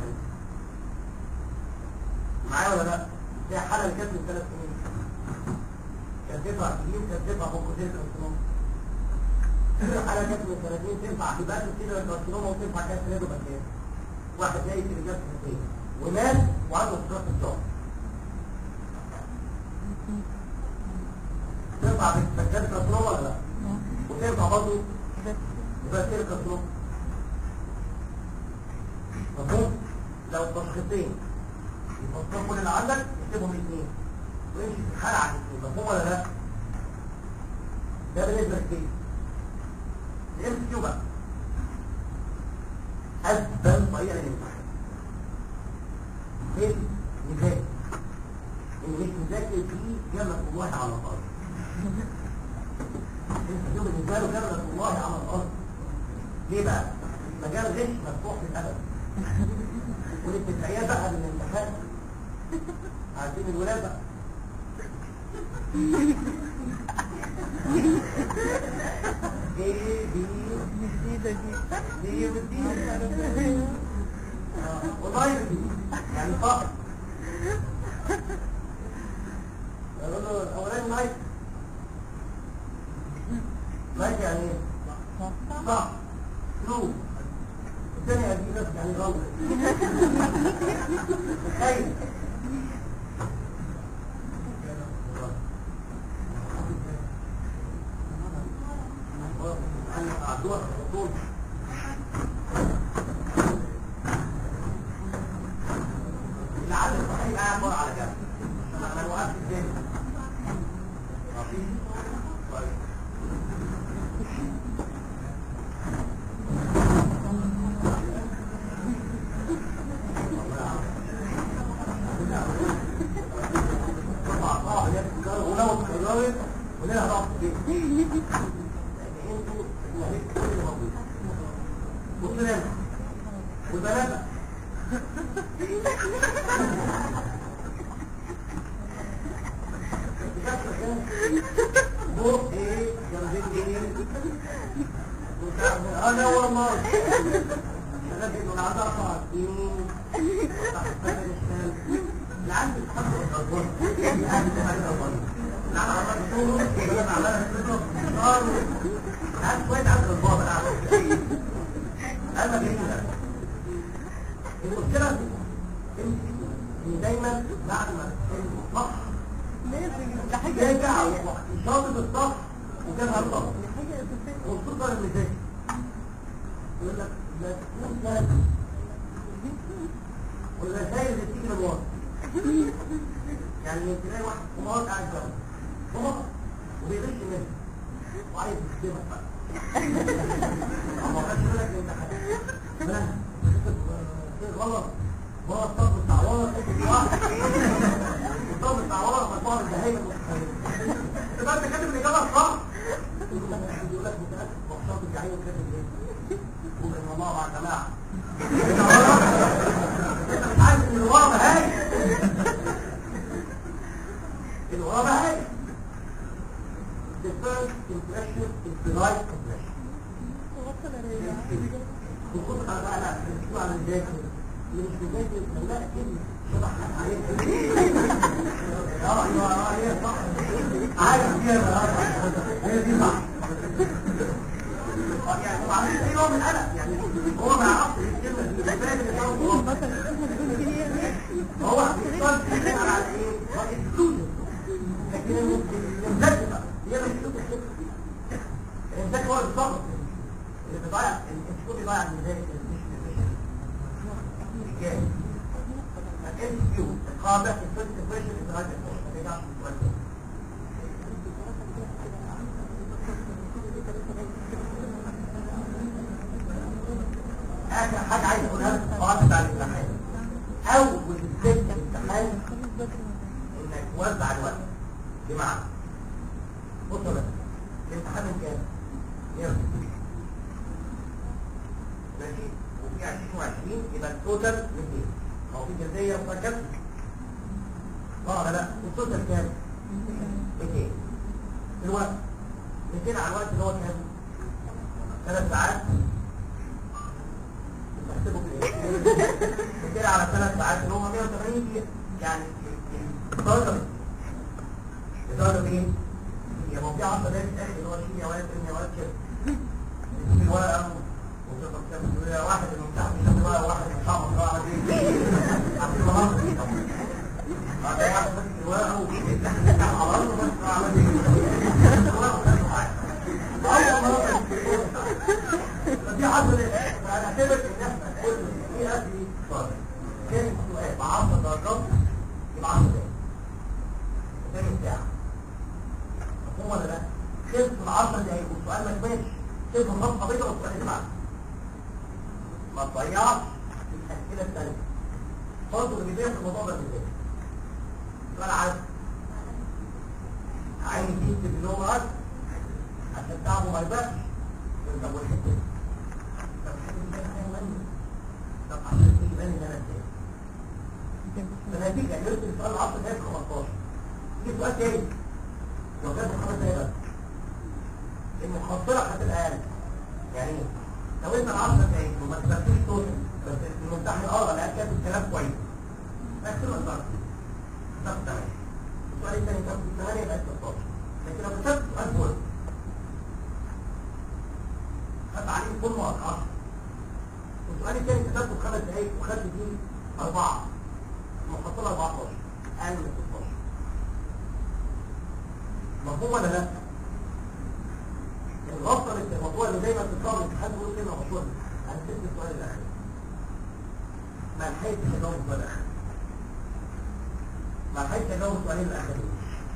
معايا ولا لا؟ دي حالة اللي كانت من ثلاث سنين كانت تدفع كبير كانت تدفع فوقوزين كارسينوما الحالة كانت من سنتين تنفع هبات كده الكارسينوما وتنفع كانت ريدو بكتيريا واحد جاي في رجال سنتين ومات وعنده اضطراب الجوع تنفع بكتيريا كارسينوما ولا لا؟ وتنفع برضه بس بكتيريا كارسينوما مفهوم؟ لو تشخيصين يفصلوا كل اللي عندك اكتبهم اثنين وامشي في الحالة على الاثنين مفهوم ولا لا؟ ده بالنسبة للكيس الام كيو بقى أسبل طريقة للامتحان ليه؟ مذاكر إن مش مذاكر فيه جنة الله على الأرض انت كيو بالنسبة له جنة الله على الأرض ليه بقى؟ مجال غش مفتوح في الأبد والاتفاقيات بقى بالامتحان عارفين الولاد بقى ايه بي جديدة دي دي ودي آه، والله دي يعني صح يقول له الاولاني نايت نايت يعني ايه؟ صح ترو الثاني اديداس يعني غلط تخيل عدوها على طول لعل الصحيح قاعد بره على جنب عشان انا وقفت الدنيا مفيش طيب ولو اتكررت ولها ضغط لان انتوا نهيت كل اللي موجود والسلام والبنات بقى. بوق ايه جنبين ايه انا والله انا بيقول انا عندي اربع سنين لعند الحمد لله لعند الحمد لله لعند عمال بطول انا عمال بطول نار عارف كويس عند البابا انا عارف انا بيجي المشكله ان دايما بعد ما الصح لازم ده حاجة يرجع أساسية يشاطب الصح وجابها الغلط دي حاجة أساسية وخصوصا المزاج يقول لك لا تكون سهل والرسائل اللي بتيجي من ورا يعني تلاقي واحد كبار قاعد جنبه كبار وبيغش منك وعايز يكتبك بقى اما ما خدش بالك انت حاجه غلط هو الطب بتاع ورا الطب بتاع ورا مجموعه من البهايم المتخلفه تبقى انت كاتب الاجابه الصح يقول لك متاكد وحشات الجعيل وكاتب ايه؟ وبين الله مع الجماعه انت مش عارف ان اللي ورا بهايم اللي ورا بهايم The first impression is the right impression. وصل الرجاء وخد على على الاسبوع على الذاكر اللي مش بيذاكر لو لا كلمه شبح عليه اه ايوه اه هي صح عارف كده هي دي صح آه، يعني هو عامل ايه نوع من القلق يعني هو ما يعرفش الكلمه دي فاهم ان هو غلط. مثلا اسمها بتقول كده هو بيختار كلمه على ايه؟ هو exclusive. لكن الامزاج بقى هي مش بتشوف الحته دي الامزاج هو الضغط اللي بيضيع الانسكوب بيضيع المزاج مش مش جاي الام كيو القاعده الفيرست امبريشن از رايت ما بيرجعش للسؤال اخر حاجه عايز اقولها لك في القواعد بتاع الامتحان اول ست امتحان خلص بدري انك توزع الوقت بمعنى بص يا باشا الامتحان من كام؟ 160 ماشي وفي 20 و20 يبقى التوتال 200 هو في جزئيه وفكت اه ولا لا التوتال كام؟ 200 الوقت 200 على الوقت اللي هو كام؟ ثلاث ساعات تحسبه في ايه؟ 200 على ثلاث ساعات اللي هم 180 دقيقة يعني الدرجة الدرجة ايه؟ هي ما في 10 دقايق تتأخر اللي هو شيء يا واد يا واد كده بتجيب الورقة وتفضل تكتب يا واحد المفتاح مش هتبقى بقى واحد مش هعمل بقى على ايه؟ عارفين المناطق دي طبعا. بعد واحد ماسك الورقة وبيفتح على الأرض وماسك على ايه؟ 10 دقايق والسؤال ما كملش تفهم صفحه بيضاء والسؤال اللي بعده ما تضيعش في الاسئله الثانيه برضه اللي بيبين في الموضوع ده بالذات سؤال عادي عايز تكتب اللغه عشان تعبوا ما يبقاش طب والحته دي طب الحته دي بقى حاجه مهمه طب عشان تيجي بالي ان انا ازاي فالنتيجه جبت السؤال 10 دقايق 15 يجي سؤال تاني لو جاب خمس دقايق بس المحصله هتبقى اقل يعني ايه؟ لو انت ال 10 دقايق وما كتبتوش توتال بس الممتحن اه لا كاتب كلام كويس اكتب لك درجه طب تمام السؤال الثاني طب 8 يبقى 16 لكن لو كتبت سؤال فول خد عليه فول نقط 10 والسؤال الثاني كتبته في خمس دقايق وخدت فيه أربعة المحصلة 14 أقل من 16 مفهوم ولا لا؟ الغلطة اللي الموضوع اللي دايما تطلع من حد يقول كلمة مشهورة أنا سبت السؤال الأخير ما لحقتش أجاوب السؤال الأخير ما لحقتش أجاوب السؤالين الأخيرين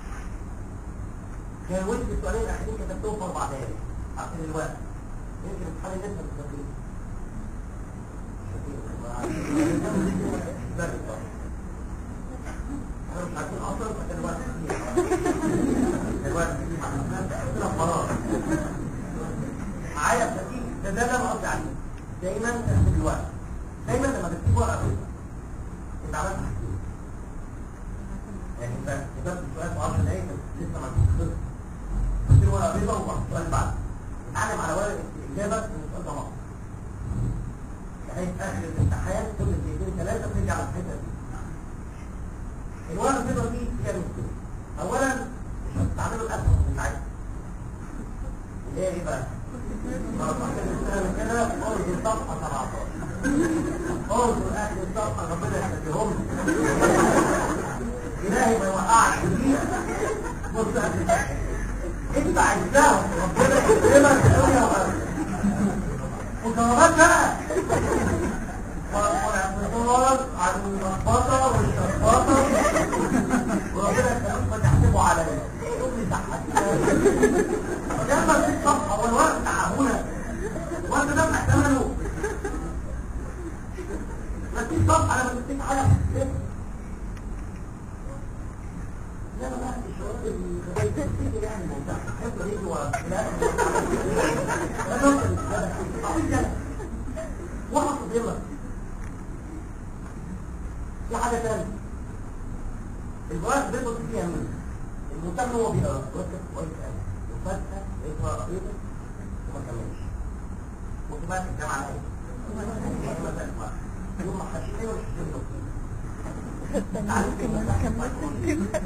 كان وانت السؤالين الأخيرين كتبتهم في أربع دقايق عشان الوقت يمكن امتحان الناس ما تستطيعش احنا مش عارفين اصلا فكان الوقت كتير الوقت كتير عندنا فراغ معايا فتيجي ده ده اللي انا قصدي عليه دايما تحسب الوقت دايما لما بتسيب ورقه بيضاء انت عملت حاجتين يعني انت كتبت السؤال في 10 دقايق بس لسه ما خلص تسيب ورقه بيضاء وبعد السؤال اللي بعده اتعلم على ورقه الاجابه ان السؤال ده ناقص بحيث اخر الامتحان كل دقيقتين ثلاثه بترجع على الحته دي الورقه البيضاء دي فيها مشكله اولا مش هتستعملوا الاسهم بتاعتها اللي هي ايه بقى؟ كده انظر صفحه 17 انظر اخر الصفحه ربنا يخليهم الهي ما يوقعك فيها بص اخر الصفحة. انت عايزاهم ربنا يكرمك قوي يا ولد وجوابات بقى والاعتراض عن اللخبطه والشخبطه وربنا يخليكم تحسبوا على ايه يقوم يضحك لما في صفحه والورق تعاونه وانت ده محتمله ما في صفحه لما تمسك حاجه لا لا لا الشعور الخبايث بتيجي يعني ممتع حفظ يجي ورا لا لا نقل عاوز يلا وحفظ يلا في حاجه ثانيه الورق بيضة فيها من الممتحن هو بيقرا ركز كويس قوي وفجأة يقرا قريته وما كملش وتبقى في الجامعة ايه؟ يوم ما حشيش ايه ولا حشيش ممكن ما كملتش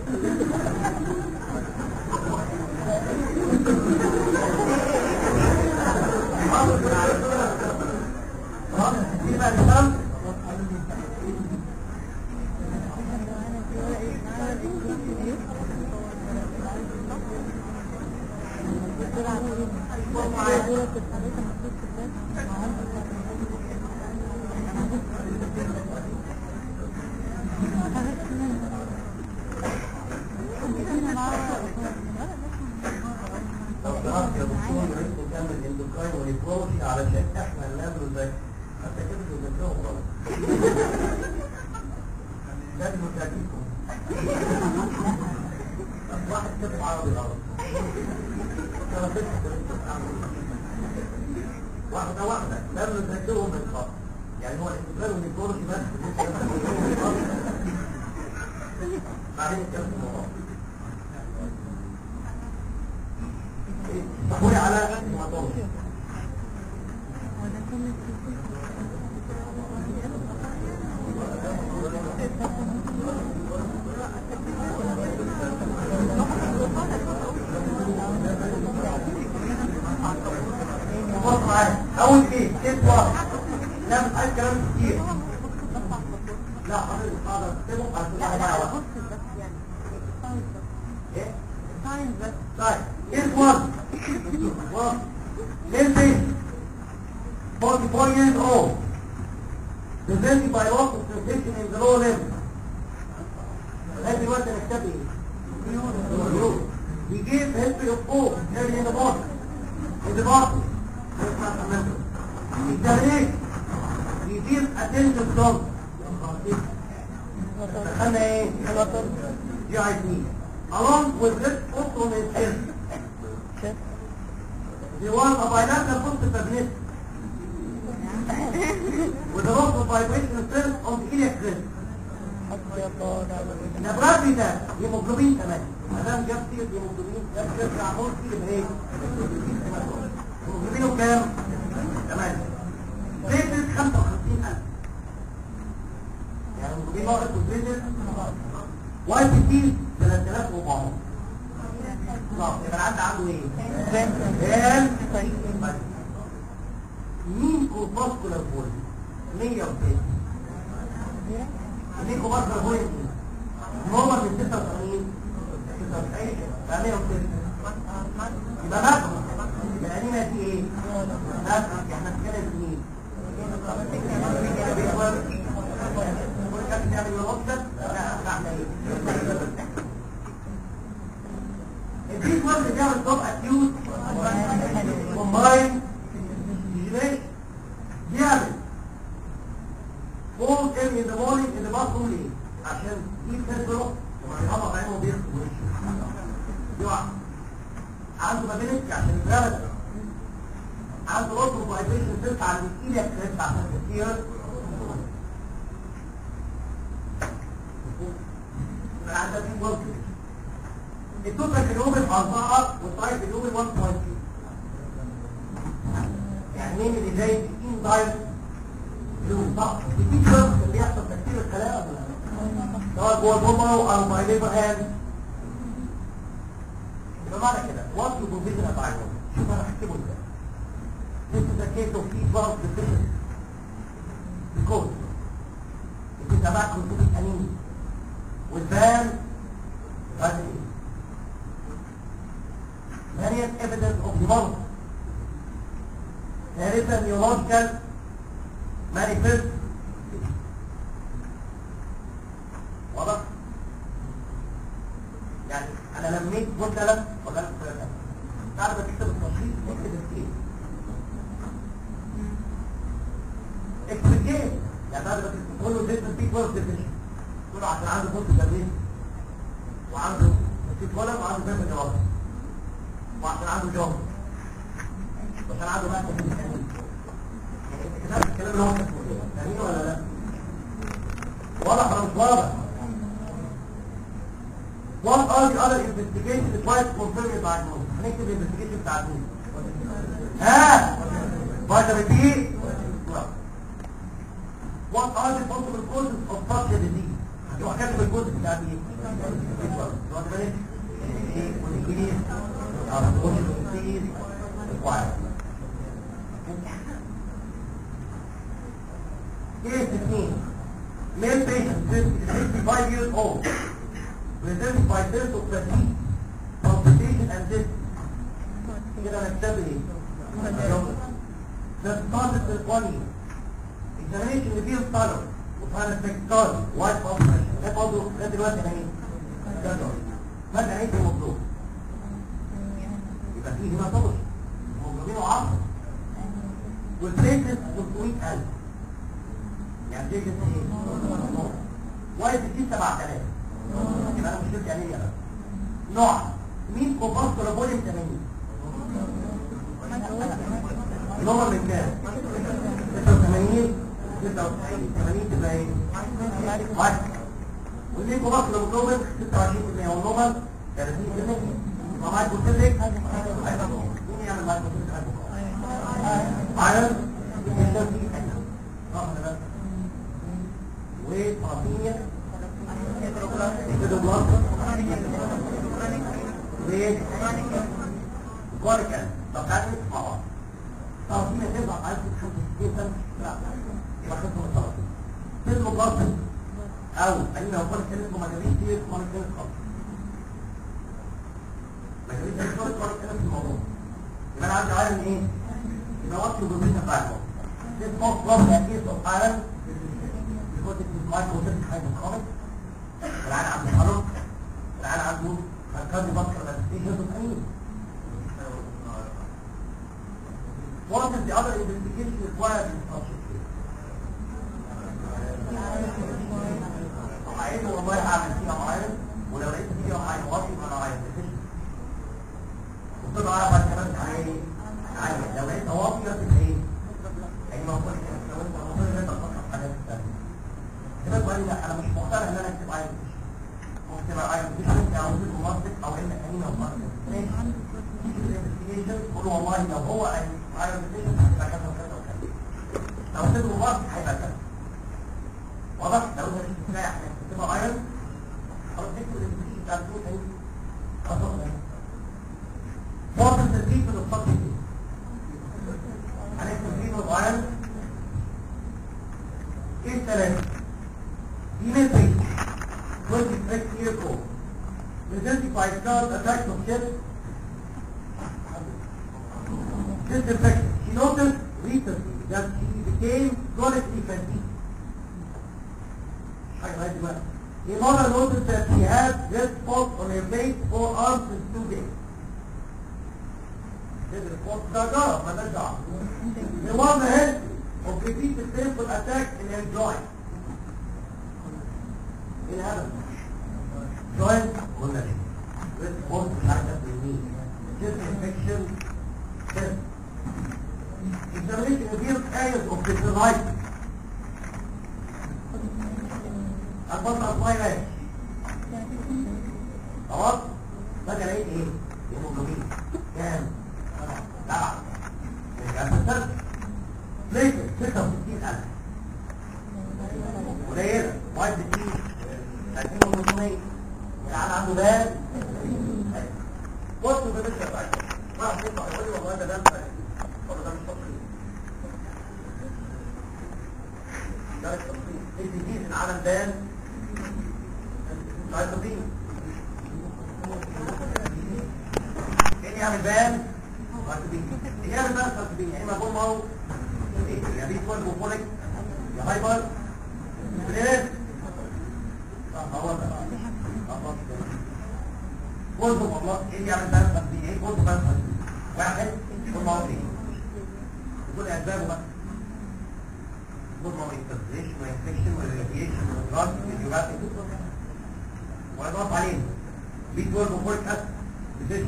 لو سمحت يا دكتور يا ريت نكمل الاندوكراين والنيفرولوجي علشان احنا نعمل زي حتى كده بنذاكرهم غلط لازم نذاكركم طب واحد كتب عربي غلط أنا بس واحدة واحدة لازم نذاكرهم بالخط يعني هو الاندوكراين والنيفرولوجي بس بعدين نتكلم في الموضوع تحوي على هيماتولوجي بص معايا اول ايه كيس واحد لا مش عايز كلام كتير لا حضرتك حاضر اكتبه على كل حاجه معايا واحد ايه طيب كيس واحد واحد Lindsay 44 years old presenting by loss of sensation in the lower limb لغايه دلوقتي انا كتاب ايه؟ He gave history of both early in the morning انضباطي التمرين يدير اتنشن ضغط دخلنا ايه؟ الوتر دي عايزين along with this also maintain شف the one of bilateral positive magnet with a lot of vibration strength on the iliac crest حسبي الله ونعم الوكيل الابراج ده هيموجلوبين كمان ما دام جاب سيره هيموجلوبين جاب سيره عمود فيه بايه؟ هيموجلوبينه كام؟ تمام زيت 55000 يعني هيموجلوبين ناقص وزيت واي بي تي 3400 طب يبقى العد عنده ايه؟ كام؟ طيب مين كورباسكولار بول 100 وكام؟ مين كورباسكولار بول نمر من 86 96 بقى 106 يبقى مكة يبقى لينا دي ايه؟ مكة احنا بنتكلم في مين؟ كل كان بيعمل الوقت لا احنا ايه؟ البيت وورد بيعمل توب اكيوت كومباين ازاي؟ بيعمل فول ام ان ذا مورنينج ان ذا باثروم ليه؟ عشان دي تنزله وهيغمض عينه وبيغسل وشه يقع عنده مابيلتي عشان يتغلب عنده اوتو فايبريشن سيلز على الايدك كريست عشان تصير يبقى عندك في وزن التوتال كيلومتر 4 والطايف كيلومتر 1.2 يعني مين اللي زي التين دايت له صح التين دايت اللي بيحصل تكسير الخلايا ولا لا؟ سواء جوه البومرو او باي ليفر هاند يبقى معنى كده وات يو بروفيجن ابايتو شوف انا هكتبه ازاي This is a case of feed valve deficiency because it is a macrocytic anemia with van vitamin various evidence of development there is a neurological manifest واضح يعني انا لميت مثلا ولا ثلاثة تعرف تكتب التشخيص تكتب الكيس اكتب الكيس يعني تعرف تقول له ديفرنت بيكوال ديفيشن تقول له عشان عنده بوست تدريس وعنده نسيت ولد وعنده بيت جواب وعشان عنده جواب وعشان عنده بقى تدريس يعني كتبت الكلام اللي هو كاتبه فاهمين ولا لا؟ واضح ولا مش واضح؟ What are the other investigations required to confirm your diagnosis? هنكتب الانفستيجيشن بتاع مين؟ ها؟ فيتامين دي؟ What are the possible causes of such a disease? هتروح كاتب الجزء بتاع مين؟ واخد بالك؟ ايه؟ والانجليز؟ اه والانجليز required. Case 15. Male patient, 65 years old. presents by sense of fatigue, palpitation and this كده نكتب ايه؟ ده started with one year. Examination reveals color وفعلا spectacle white palpitation ده برضه ده دلوقتي انا ايه؟ ده دور ماذا عيد الموضوع؟ يبقى فيه هنا طبش موجودين وعصر والبليتس 300000 يعني بليتس ايه؟ وايت دي 7000 يبقى انا مشكلتي يعني ايه بقى نوع مين كوباس كولابوليم 80 نمر من كام 86 96 80 تبقى ايه واحد والمين كوباس كولابوليم 26% والنمر 30% يبقى معاك بوتيلك مين يعمل معاك بوتيلك عدد يقدر فيه حاجه صح ولا لا وبروتين كوريكال طب تعالى نسمع بعض طب في تبقى عايز 65 سنه لا يبقى خدمه الطلب تسمع بلاطن او اي لو كنت كلمه مجالين كتير كنت كلمه خالص مجالين كتير كنت كلمه في الموضوع يبقى انا عندي عالم ايه يبقى وقت الجمهوريه بتاعته تسمع بلاطن اكيد اوف عالم because it is microcytic hydrochronic العيال عنده حرق العيال عنده مركز بطل الاساسية ضد أمين What is the other investigation required in such a case? عين والله هعمل فيها معين ولو لقيت فيها معين واطي انا عايز وطبعا اعرف كمان عين عين لو لقيت واطي يبقى ايه؟ يعني ما اقول لو انت المفروض ان انت تفكر في حاجات ثانيه كده تقول لي لا انا مش مقتنع ان انا اكتب عين ممكن تبقى عين مش ممكن او زيت ممسك او ان كانينه ومسك ماشي قول والله لو هو عين هيبقى كذا وكذا وكذا لو زيت ممسك هيبقى كذا واضح لو انت مش مستريح انك تبقى ايرون خلاص تكتب الانفستيجيشن بتاع الدول اهي خلاص فاضل تدريب من الصف دي هنكتب فيه الايرون ايه الثلاثة female patient 26 years old presenting by child attacks of chest chest infection she noticed recently that she became chronically fatigued حاجة لغاية دلوقتي. The mother noticed that she had red spots on her face, four arms, and two days. This is spots that are ما ده دعوة. The mother had of repeated painful attacks in her joint. ايه الهدف؟ joint قلنا ليه؟ red spots مش عارفة تسميه. chest infection, chest. Examination revealed areas of deterioration. البطن اطلاعي رايح خلاص بقى لقيت ايه هيموجلوبين كام سبعة يبقى السر ليس 66000 قليلة واحد بتجيب 2500 العيال عنده بال وصل بمثل بعد راح يطلع يقول لي والله ده دم والله ده مش تفصيل ده التفصيل الجديد العالم بان العالم ايه يعمل بان ايه يعمل بان خلطبين يا اما بوم او يا بيت ولا بوفوليك يا هايبر بريد هو ده قلت والله ايه يعمل بان خلطبين ايه قلت بان خلطبين واحد بوم او ايه يقول اسبابه بقى normal infiltration وانفكشن وريديشن ودراج فيديوهات ويضاف عليهم بي 12 وفوليك اسيد بتشن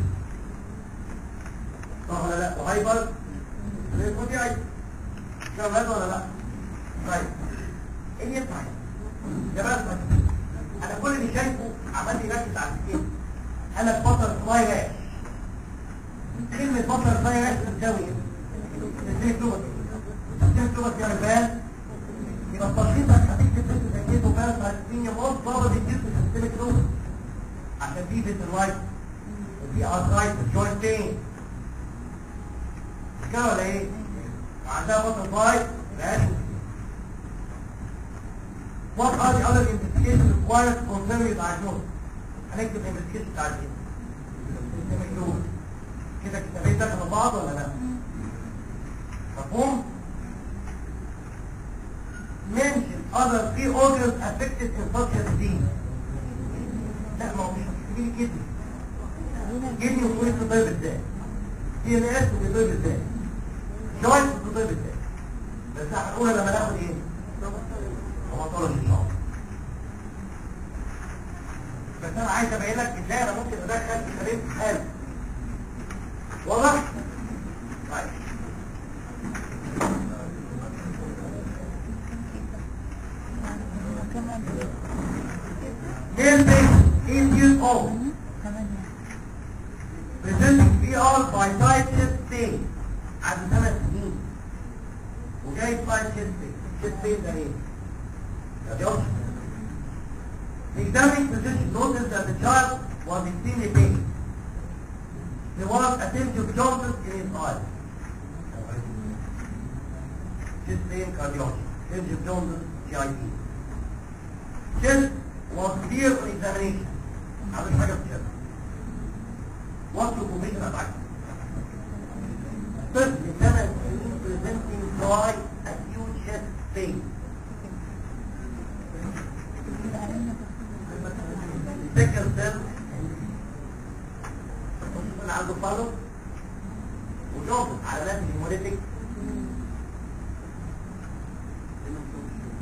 صح ولا لا وهايبر ليكودياي كم هذا ولا لا طيب ايه ينفع يا بس انا كل اللي شايفه عمال يركز على السكين انا بطل فلاي راش كلمه بطل فلاي راش بتساوي ايه؟ ازاي لغه ازاي لغه يا رجال يبقى التشخيص هتكتب بس تأكيده بس هتسمين يموت ضرب الجسم سيستمك لوز عشان في بيت الرايت وفي ارثرايت جوينت بين مش كده ولا ايه؟ وعندها بطن بايت ماشي What are the other investigations required to confirm your diagnosis? هنكتب investigation بتاع الجسم سيستمك لوز كده كتابين دخلوا بعض ولا لا؟ مفهوم؟ mention other three organs affected in such a disease. لا ما هو مش هتجيلي كدني كدني وصولي تطيب ازاي دي ان اس بيطيب ازاي جوينت بتطيب ازاي بس هنقولها لما ناخد ايه هو ان شاء الله بس انا عايز ابين لك ازاي انا ممكن ادخل كتابين في حالي واضح؟ طيب Male patient, 8 years old, presenting PR by side chest pain عنده 8 سنين وجاي side chest pain chest pain ده ايه؟ ده جوش The examining physician noticed that the child was extremely pain. There was a tinge of jaundice in his eyes. Chest pain cardiology. Tinge of jaundice, GIP. Chest was clear on examination. هذا حاجة في الشرط. واطلب مميز أبعاد. طفل ثمان سنين presenting dry acute chest pain. Second cell اللي عنده فالو وجوب علامات الهيموليتيك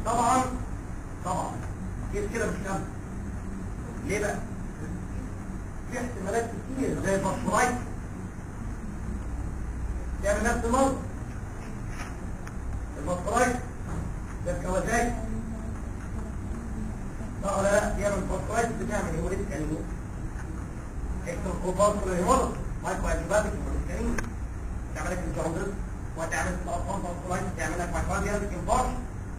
طبعا طبعا كيف كده مش كامل ليه بقى في احتمالات كتير زي البصرايت تعمل نفس الموضوع البصرايت ده الكوازاي صح ولا لا يعمل البصرايت بتعمل هيموليتيك انيميا اكتر كوباس ولا هيموليتيك مايكرو انتيباتيك هيموليتيك انيميا تعمل لك الجوندس وتعمل الاطفال بصرايت تعمل لك مايكروبيال انفاركشن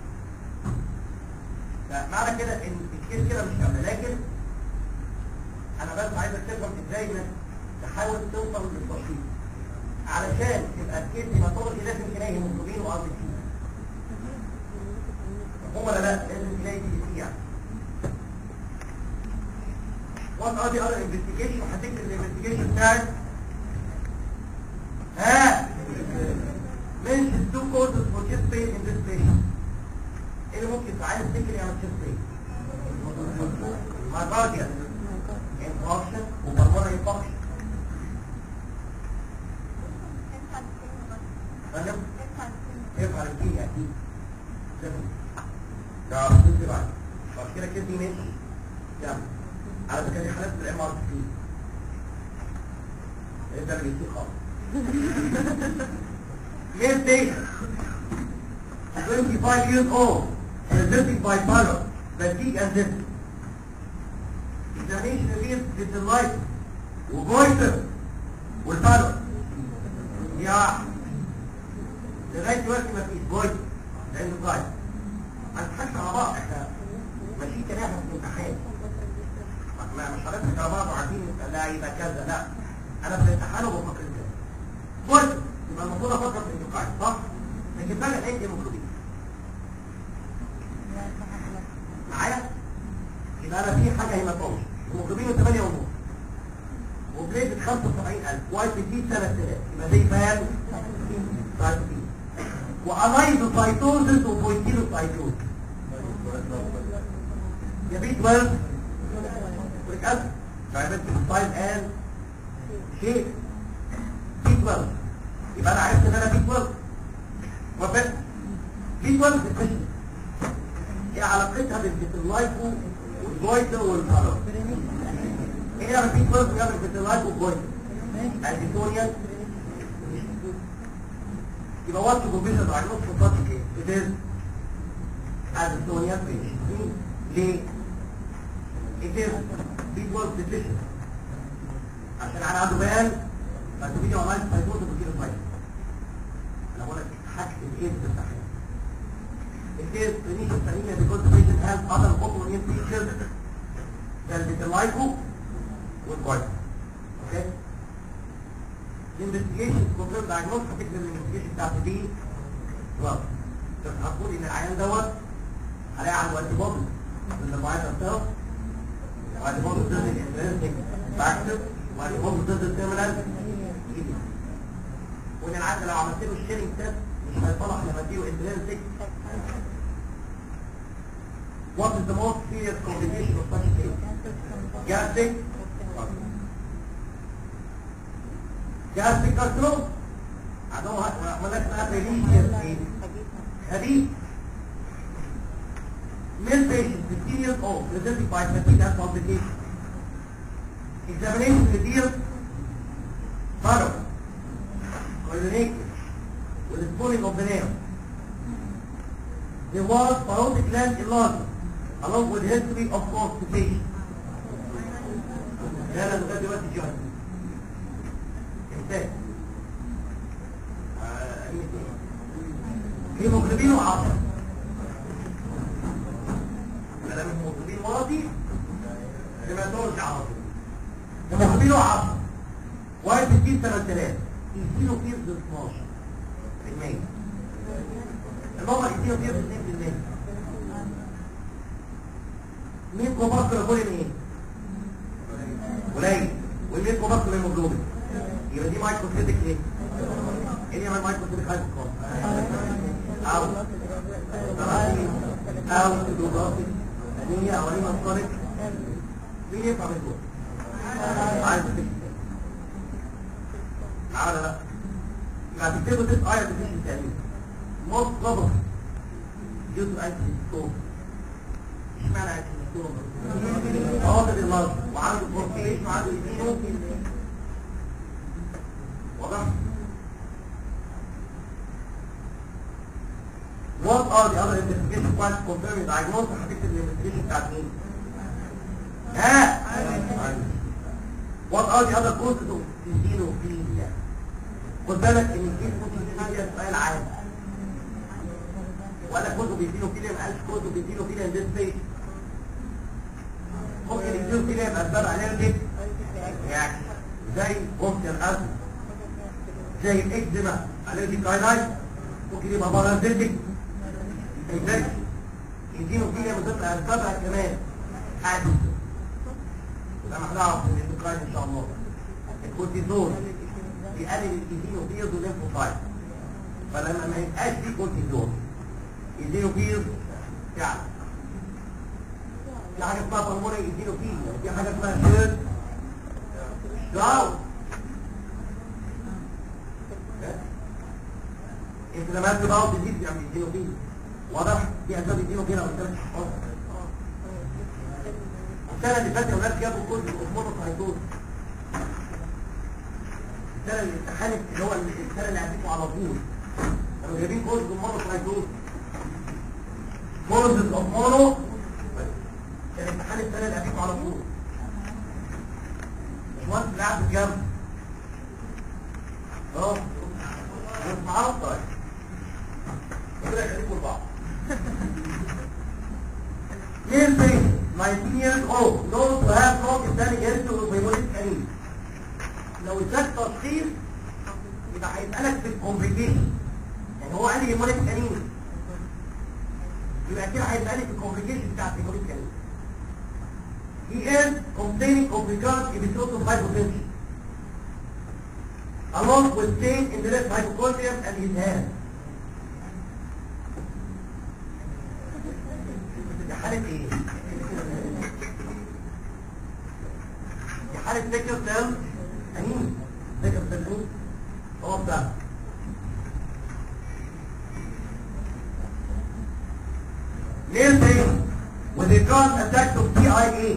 فمعنى كده ان الكيس كده مش كامله لكن انا بس عايزك تفهم ازاي انك تحاول توصل للتشخيص علشان تبقى الكيس هيماتولوجي لازم تلاقي هيموجلوبين وار بي سي مفهوم ولا لا لازم تلاقي دي سي يعني وات ار دي اذر انفستيجيشن وهتكتب الانفستيجيشن بتاعك ها mention two causes for chest pain in this patient ايه اللي ممكن تعالى تفتكر يعمل chest pain مايكارديا infarction وبرمونة infarction فاهم؟ يفعل الكيمياء اكيد ده بصي بعد بعد كده كده دي ماشي كمل على فكره دي حالات في الام ار سي ده اللي بيصير خالص Male patient, 25 years old, presenting bipolar, fatigue and death. Examination reveals vitiligo, وجويتر والبالور. يا لغاية دلوقتي ما فيش جويتر لأنه قايد. ما نضحكش على بعض احنا ماشيين كده احنا في الامتحان. ما مش هنضحك على بعض وعايزين لا يبقى كذا لا. أنا في الامتحان وبفكر كده. جويتر يبقى المفروض افكر في الانتقال صح لكن بقى العين هيموجلوبين معايا يبقى انا في حاجه هيماتولوجي هيموجلوبين 8 ونص وبليد 75000 واي بي دي 3000 يبقى زي فان سايتوبين والايزوسايتوزس وبويتينوسايتوزس يا بي 12 ولك ألف فعملت ستايل ان شيء بي 12 يبقى انا عرفت ان انا بي 12 وفات بي 12 ديفيشن ايه علاقتها بالفيتلايكو والجويتر والفالور ايه يعني بي 12 يعمل فيتلايكو والجويتر الديتوريال يبقى وات كومبيشن على نص تاتش ايه it is الديتوريال patient ليه it is بي 12 deficient عشان انا عنده بيان فتبيني والله هيموت بكيلو فايت انا بقول لك حاجه الايد بتاعها الكيس initial anemia because the patient has other autoimmune features than vitiligo with goiter okay the investigation confirmed diagnosis particular investigation بتاعت دي well بس هتقول ان العيان دوت هلاقي عنده انتي بودي من الفايت سيلز وانتي بودي ضد الانترنسيك فاكتور وانتي بودي ضد التيرمينال وان العيان لو عملت له الشيرنج تيست مش هيصلح لما اديله انترنسيك What is the most serious complication of such a case? Gastric? Gastric carcinoma? I don't have, well, let's not release Hadith. Male patient, 15 years old, presenting by fatigue and complication. Examination reveals furrow, coordinated, with the pulling of the nail. There was parotid gland enlargement, along with history of constipation. ده انا لغايه دلوقتي جاي انتهى هيموجلوبين وعصر كلام هيموجلوبين مرضي لما ترجع على طول هيموجلوبين وعصر واحد بتجيب 3000 يديله فيه ب 12 في المية الماما يديله فيه ب 2% مين كوباكتر يقول ايه؟ قليل والمين كوباكتر هيموجلوبين يبقى دي مايكروسيتك ايه؟ ايه اللي يعمل مايكروسيتك هايبوكروم؟ او تراثيم او سيدوبراسيك انيميا او انيميا ستونيك مين ينفع من دول؟ عايز تكتب معانا لا يبقى تكتبوا تسع اير ديفيشن تقريبا موست بروبابل يوزو انتي ستون اشمعنى انتي ستون عاطل اللارج وعنده بروفيشن وعنده ايدينو واضح What are the other investigations required to confirm the diagnosis حبيت الانفستيجيشن بتاعت مين؟ ها؟ What are the other causes of xenophilia? خد بالك ان الxenophilia سؤال عام ولا كتب الxenophilia ما قالش كتب الxenophilia in this page ممكن الxenophilia يبقى اسباب allergic يعني زي ممكن الأسم زي الاكزيما allergic rhinitis ممكن يبقى بارازيتك انفكشن الxenophilia من ضمن اسبابها كمان حادث لما هنعرف الاندوكراين ان شاء الله الكورتيزون بيقلل الايزينوفيلز والليمفوسايت فلما ما يبقاش فيه كورتيزون ايزينوفيلز يعني في حاجه اسمها بالمونري ايزينوفيليا وفي حاجه اسمها شيرد دراو انت لما انت بقى تزيد يعني ايزينوفيليا واضح في اسباب ايزينوفيليا قلت لك السنة اللي فاتت اولاد جابوا كل الامور الصهيدون السنة اللي امتحنت اللي هو السنة اللي قابلته على طول كانوا جايبين كل الامور الصهيدون كورز الامور كان امتحان السنة اللي قابلته على طول مش مهندس اللي قاعد جنب اه مش معاه طيب كده يخليكم لبعض Male patient, 19 years old, known to have long-standing history of hemolytic anemia. لو اداك تشخيص يبقى هيسألك في الكومبليكيشن يعني هو قال لي هيموليك انيميا يبقى كده هيسألني في الكومبليكيشن بتاعت هيموليك انيميا He is complaining of recurrent episode of hypotension along with pain in the left hypochondrium and his hand. دي حالة ايه؟ دي حالة فكرة سام أنين فكرة سام هو بتاع Male patient with a current attack of TIA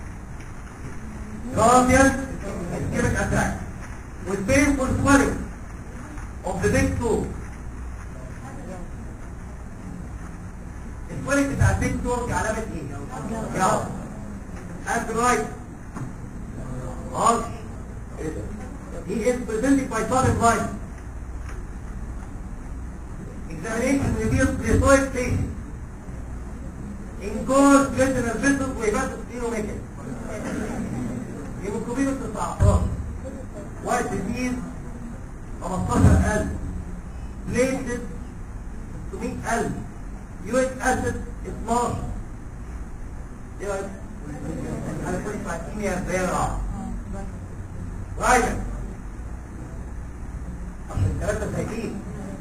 transient ischemic attack with painful swelling of the big toe الفرق بتاع البيت دور دي علامة ايه؟ يلا and right harsh he is presented by sudden light examination reveals plethoric patient engorged retinal vessels وهيباتوسيروميكال هيموكوبينوس 19 وايت ديزيز 15000 بليتد 600000 يوريك اسيد 12 ايه رايك؟ انا كنت فاكينيا بيرا رايك عشان الثلاثة سايقين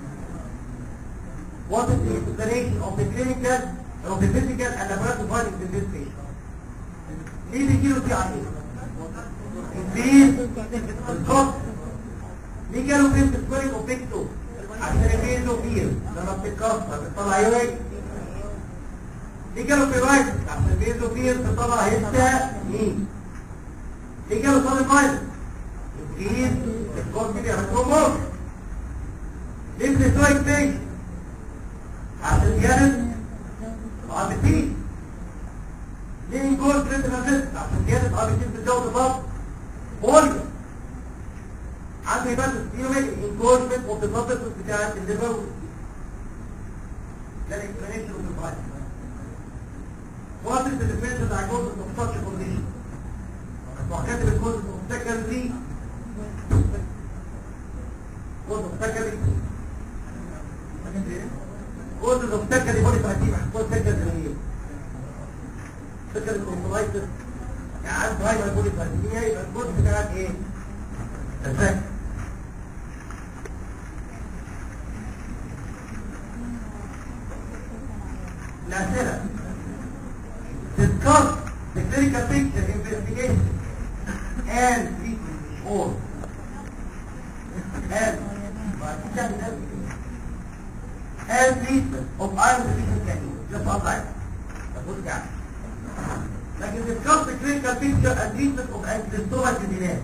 What is the explanation of the clinical of the physical and laboratory findings in this patient? ليه بيجيله دي عليه؟ increase الضغط ليه جاله بنت سكوريك وبيكتو عشان البيزو فيه لما بتتكسر بتطلع يوريك دي جاله فيرايتس عشان البيزو فيه بتطلع هيستا مين دي جاله صالي فايروس انكريز الكورس دي هترومور ليه بتسويك بيش عشان زيادة ابتين ليه انكورس ريتنا فيست عشان زيادة ابتين بتزود الضغط بوليو عنده يبقى تستيروميك انكورسمنت اوف ذا سبستنس بتاعت الليفر ده الاكسبلانيشن اوف ذا What is the differential diagnosis of such a condition? وكاتب الكود of secondary cause of secondary causes of secondary polycythemia cause secondary secondary tonsillitis يعني عنده هاي polycythemia يبقى الكود بتاعك ايه؟ الذكر الأسئلة discuss the clinical picture investigation and treatment or and and treatment of iron deficiency anemia just one time تقول يعني لكن discuss the clinical picture and treatment of antistomatic disease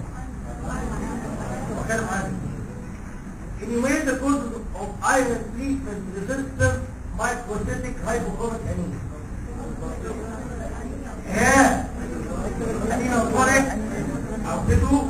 وكلام عن Anyway, the causes of iron treatment resistant microcytic hypochromic anemia. Yeah. Anemia chronic. أو تدو.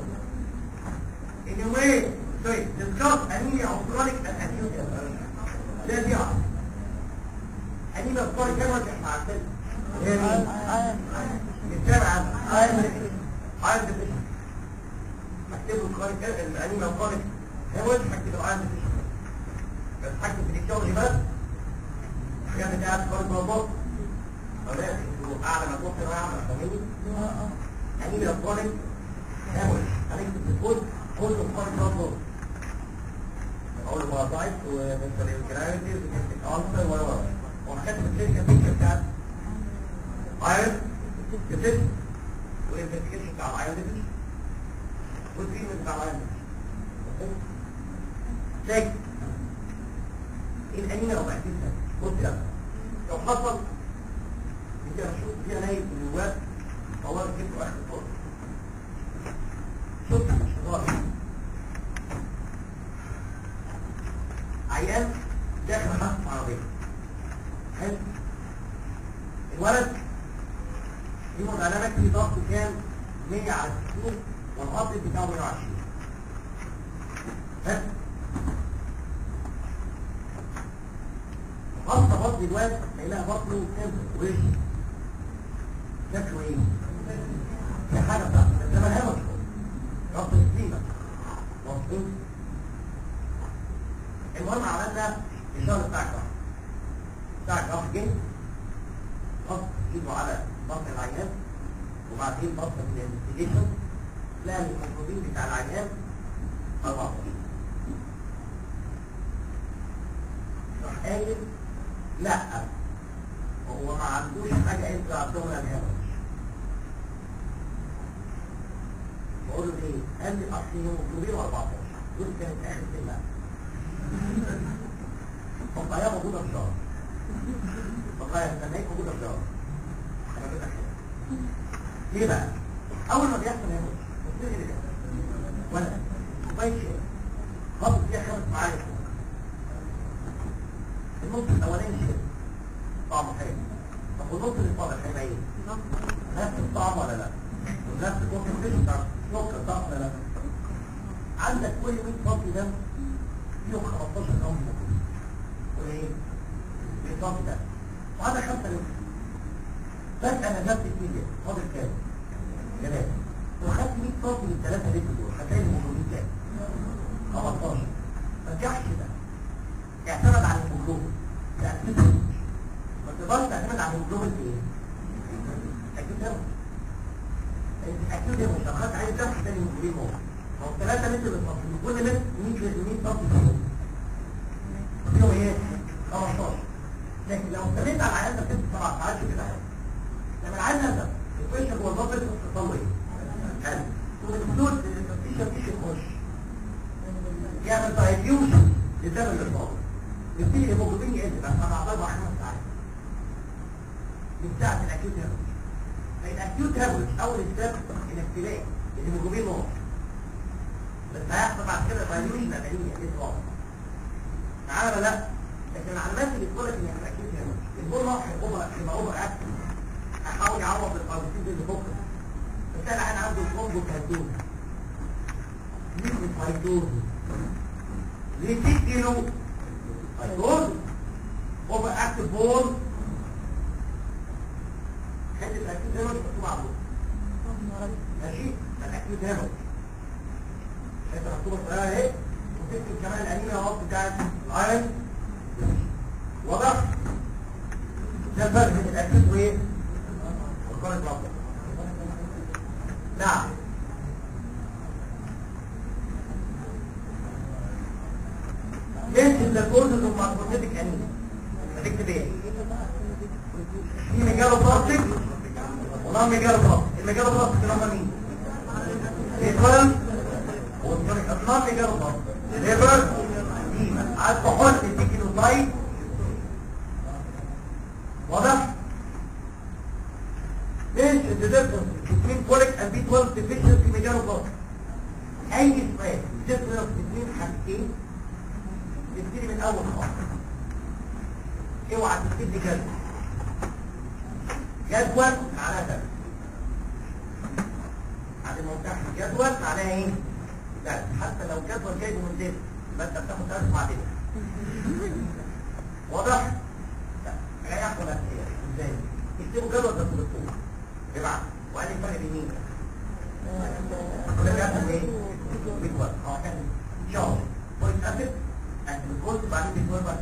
Anyway, sorry, discuss anemia of chronic and acute anemia. لا دي عارف. anemia of chronic hemorrhage احنا عارفين. هي مين؟ السابع iron iron deficiency. اكتبوا chronic الانيميا of chronic هيموريج هكتب العين deficiency. بس هكتب في الشغل بس الحاجات اللي قاعد خالص موضوع ولا انتوا اعلى مجموع في الرعايه فاهميني؟ انيميا of chronic هيموريج هنكتب في الكود كود of chronic موضوع اقول له بارازايت ومستر جرافيتي وكتبت الالسر و و وهكتب الكلينيكال بيكتشر بتاعت ايرون ديفيشن والانفستيجيشن بتاع الايرون ديفيشن والتريتمنت بتاع الايرون ديفيشن لكن الانيميا لو بعد كده بص يلا لو حصل انت هتشوف فيها نايم من الواد طورت جبته اخر الفرصه شفت مش غلط عيان داخل محطة عربية حلو الولد يوم علامات في ضغطه كان 100 على 60 والهارت بتاعه 120 حلو غلطة بطن الولد لقيناها بطنه كان وش شكله ايه؟ في حاجة بتاعته ده زمان هوا غلطة السيمة مظبوط المهم عملنا الشهر بتاعك واحد بتاعك راح جه حط ايده على بطن العيان وبعدين بطن الانفستيجيشن لقى الميكروبين بتاع العيان 14 راح قايل لا هو ما عندوش حاجه انت عندهم الهيموريج بقول له ليه؟ قال لي اصل هيموجلوبين 14 دول كانت اخر كلمه البقايا موجودة في شهر البقايا السماك موجودة في شهر انا كده كده ليه بقى؟ أول ما بيحصل هنا بصير اللي بيحصل ولا كوباية شاي خبط فيها خمس معالق النص الأولاني شاي طعمه حلو طب والنص اللي فاضل هيبقى ايه؟ نفس الطعم ولا لا؟ ونفس الكونسنتريشن بتاع السكر طعم ولا لا؟ عندك كل 100 سم دم فيهم 15 جرام موجود وايه بالظبط ده وهذا 5 لتر بس انا نزلت 2 لتر فاضل كام جمال لو خدت 100 سم من 3 لتر دول هتلاقي الموجودين كام 15 ما ترجعش ده اعتمد على الهيموجلوبين تأكيد ما تقدرش تعتمد على الهيموجلوبين في ايه؟ اكيد ده اكيد ده مش هتخد عايز تاخد تاني هيموجلوبين هو هو 3 لتر بالظبط كل متر 100 100 سم فيهم فيهم ايه 15 لكن لو استمرت على العيان ده بتبقى سبع ساعات كده لما العيان ده يخش جوه الضغط يحصل له ايه؟ حلو والفلوس مفيش مفيش يخش يعمل دايفيوجن للدم اللي فاضي يبتدي الهيموجلوبين يقل بس انا اعتبر خمس ساعات دي بتاعت الاكيوت هيموريج الاكيوت هيموريج اول ستيب انك تلاقي الهيموجلوبين نقص بس هيحصل بعد كده فايلوشن أدنية لسه واضح معانا ولا لا لكن العلامات اللي بتقول لك ان احنا اكيد هنا البول راح يبقى يبقى اوفر اكتف هحاول يعوض الاربسين اللي بكره بس انا انا عنده كومبو كاتون مين الفايتوز ليه تيجي له فايتوز اوفر اكتف بول حته الاكيد هنا مكتوب على البول ماشي الاكيد هنا حته مكتوبه صغيره اهي وتكتب كمان الانيميا اهو بتاعت الايرون واضح ده الفرق بين الاكيد وايه والكونت بلاد نعم mention the causes of macrocytic anemia هتكتب ايه في ميجالو بلاستيك ونون ميجالو بلاستيك الميجالو بلاستيك اللي هم مين الكولم والكولم ميجالو بلاستيك ليبر عايز تحط الديكيلوسايت mention the difference between folic and B12 deficiency megaloblasts اي سؤال difference between حاجتين نبتدي من اول خالص اوعى تكتب لي جدول جدول معناها ده بعد ما وضحت الجدول معناها ايه؟ ده حتى لو جدول جايبه من ديل يبقى انت بتاخد درس مع ديل واضح؟ لا ريح ولا ايه؟ ازاي؟ اكتبوا جدول بس بالطول بمعنى وقال لي الفرق بين مين؟ ولا بيعمل ايه؟ جدول اه كان شهر فوليك اسيد اند جلوكوز بعدين بيتول بعد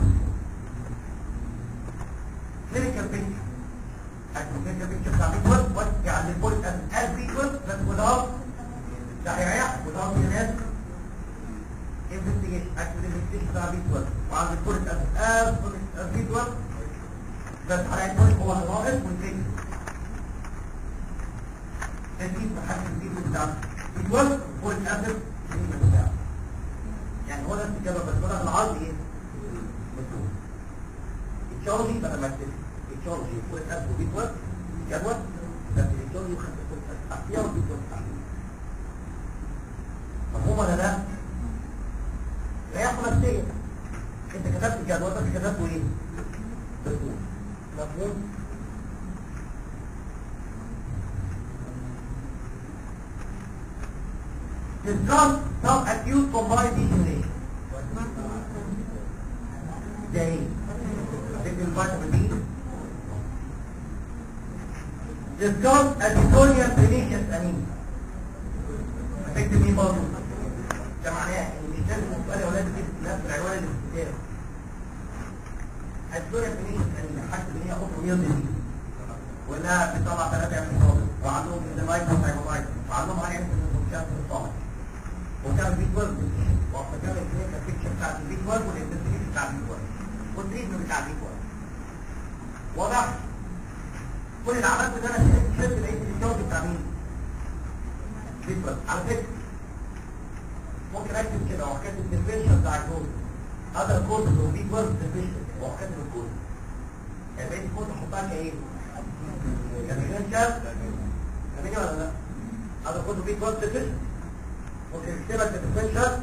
كلينيكال بيكتشر الكلينيكال بيكتشر بتاع بيتول وارجع للفوليك اسيد از بيتول بس without ده هيريح without الناس investigation actual investigation بتاع بيتول وعند الفوليك اسيد از از بيتول بس على الفوليك هو الناقص والفيكس تركيز محدد الفيديو بتاع بيتول فوليك اسيد بتاعه يعني هو نفس الجدول بس هو العرض ايه؟ مكتوب التشارجي بدل ما اكتب التشارجي فوق الاسد وبيت وقت جدول بس التشارجي وخمسة فوق الاسد تحتيها وبيت وقت تحتيها مفهوم ولا لا؟ رياح نفسية انت كتبت الجدول بس كتبته ايه؟ بالطول مفهوم؟ discuss some acute combined degeneration. زي فيتامين فيتامين دي discuss epithelial pernicious anemia افكت مين برضه ده معناه ان مش لازم السؤال يا ولاد يجيب نفس العنوان اللي في الكتاب epithelial pernicious anemia حاسس ان هي اوتو ميل ديزيز وانها بتطلع ثلاثه من الصابر وعندهم اندلايت وسايكولايت وعندهم هاي انفلونزا في الصابر وكان بي 12 وكان الكلينيكال بيكتشر بتاعت البي 12 والانفستيجيشن بتاع البي 12 والتريتمنت بتاع البي 12 واضح كل اللي عملته ان انا شفت لقيت الجواب بتاع مين بي 12 على فكره ممكن اكتب كده وكاتب ديفينشن بتاع الكود هذا الكود اللي هو بي 12 ديفينشن وكاتب الكود يعني بقيت الكود احطها كايه ديفينشن فاهمين ولا لا هذا كود بي 12 ديفينشن ممكن اكتبها كديفرنشال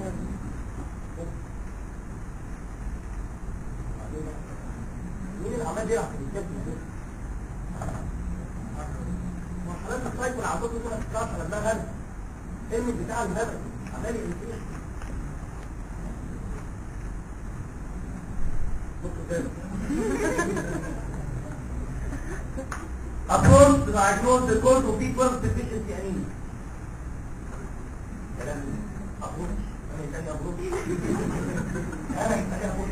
مين اللي عمال يلعب في الكتاب ده؟ مرحلات السايكل عندكم كده في الكلاس على دماغ انا الفيلم بتاع الهبل عمال يقول Approach to diagnose the cause of people's deficiency anemia. كلام أبوك أنا يتاني أبوك أنا يتاني أبوك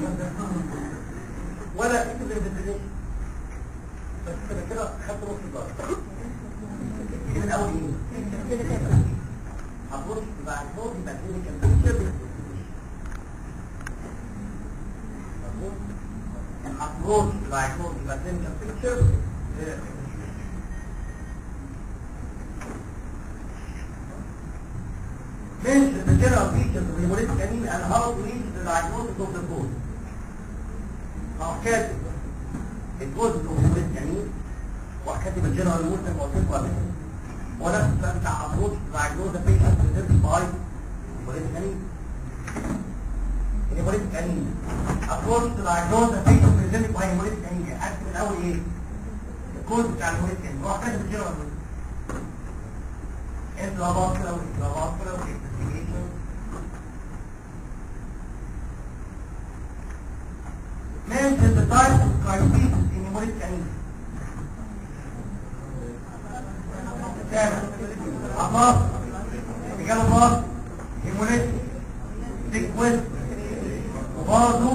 ولا اكتب الانفستيجيشن بس كده كده خدت نص الدرجة اكتب من أول إيه؟ أبوك يبقى النوت يبقى كلينيكال بيكتشر مفهوم؟ الأبروش يبقى النوت يبقى كلينيكال بيكتشر mention the general features of hemolytic anemia and how to reach the diagnosis of the cause. اه كاتب الكوز of hemolytic anemia وكاتب الجنرال رول زي ما قلت لكم قبل كده. ونفس الكلام بتاع approach to diagnose the patient presented by hemolytic anemia. hemolytic anemia. approach to diagnose the patient presented by hemolytic anemia. اكتب الاول ايه؟ الكوز بتاع الهيموليتيك anemia. روح كاتب الجنرال رول. intramuscular intramuscular investigation. Mention the type of crisis in hemolytic anemia. Seven. Above, رجال above, hemolytic, sequence, وبرضه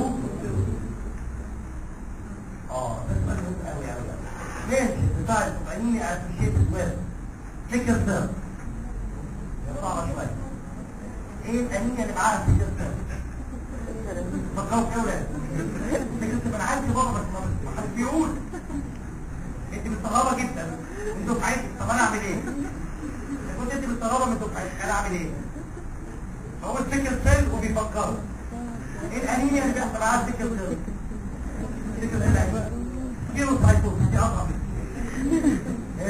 اه ده سؤال مهم قوي قوي mention the type of anemia associated with sickle cell صعبة شوية ايه الانيميا اللي معاها في الجسم فكروا في اولاد انت انا عندي بابا بس ما حد بيقول انت مستغربه جدا من دفعتي طب انا اعمل ايه كنت انت مستغربه من دفعتي انا اعمل ايه هو السكر سيل وبيفكروا ايه الانيميا اللي بيحصل معاها السكر سيل السكر سيل دي سايتوز دي اصعب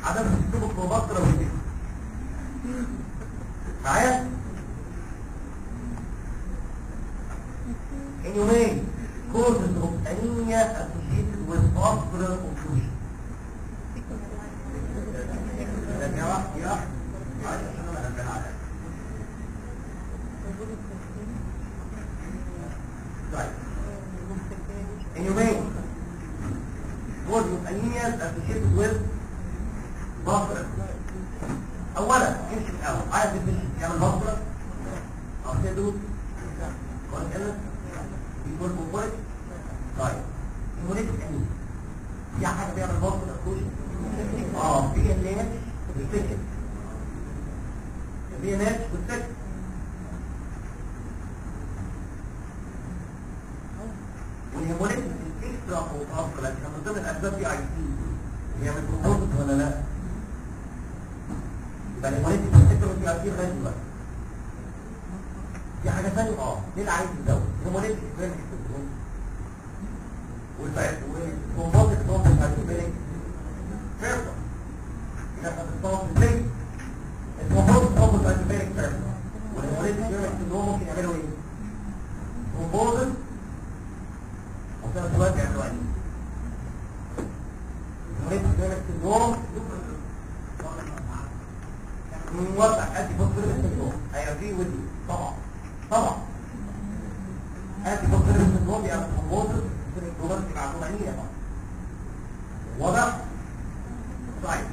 عدم تكتبه كليوباترا والبيت معايا anyway causes of anemia associated with vascular occlusion يا واحد يا واحد معلش عشان انا غلبان عليك طيب anyway causes of anemia associated with vascular اولا امشي الاول عايز تمشي تعمل vascular او كده كويس كده يقول كويس طيب هيموليتيك انيميا في حاجه بيعمل vascular occlusion اه في الناس بتفتكر في ناس بتفتكر والهيموليتيك اكسترا فوق لكن من ضمن الاسباب دي اي سي هي من كومبوزيت ولا لا؟ يبقى الهيموليتيك بتفتكر دي اي سي لغايه دلوقتي في حاجه ثانيه اه ليه اللي عايز يزود الهيموليتيك فيرمك سندروم والكومبوزيت كومبوزيت هايبوبيليك فيرمك لما تتصاب بالبيت المفروض تصاب بالبيت فيرمك والهيموليتيك فيرمك سندروم ممكن يعملوا ايه؟ كومبوزيت وفي نفس الوقت يعملوا ايه؟ الهيموليتيك فيرمك سندروم من وضع ادي فوسفوريك سندروم I agree with you طبعا طبعا ادي فوسفوريك سندروم يعني كومبوزيت الدولار تبقى عمليه طبعا واضح؟ طيب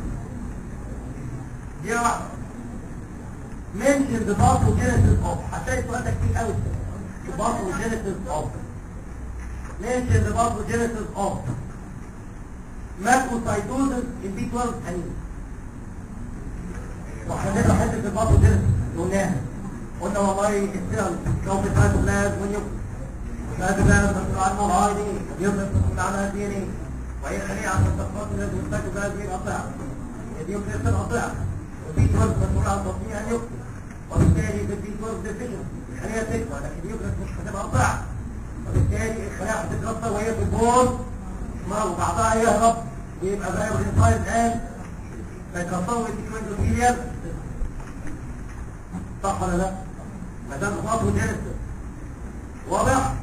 دي واحده mention the pathogenesis of هتلاقي السؤال ده كتير قوي the pathogenesis of mention the pathogenesis of macrocytosis in B12 anemia وحددنا حته الباثوجينيسيس قلناها قلنا والله السيرم كون الفايتوبلازم والنيوكليس الفايتوبلازم مسؤول عنه الهايدي النيوكليس مسؤول عنها الدي ان اي وهي خليه عن التصفيات لازم الفايتوبلازم يبقى ضعف النيوكليس تبقى ضعف والبي 12 مسؤول عن تصنيع النيوكليس وبالتالي بالبي 12 ديفيشن الخليه تكبر لكن النيوكليس مش هتبقى ضعف وبالتالي الخلايا هتتكسر وهي في البول وبعضها يهرب ويبقى بقى الانسايد الان فيكسروا الديكويندوثيليال صح ولا لا؟ ما دام خطوه جينيسيس واضح؟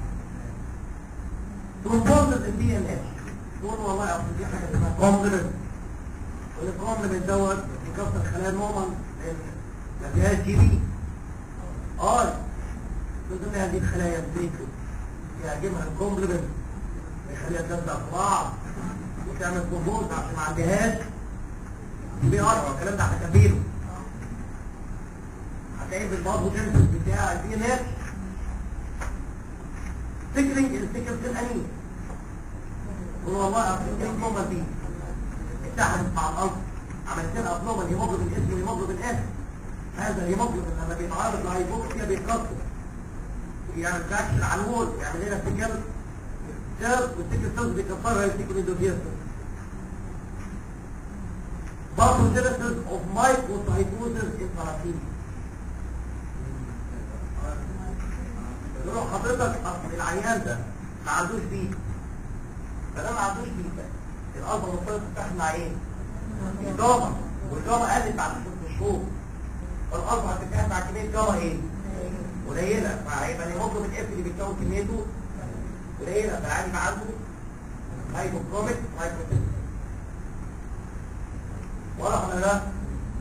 تنفذ الدي ان اتش تقول والله اصل دي حاجه اسمها كومبلمنت والكومبلمنت دوت يكسر خلايا النومن لان ما فيهاش جي بي اه من ضمن هذه الخلايا الزيتو يعجبها الكومبلمنت يخليها تلزق في بعض وتعمل كومبوز عشان ما عندهاش بي ار الكلام ده هتكبيره هتلاقيه بالبابو جنسس بتاع الدي ان اس فكرنج الفكر في الانين قول والله اصل الهيموجلوبين دي اتحدت مع الارض عملت لها ابنومال هيموجلوبين اسمه هيموجلوبين اس هذا الهيموجلوبين لما بيتعارض مع الهيبوكسيا بيتكسر يعمل تراكشن على الوول يعمل لنا سكر سيل والسكر سيلز بيكسرها يسيكوا اندوفيستس pathogenesis of mycocytosis in thalassemia يروح حضرتك اصل العيان ده ما عندوش بيتا فده ما عندوش بيتا الارض المفروض تفتح مع ايه؟ الجاما والجاما قلت بعد ست شهور فالارض هتفتح مع كميه جاما ايه؟ قليله فهيبقى الهيموجلوبين اف اللي بيتكون كميته قليله فالعيان يبقى عنده هايبوكروميك هايبوتيك واضح ولا لا؟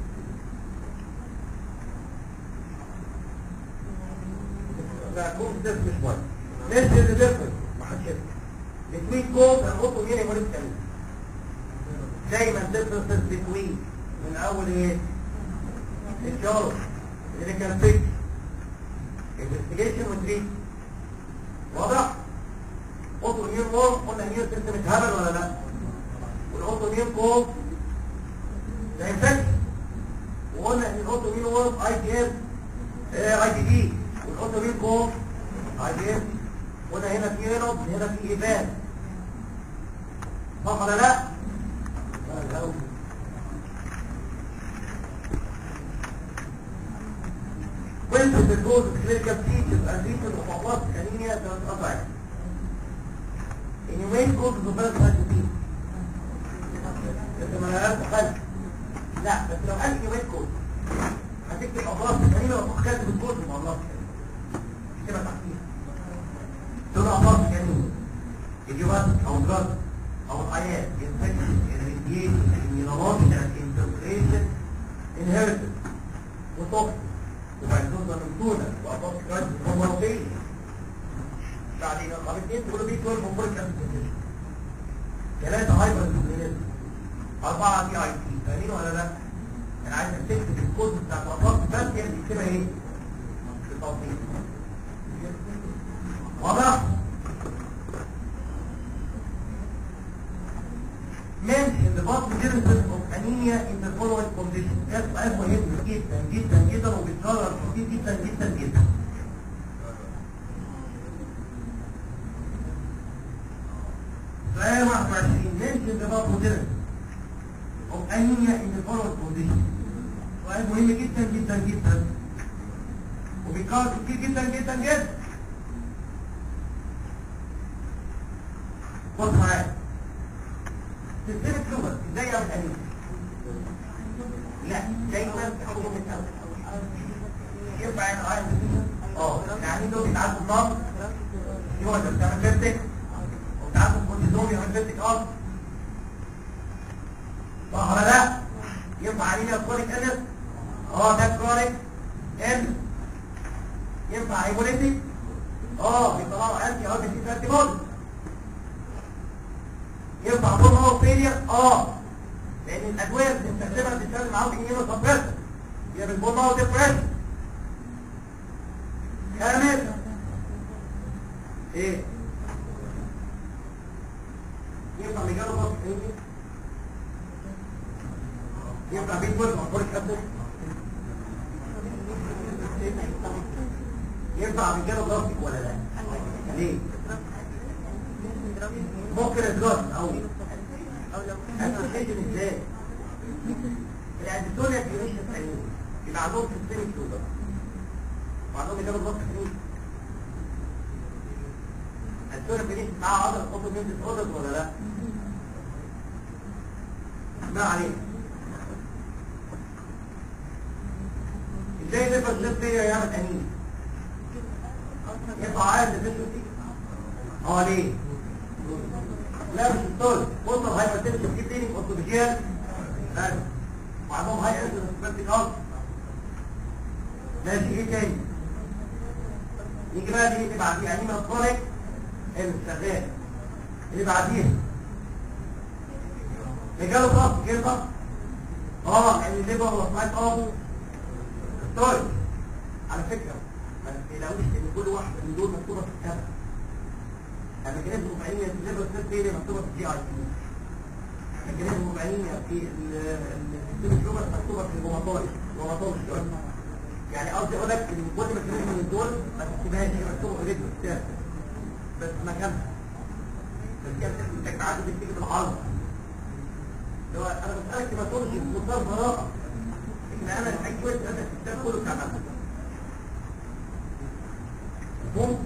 لا كوب ده مش مهم نفس اللي ديفرنس ما حدش يفهم بتوين كوب هنحطه مين يقول الكلام دايما ديفرنسز بتوين من اول ايه؟ الشارج اللي كان فيك انفستيجيشن وتريت واضح؟ اوتو ميون وورم قلنا ميون سيستم اتهبل ولا لا؟ والاوتو ميون كوب ده انفكشن وقلنا ان الاوتومين وورم اي تي ام اي تي دي والاوتومين كوم اي تي ام قلنا هنا في رينوب هنا في ايفان صح ولا لا؟ When the cause of clinical features and treatment of abortic anemia does affect. In your main cause of the birth has to be. لكن ما لهاش حل لا بس لو قال كمان كود هتكتب أضراس كريمة وتكتب الكود من أضراس كريمة كده تحتيها دول أضراس كريمة الجوات أو الجرد أو الحياة infection irradiation immunological infiltration inheritance وتوكسين وبعدين من تونة وأضراس كريمة ومرضية بعدين الخليطين تقولوا بيه 12 فوفوريك أسيد ثلاثة هايبر انسولينيزم أربعة دي اي تي فاهمين ولا لا؟ أنا عايز تكتب الكود بتاع الأطراف بس هي اللي تكتبها إيه؟ بالتوصيل واضح؟ mention the pathogenesis of anemia in the following conditions ده سؤال مهم جدا جدا جدا وبيتكرر كتير جدا جدا جدا سؤال 21 mention the pathogenesis of anemia in the following conditions سؤال مهم جدا جدا جدا وبيتكرر كتير جدا جدا جدا بص معايا سلسلة لغة ازاي يعمل أنيميا لا دايما حكم الأول ينفع انا عايز اه يعني دول بيتعدوا النار يقعد بتعمل فيرتك وبتعدوا الكورتيزون يعمل فيرتك اه صح ولا لا ينفع علينا كرونيك انس اه ده كرونيك ان ينفع هيموليتيك اه بيطلعوا انتي اه بيسيب انتي بودي ينفع بول هو فيلير اه لان الادويه اللي بنستخدمها بتستخدم معاهم ايمينو سبريسر هي بالبول هو ديبريشن كامل ايه ينفع مجاله بص فيلير ينفع بيت وزن عبورك أبدك ينفع مجاله ضغطك ولا لا ليه ممكن الجرس او اسوشيشن ازاي الاديتوريا كلينيشن الثانيين يبقى عندهم سيستميك توبر وعندهم اجابه ضغط كلينيك الاديتوريا كلينيشن معاها عضله اوتو ميوزيك اوردر ولا لا ما عليه ازاي نفس الشيست يعمل انين يبقى عايز ديفيشنسي اه ليه لا مش الطول وصل هايبرتنشن في تاني اوتوبيجيال بس وعندهم هاي انسولين سبيرتيك اوت ماشي ايه تاني يجي بقى دي اللي بعديها يعني من الكرونيك اللي شغال اللي بعديها رجاله خاص كده اه يعني الليبر وسمعت اه الطول على فكره ما تقلقوش ان كل واحده من دول مكتوبه في الكتاب الميكانيزم المفعلية في الليبر سيل دي مكتوبة في الجي اي تي الميكانيزم المفعلية في السيستم الشوبر مكتوبة في الروماتولوجي الروماتولوجي يعني قصدي اقول لك ان كل ميكانيزم من دول ما تكتبهاش هي مكتوبة اوريدي في الكتاب بس مكانها بس كانت التجمعات اللي بتيجي بالعرض لو انا بسألك هيماتولوجي بمنتهى البراءة لكن انا الحاجة كويس انا الكتاب كله بتاع نفسي مفهوم؟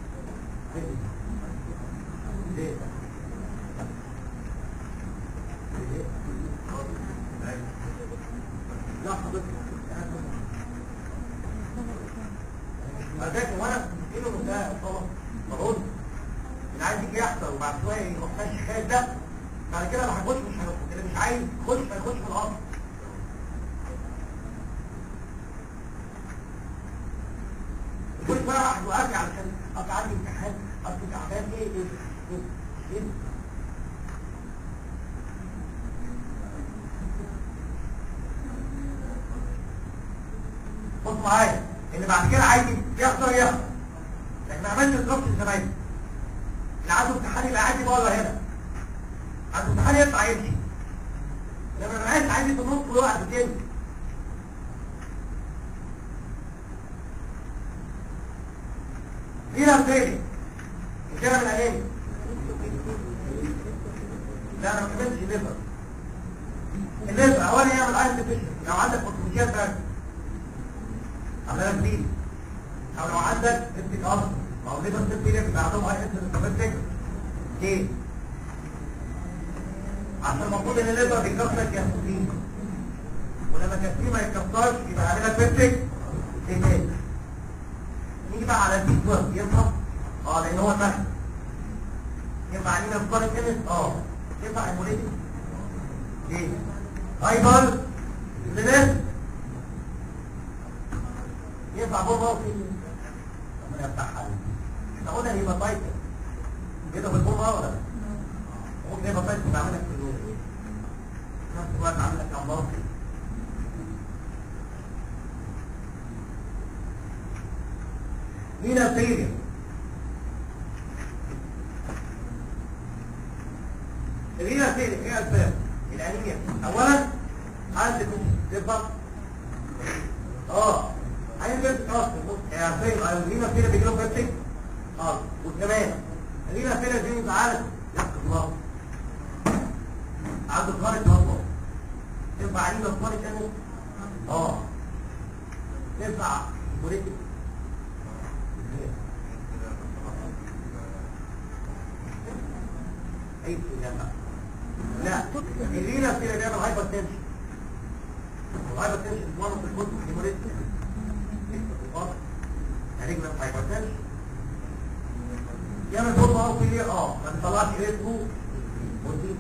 ليه؟ لا حضرتك فذاك وانا مسكينه ده طبعا مرون اللي عايز يجي يحصل وبعد شويه يروح ماشي خايف ده بعد كده ما هيخش مش هيخش اللي مش عايز يخش هيخش في الارض كل شويه واحد وارجع علشان اصل عندي امتحان اصل تعبان ايه ايه ايه ايه بص معايا اللي بعد كده عايز يخسر يخسر لكن ما عملش الضغط الزمايل اللي عنده امتحان يبقى عادي بره هنا عنده امتحان يطلع يمشي لما ما عايز عايز يتنط ويقع في الدنيا دي لو تاني الكلام من الأناني لا انا ما كملتش الليفر الليفر اولا يعمل ايرون ديفيشن لو عندك اوتوماتيكيات بارد عملها جديد او لو عندك سيبتيك اصل او الليفر سيبتيك بيبقى عندهم هاي انسولين ليه؟ عشان المفروض ان الليفر بيكسر الجاسترين ولما كان ما يتكسرش يبقى عاملها بيرفكت سيجمنت نيجي بقى على البيت ورك ينفع اه لان هو المهد ينفع علينا في قارة كنس اه ينفع الموليتي ليه هايبر زنس ينفع بابا ربنا يفتحها عليك احنا قلنا يبقى طيب كده بالبومه ولا لا؟ ممكن يبقى طيب بعملك في اليوم في نفس الوقت عاملك امراض مين السيريا الرينا سيريا ايه الاسباب الانيميا اولا عندك تبقى اه عين بنت اصل بص يا فين الرينا سيريا بيجي له بنتك اه وكمان الرينا سيريا دي متعالج نفس الله عنده خارج مطلق تنفع علينا خارج انه اه تنفع مريتك اي سينما لا الليلة فيها بيعمل هايبر تنشن الهايبر تنشن وانا في الكتب هيموريت علاج من هايبر تنشن يعمل دور معه في ليه اه ما تطلعش ريسكو ودي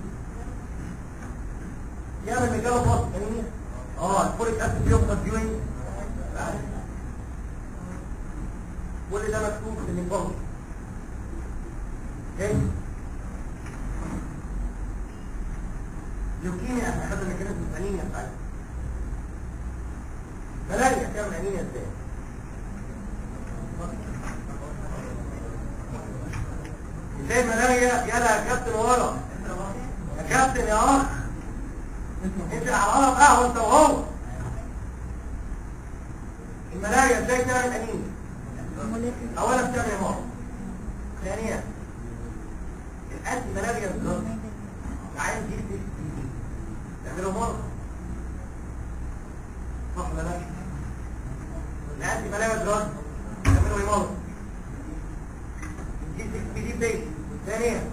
يعمل مجاله باص يعني اه الفوليك اسيد فيهم كونفيوينج كل ده مكتوب في الانفورميشن اوكي لوكيميا احنا خدنا ميكانيزم الانيميا بتاعتها ملاريا بتعمل انيميا ازاي؟ ازاي ملاريا يلا يا كابتن ورا يا كابتن يا اخ انت على غلط قهوه انت وهو الملاريا ازاي تعمل انيميا؟ اولا بتعمل مرض ثانيا الانتي ملاريا دراج عايز يجي تعملوا مرض صح ولا لا الانتي ملاريا دراج تعملوا ايه مرض يجي بيجيب بيت ثانيا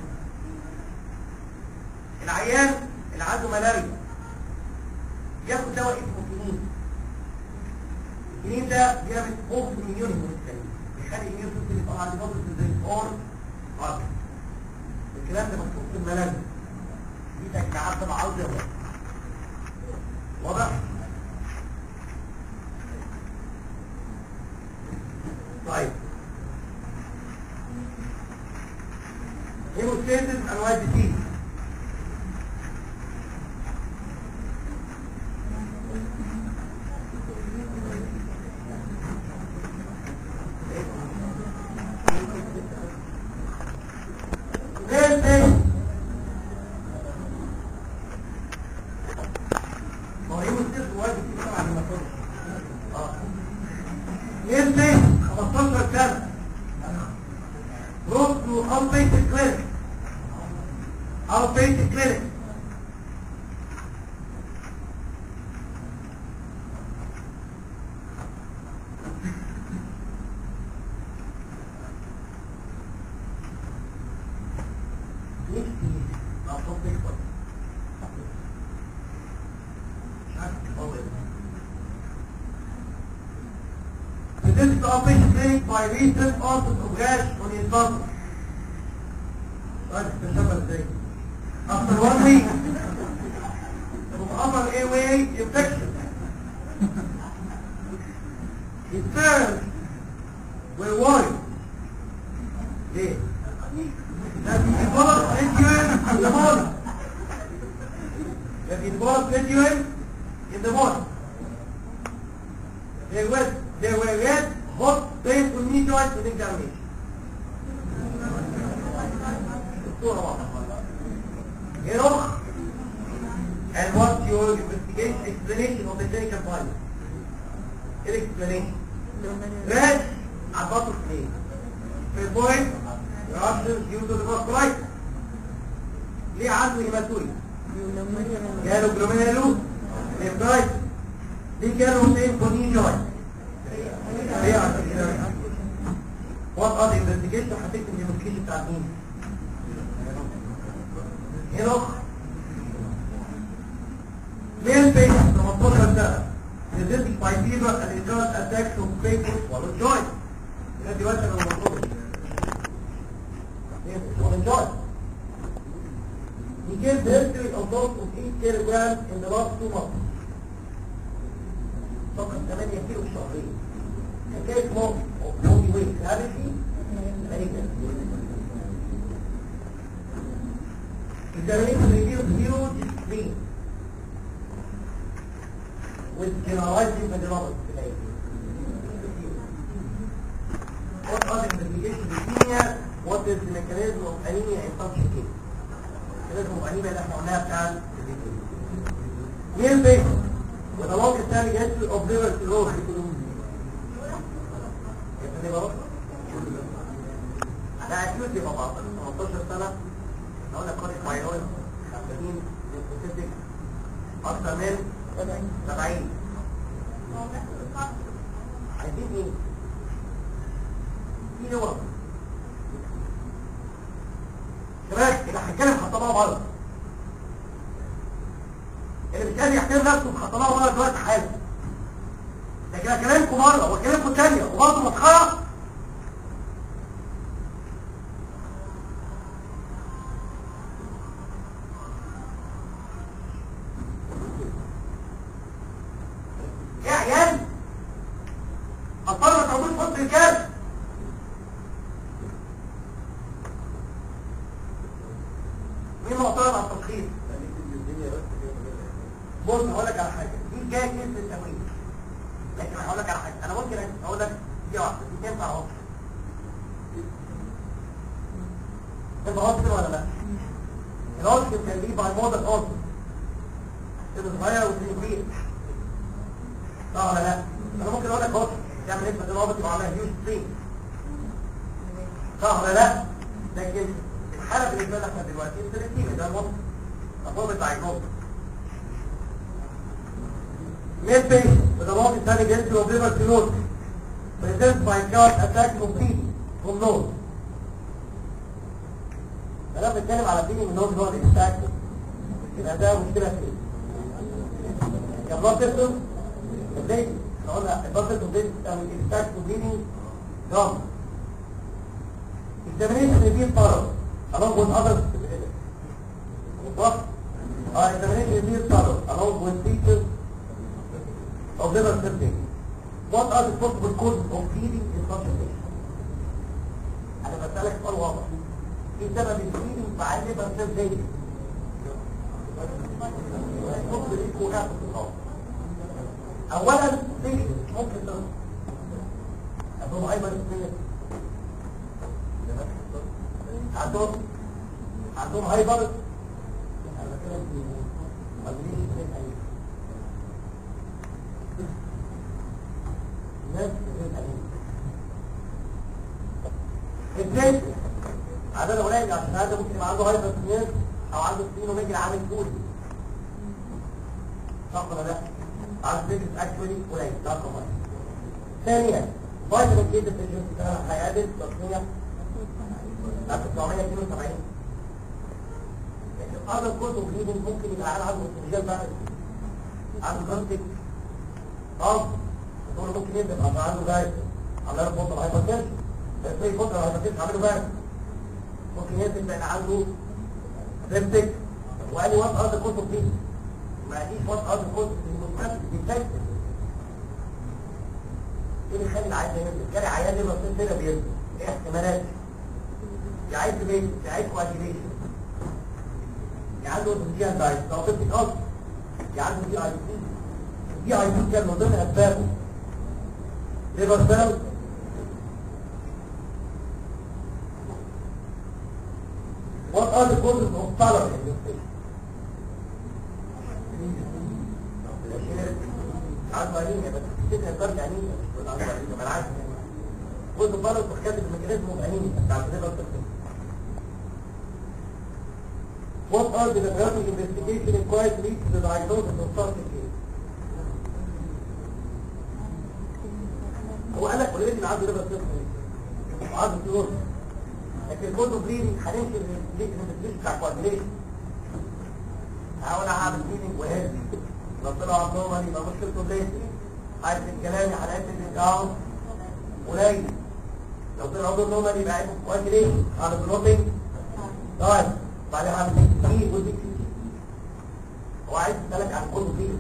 العيان اللي عنده ملاريا ياخد دواء اسمه كنين الكنين ده بيعمل اوف مليون من بيخلي الميون سيستم يبقى عند فتره زي اور عقل الكلام ده مكتوب في الملازم دي تجمعات طبعا عاوز يغلط واضح طيب هيموستاسيس انواع الديزيز This is operation clinic by recent onset of rash on his body. Right, تشبه ازاي؟ After one week of upper airway infection, his parents were worried. ليه؟ That he developed legume in the morning. That he developed legume in the morning. They were, they were red, hot, painful knee joints with examination. الصورة واضحة. هيروخ and what's your investigation explanation of the clinical findings? Explanation. Red, عضلات اثنين. في البوينت رابشنز due to the vasculitis. ليه عنده هيماتوريا؟ جاله جلوميرولو ليمبرايتس ليه جاله سيم كونين جوينت؟ ليه عشان كده؟ وات ار انفستيجيشن هتكتب الانفستيجيشن بتاع مين؟ هيروخ مين بيشنت 18 سنه presenting by fever and recurrent attacks of painful swallow joint. يبقى دلوقتي انا المفروض swallow joint. He gave the history of those of 8 kilograms in the last two months. فقط 8 كيلو في شهرين. حكاية موت موت ويت هذا شيء غريب Examination revealed huge spleen with generalized lymphadenopathy في العين. What are the investigation leukemia? What is the mechanism of anemia in such a case? mechanism of anemia اللي احنا قلناها بتاع مين patient with a long standing history of liver cirrhosis يبقى دي بقى ده اكيد يبقى 18 سنه لو انا كاريك مايلويد 50 ليمفوسيتك اكثر من 70 عايزين ايه؟ في نوع شباب اللي هنتكلم خطبها بره اللي مش قادر يحترم نفسه بخطبها بره دلوقتي حالا لكن اكلمكم مره واكلمكم ثانيه وبرضه مسخره يا عيال اضطر ما تعودوش في وسط الكلب مين معترض على التشخيص بص هقول لك على حاجه دي جايه كيس التمويل لكن هقول لك على حاجه انا ممكن اقول لك دي واحده دي تنفع اهو تبقى هوستل ولا لا الهوستل كان ليه باي موديل هوستل تبقى صغيره وتنبيه صح ولا لا انا ممكن اقول لك هوستل تعمل نسبه الرابط يبقى عاملها هيوج ستريم صح ولا لا لكن الحاله بالنسبه لنا احنا دلوقتي السلسله ده الموضوع اقوم الدايجنوستيك Male patient with a long standing history of liver cirrhosis presents by chart attack of bleeding from nose. انا بتكلم على bleeding من nose اللي هو الاكستاك يبقى ده مشكلة في ايه؟ يا blood system ازاي؟ احنا قلنا البلاد system ده بتعمل الاكستاك of bleeding drum. Examination reveals thorough along with others what? Uh, examination reveals thorough along with features of liver septic. What are the possible causes of bleeding in such a patient? أنا بسألك سؤال واضح. إيه سبب البليدنج مع الليفر سيل أولا في ممكن تنظر عندهم هايبر سبيل عندهم عندهم هايبر أنا بتكلم في مدريش من أي ناس غير أمين ازاي عدد قليل عشان هذا ممكن يبقى عنده هايبر سنين او عنده سنين ومجري عامل كولي صح ولا لا عنده بيجس اكشولي قليل ده رقم واحد ثانيا فيتامين كي ديفيشنسي ده هيقابل تصنيع 1972 لكن هذا الكتب بليدنج ممكن يبقى على عنده استرجال بقى عنده كونتك اه دول ممكن يبقى عشان عنده جايز عمال فتره هايبرتنشن بس في فتره هايبرتنشن عامله جايز ممكن يثبت لان عنده سيبتك وقال لي وات ار ذا كتب دي ما قاليش وات ار ذا كتب المستشفى بيتكتب ايه اللي يخلي العيان ده ينزل؟ جالي عيان ليه بس هنا بينزل ايه احتمالات يا عايز بيت يا عايز كواجيليشن يا عنده اوتوجيان دايت لو سبتك اصلا يا عنده دي اي سي دي اي سي كان من ضمن اسبابه ليفر سيل What are the causes of tolerance in this patient? عنده انيميا بس تفتكر الضرب انيميا مش تقول عنده انيميا ما انا عارف قلت الضرب بتخدم الميكانيزم اوف انيميا بتاع الليفر سيل What are the laboratory investigation required to reach the diagnosis of such a case? هو قال لك اوريدي عنده ليفر سيل وعنده سيروس لكن كله بليدنج هنمشي للبليدنج بتاع الكوادريشن هقول هعمل بليدنج وهيلثي لو طلع عندهم يبقى مشكلته بليدنج عايز الكلام حالات الديسكاونت قليل لو طلع عضو النوم يبقى عايز كويس ليه؟ على البروتين طيب بعدين هعمل تكتيك والتكتيك هو عايز يسألك عن كله فيه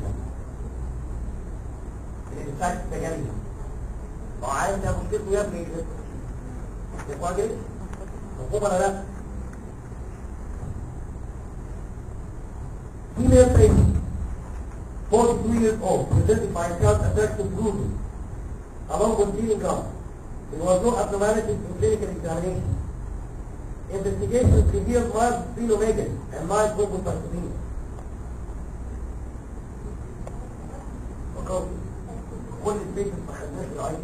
اللي بتساعد التجارب هو عايز ده مشكلته يا ابني يبقى كده مفهوم ولا لا؟ Female patient, 42 years old, presented by health affected bruising, along with bleeding gums. There was no abnormalities in clinical examination. Investigation revealed mild sphenomegaly and mild thrombocytopenia. فقط كل البيت ما خدناش العين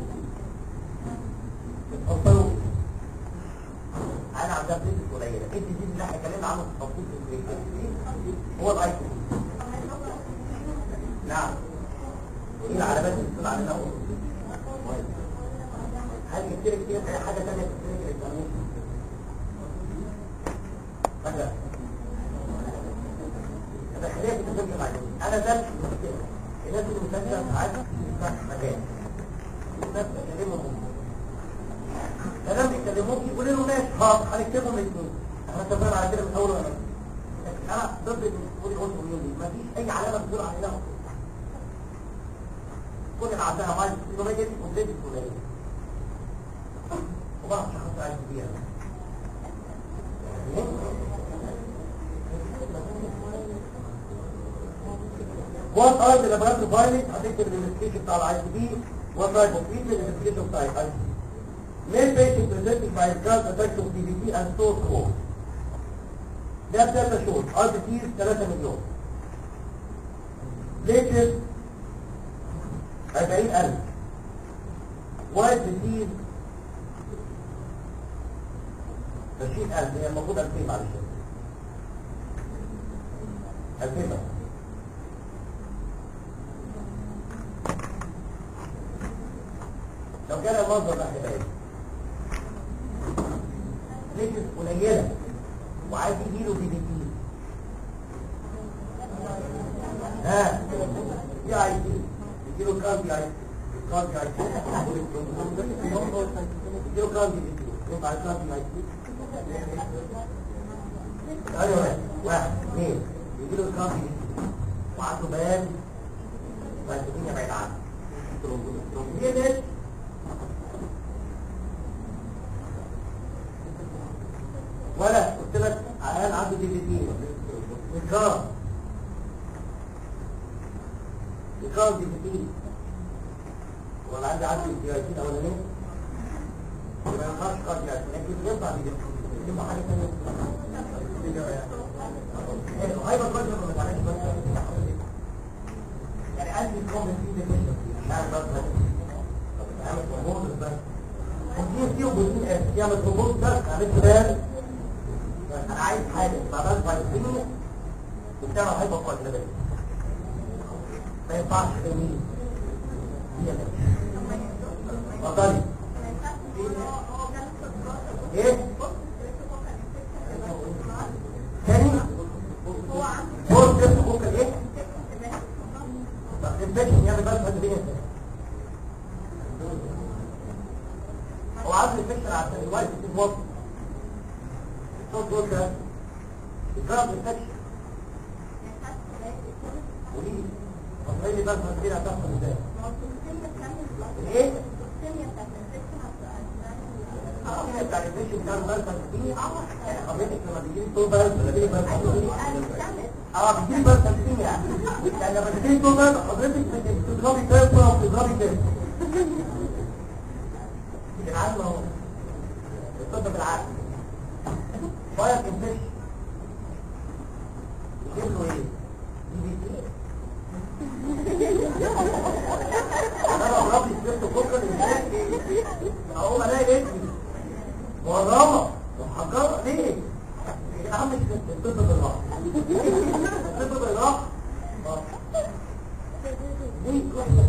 اتفضلوا انا عندها بيت قليله انت دي اللي احنا اتكلمنا عنه في التفصيل في البيت هو الايكون نعم ايه العلامات اللي بتقول عليها هل كتير كتير اي حاجه ثانيه في الكلينيكال اكزامينشن فاكر طب خلينا نتفق بعدين انا ده المشكله الناس اللي مسجله ساعات بتفتح مكان الناس بتكلمهم لما بيكلموك يقول له ماشي حاضر هنكتبهم الاثنين احنا اتفقنا على كده من اول ولا انا ضد ان تقولي قلت مليون ما فيش اي علامه بتدل على انها كل اللي عندها مايند يبقى ما جت كومبليت فلانيه وبعض الشخص عايز بيها What are the laboratory findings? I think the investigation بتاع الاي سي بي what type of treatment investigation بتاع الاي سي بي Main patient presented by a cause effect of DVT and sore throat. ده data shows RBCs 3 مليون. Latest 40000 White disease 20000 هي المفروض 2000 معلش 2000 بس لو كان المنظر ده هيبقى ايه؟ ليكس قليله وعايز يجيله بي بي تي ها دي عايز يجيله كام دي عايز كام دي عايز يجيله كام دي يبقى على كام دي عايز ايوه واحد اثنين يجيله كام دي وعنده بيان بس الدنيا بعيد عنه دي نت ولا قلت لك عيال عنده دي بي تي إنكار إنكار دي بي تي ولا عندي عندي دي بي تي أولانية يبقى ما ينفعش قاضي يعني لكن ينفع دي بي تي ينفع حاجة ثانية هايبر كويس ما بتعملش بس يعني عندي كومنت في ده مش عارف بس طب بتعمل هرمون بس ودي فيه وبدون اس يعمل هرمون بس عملت بالك انا عايز حاجه بعدها فايتين وبتعمل هايبر كويس ما ينفعش تميل هي ده اتفضلي ايه تاني هو الجسم ممكن ايه الانفكشن يعني بس هتبين هو عايز الانفكشن عشان الوايت تتوصل الصوت دول ده الجرام انفكشن وليه اصلي بس هتبين هتحصل ازاي الايه اه هي بتاع الانفكشن كان بس هتبين يعني حضرتك لما بيجي طول بس ولا بيجي بس اه بتجيلي بس هتبين يعني يعني لما بتجيلي طول بس حضرتك بتضربي كام او بتضربي كام العالم اهو الطب بالعقل فاير انفكشن يجيب له ايه؟ دي بي تي انا بضرب لي سبت فوكر ازاي اقوم الاقي اسمي مغرمه محجره ليه؟ يا عم الطب بالراحه الطب بالراحه دي كويسه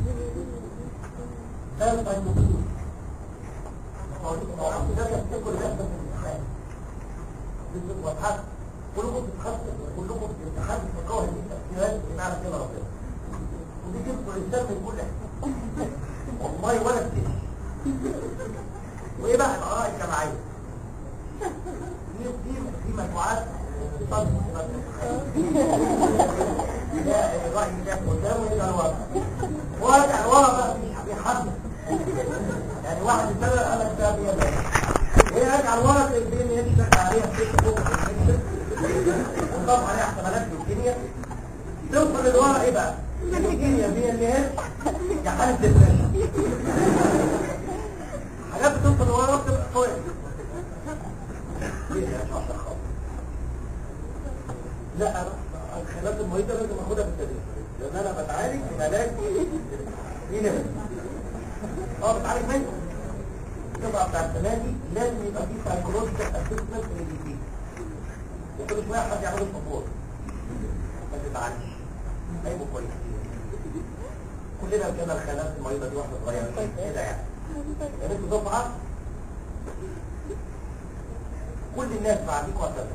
ده الفايتوكين وضحت كلكم بتتخصص كلكم بتتحدث في قواعد التفسيرات بمعنى كده ربنا ودي تبقى الانسان من كل حته والله ولا بتمشي وايه بقى الاراء الجماعيه في في في مجموعات صدق لا الراي ده قدامه يبقى الوضع وارجع ورا بقى في حد يعني واحد يتبع قال لك ده بيد هي راجع ورا البين يشتغل عليها في فوق وطبعا عليها احتمالات في الكيمياء توصل للورا ايه بقى؟ الكيمياء بي ان اس كحالة ديبريشن حاجات بتوصل لورا بتبقى فوق لا الخلايا المريضة لازم اخدها بالتدريج لان انا بتعالج من علاج مين يا اه بتعالج منه الجمعة بتاع السنة دي لازم يبقى فيه سايكولوجيكال اسسمنت للجديد وكل شوية حد يعمل الصفور ما تزعلش هيبقوا كويسين كلنا كنا الخلايا المريضة دي واحدة صغيرة كده يعني يعني انتوا دفعة كل الناس بعديكوا هكذا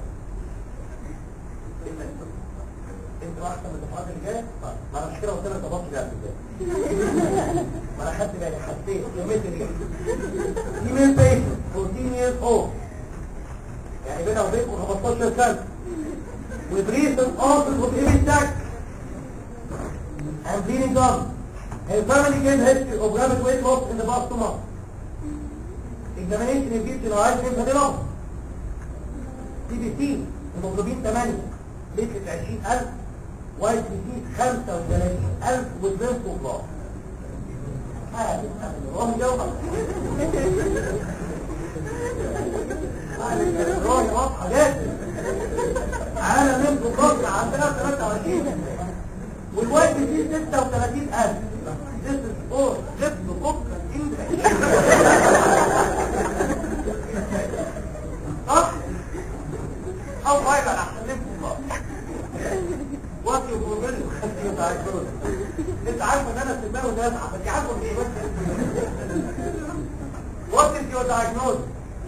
إلا انتوا انتوا احسن من الدفعات اللي جايه ما انا مش كده قلت لك ضبطت ده قبل كده ما انا خدت بالي حسيت كملت ليه ايميل بيشنت 14 years old يعني بينها وبينكم 15 سنه with recent onset of image tag and bleeding gums and family gave history of rapid weight loss in the past two months examination revealed generalized lymphadenoma سي بي سي المطلوبين 8 ليتلت 20000 واي سي سي 35000 والبنك بلاس حاجة والله جوهر الرؤية واضحة جدا عالم نمت الضغط عندنا 23 والوقت فيه 36000 This is all just the book صح؟ أو غير أحسن نمت الضغط وقت يقول له خلي يتعجبون انت عارف ان انا سماه الناس بس عارفه مش بس What is your diagnosis?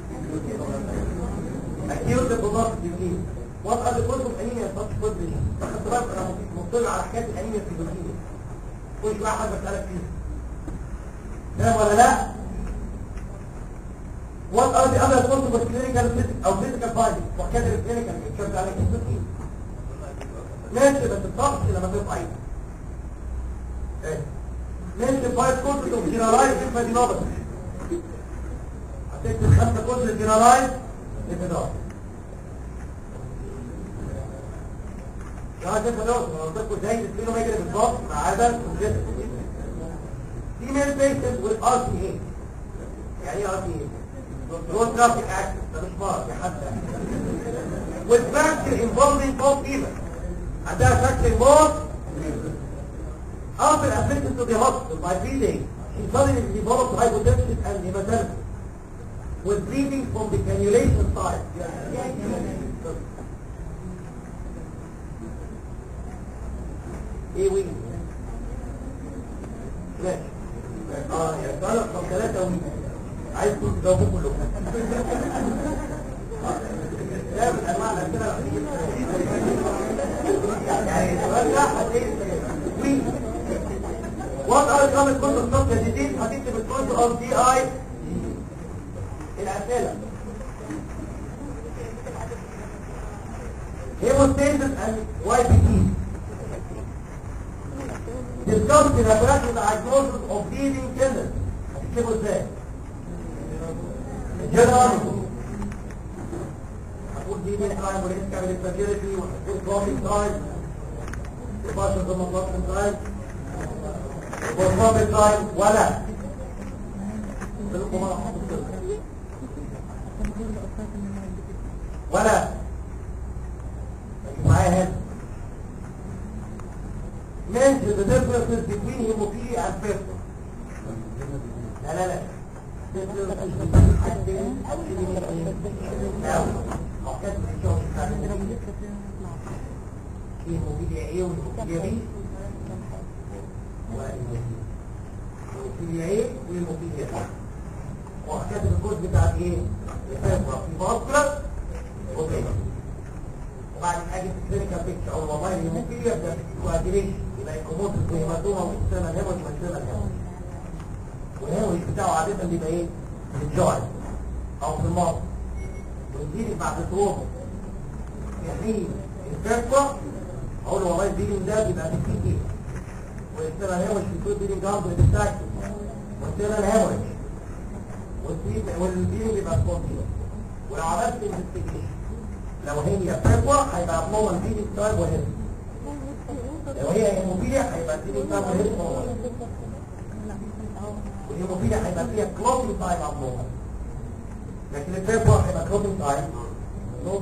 Acute hypoglycemic disease. What are the causes of anemia such food خدت بالك انا مطلع على حكايه الانيميا في البروتين كل شويه حد بسالك فيه فاهم ولا لا؟ What are the other causes of clinical او physical findings؟ وحكايه الكلينيكال شفت عليك البروتين ماشي بس الضغط لما تبقى عين ماشي الفايت كورس اوف جينرالايز ليمفادينوباثي هتكتب خمسه كورس للجينرالايز ليمفادينوباثي يا ليمفادينوباثي انا قلت لكم زي السبينوميجري بالظبط ما عدا الجسم فيميل بيشنت with RTA يعني ايه RTA؟ روت ترافيك اكسس ده مش مرض يا حد with fracture involving both events عندها fracture both After admitted to the hospital by bleeding, she suddenly developed hypotension and hematuria with bleeding from the cannulation side. ايه وين؟ ماشي اه يا سؤال رقم ثلاثة وين؟ عايز كل تجاوبوا كلهم ده من انواع الاسئله يعني السؤال ده هتلاقي وين؟ What are the common causes of substance disease? هتكتب الكورس of DI الأسئلة Hemostasis and YPT Discuss the laboratory diagnosis of bleeding tendons هتكتبه ازاي؟ General هتقول bleeding time والإنسكابل fragility وهتقول clotting time partial hemoglobin time والرابط لاين ولا ولا معايا هنا mention the differences between hemophilia and plasma لا لا لا هيموفيليا ايه وهيموفيليا بي والموفيليا ايه والموفيليا ايه وهكذا الكود بتاع ايه الفيبرا في باسكرة اوكي وبعد حاجة كلينيكال بيكتشر او والله الموفيليا ده كوادريشن يبقى الكوموتر في هيماتوما وستيما هيموت وستيما هيموت والهيموريج بتاعه عادة بيبقى ايه؟ في الجوع او في المصر ويجيلي بعد طول يحيي الفرقة اقول له والله البيلين ده بيبقى في كتير ويصير الهيموريج في الفود بيلين جامد ويتستاكتو ويصير الهيموريج والبيلين بيبقى سبونتينوس ولو عملت انفستيجيشن لو هي فرقة هيبقى ابنورمال بيلين تايب وهيموريج لو هي هيموفيليا هيبقى البيلين تايب وهيموريج والهيموفيليا هيبقى فيها كلوتنج تايم ابنورمال لكن الفيبر هيبقى كلوتنج تايم نو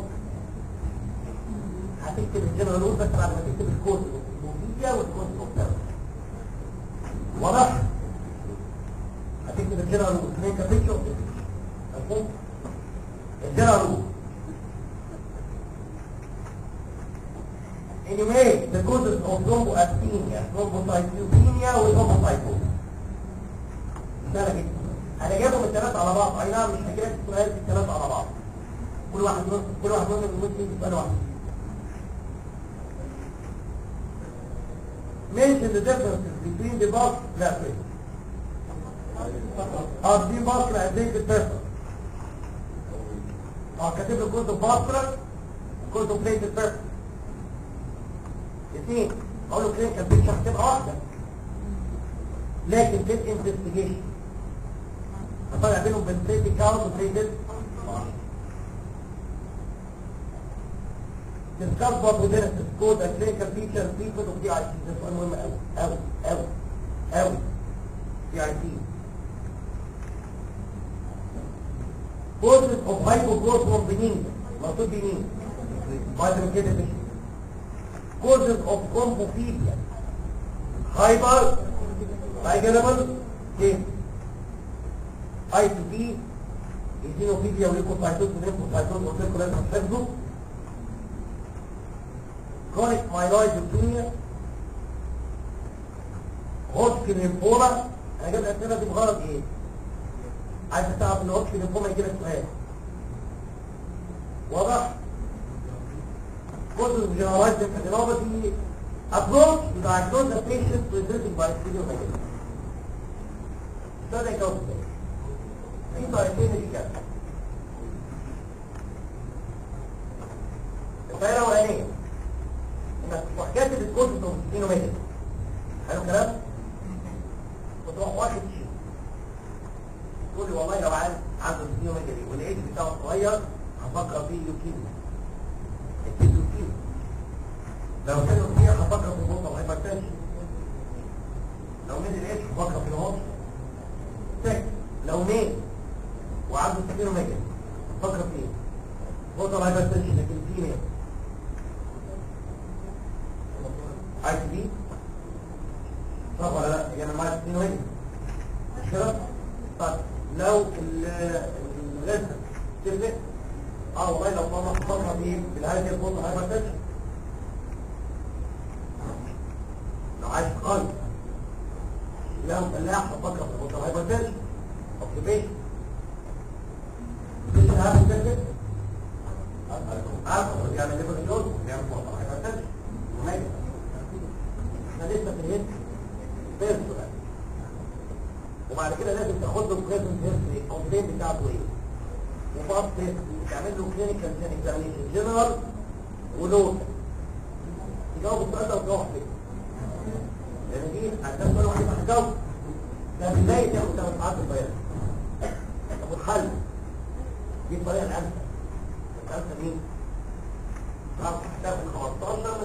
هتكتب الجنرال رول بس بعد ما تكتب الكود الهيموفيليا والكود اوف واضح هتكتب الجنرال رول اثنين كابيتشر مفهوم الجنرال رول Anyway, the causes of thromboasthenia, thrombocytopenia وthrombocytosis. سهلة جدا انا جايبهم الثلاثة على بعض اي نعم مش هجيب السؤال في الثلاثة على بعض كل واحد منهم كل واحد منهم ممكن سؤال واحد mention the differences between the box لا wait اه دي box لا دي البيرسون اه كاتب له كود باسكولار كود بليت البيرسون اثنين اقول له كلينيكال بيكتشر هتبقى واحدة لكن في الانفستيجيشن فرق بينهم بين بليتي كاونت وبليتد discuss what within a code and clinical feature treatment of DIC ده سؤال مهم قوي قوي قوي قوي DIC causes of hypogrowth from benign مقصود benign vitamin K deficiency causes of thrombophilia hyper trigeminal K اي تي بي ايزينوفيليا وليكوسايتوز وليكوسايتوز قلت لكم لازم تحفظوا كرونيك مايلويد ليوكيميا هوتكن ليمفوما انا جايب الاسئله دي بغرض ايه؟ عايز تعرف ان هوتكن ليمفوما يجي لك سؤال واضح؟ causes of generalized encephalopathy approach to diagnose the patient presenting by splenomegaly. ده يجاوب ازاي؟ في طريقتين للإجابة. الطريقة الأولانية إنك تروح كاتب الكود بتاع سبلينوميجالي. حلو الكلام؟ وتروح واخد شيء. تقول لي والله لو عن عنده سبلينوميجالي والإيج بتاعه صغير هفكر فيه لوكيميا. الكيد لوكيميا. لو كان لوكيميا هفكر في البطل هايبرتنشن. لو نزل ايش هفكر في الهوت. سكت. لو مين وعنده سبلينوميجالي فكر في ايه؟ بطل هايبرتنشن لكن في مين؟ عايز بي؟ صح ولا لا؟ يعني معايا سبلينوميجالي مش كده؟ طيب لو الغزة تفرق اه والله لو طلع فكر في بالهاية البطل هايبرتنشن لو عايز تقل لو فلاح فكر في البطل هايبرتنشن occupation مش هذا الكلمة عارفه بيعمل ليفر جوز بيعمل فوق هايبرتنشن وميت احنا لسه في الهند فين السؤال وبعد كده لازم تاخد له بريزنت هيستوري الكومبلين بتاعته ايه وبعد تعمل له كلينيكال اكزامينشن جنرال ولوكال تجاوب السؤال ده وتروح فين لان دي عشان كل واحد هتجاوب ده بدايه تاخد ثلاث ساعات البيان طب الحل دي الطريقه الامثل الامثل مين؟ تعرف تحتاج من 15 من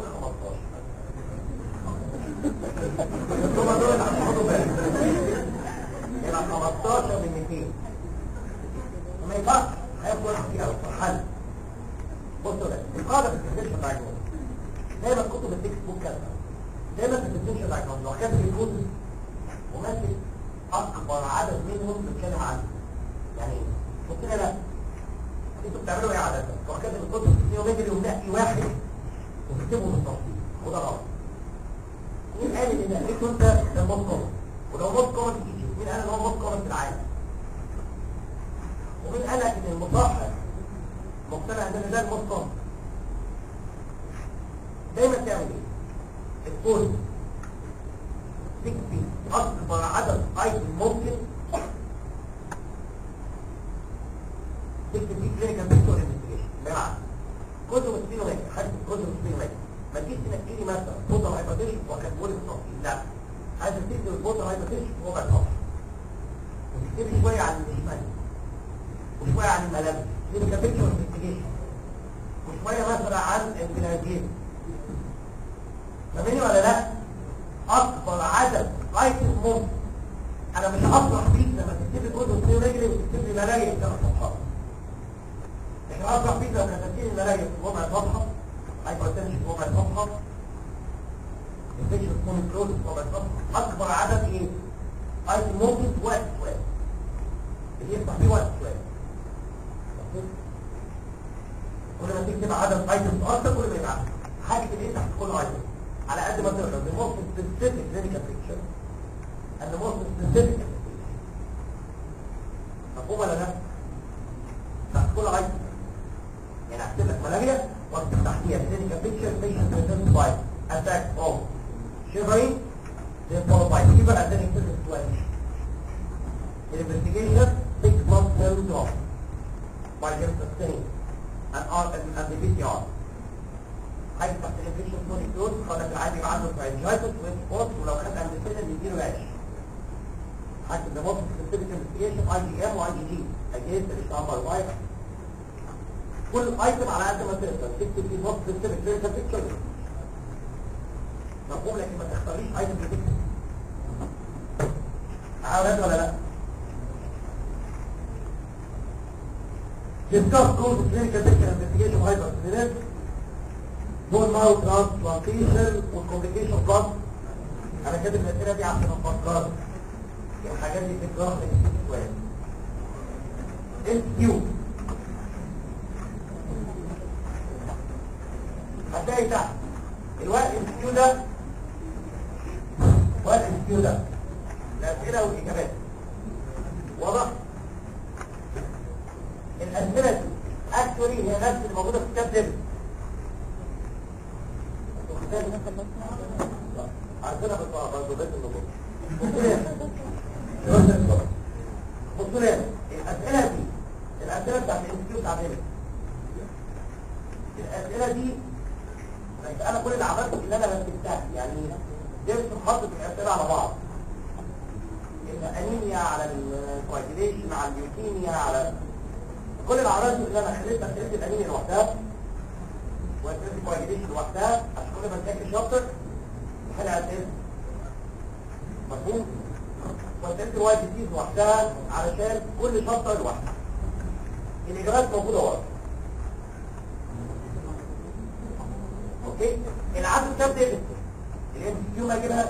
15 ثم دول هتاخدوا بالك يبقى 15 من 200 ما ينفعش هياخد وقت كتير قوي الحل بصوا ده القاعده في الديفينيشن دايجنوز دايما كتب التكست بوك كده دايما في الديفينيشن دايجنوز لو كاتب الكود وماسك اكبر عدد منهم بيتكلم عنه يعني ايه؟ قلت لنا لا انتوا بتعملوا ايه عاده لو كاتب الكتب في ويجري ومنقي واحد وتكتبه بالتفصيل وده غلط مين قال ان قريته انت ده موت كومن ولو موت كومن في ايجيبت مين قال ان هو موت كومن في العالم ومين قال لك ان المصحح مقتنع ان ده الموت كومن دايما تعمل ايه؟ الكود تكفي اكبر عدد ايتم ممكن كلينيكال بيكتور انفستيجيشن بمعنى كتب سبينوميك حاجه كتب سبينوميك ما تجيش تنقي لي مثلا بوتر هايبرتيشن وكاتبولي بالتفصيل لا عايز تكتب البوتر هايبرتيشن في ربع صفحه وتكتب شويه عن الشمال وشويه عن الملابس كلينيكال بيكتور انفستيجيشن وشويه مثلا عن البنادين فاهمني ولا لا اكبر عدد ايتم ممكن انا مش هفرح بيك لما تكتب لي كتب سبينوميك رجلي وتكتب لي ملايين ثلاث صفحات لكن افرح بيك لو كتبت لي ملايين في ربع صفحه هايبرتنشن في ربع صفحه انفكشن كون كلوز في ربع صفحه اكبر عدد ايه ايتم ممكن في وقت شويه اللي يفتح فيه وقت شويه كل ما تكتب عدد ايتمز اكتر كل ما يبقى أحسن. حاجه الايه تحت كل ايتم على قد ما تقدر the most specific clinical picture and the most specific مفهوم ولا لا؟ تحت كل ايتم يعني اكتب لك ملاريا واكتب تحتيها clinical picture patient presented by attack of shivering then followed by fever and then excessive swelling investigation six months cell drop by just sustaining and, R, and, and the PCR حاجة تحت الانفكشن كرونيك دوز قال لك العادي يبقى عنده فرنجايتس وانسبوت ولو خد اندسيلين يديله عيش حاجة ده موست سبيسيفيك انفستيجيشن اي جي ام واي جي جي اجهزة الاشتعار فايروس كل ايتم على قد ما تقدر تكتب فيه موست سبيسيفيك كلينيكال بيكتشر مفهوم لكن ما تختاريش ايتم تكتب معايا ولا لا؟ discuss cause of clinical picture investigation of hypersensitivity bone marrow transplantation والcomplication plus انا كاتب الاسئله دي عشان افكر الحاجات دي بتتكرر في شويه اس كيو هتلاقي تحت الوقت اس كيو ده وقت اس كيو ده الاسئله والاجابات واضح الأسئلة دي اكتوري هي نفس الموجودة في كتاب ديفيد عندنا بالطبع برضه بيت النبوة بصوا لي الأسئلة دي الأسئلة بتاعت الانستيوت بتاع ديفيد الأسئلة دي بس أنا كل اللي عملته إن أنا رتبتها يعني ديفيد حاطط الأسئلة على بعض الأنيميا على الكواجيليشن على الليوكيميا على كل الاعراض اللي انا خليتها خليت الانيميا لوحدها وخليت الكواجيليشن لوحدها عشان كل ما تذاكر شاطر تحل على الاسم مفهوم وخليت الواي ديزيز لوحدها علشان كل شابتر لوحده الاجابات موجوده ورا اوكي العدد كام ديفيد الام سي كيو ما يجيبهاش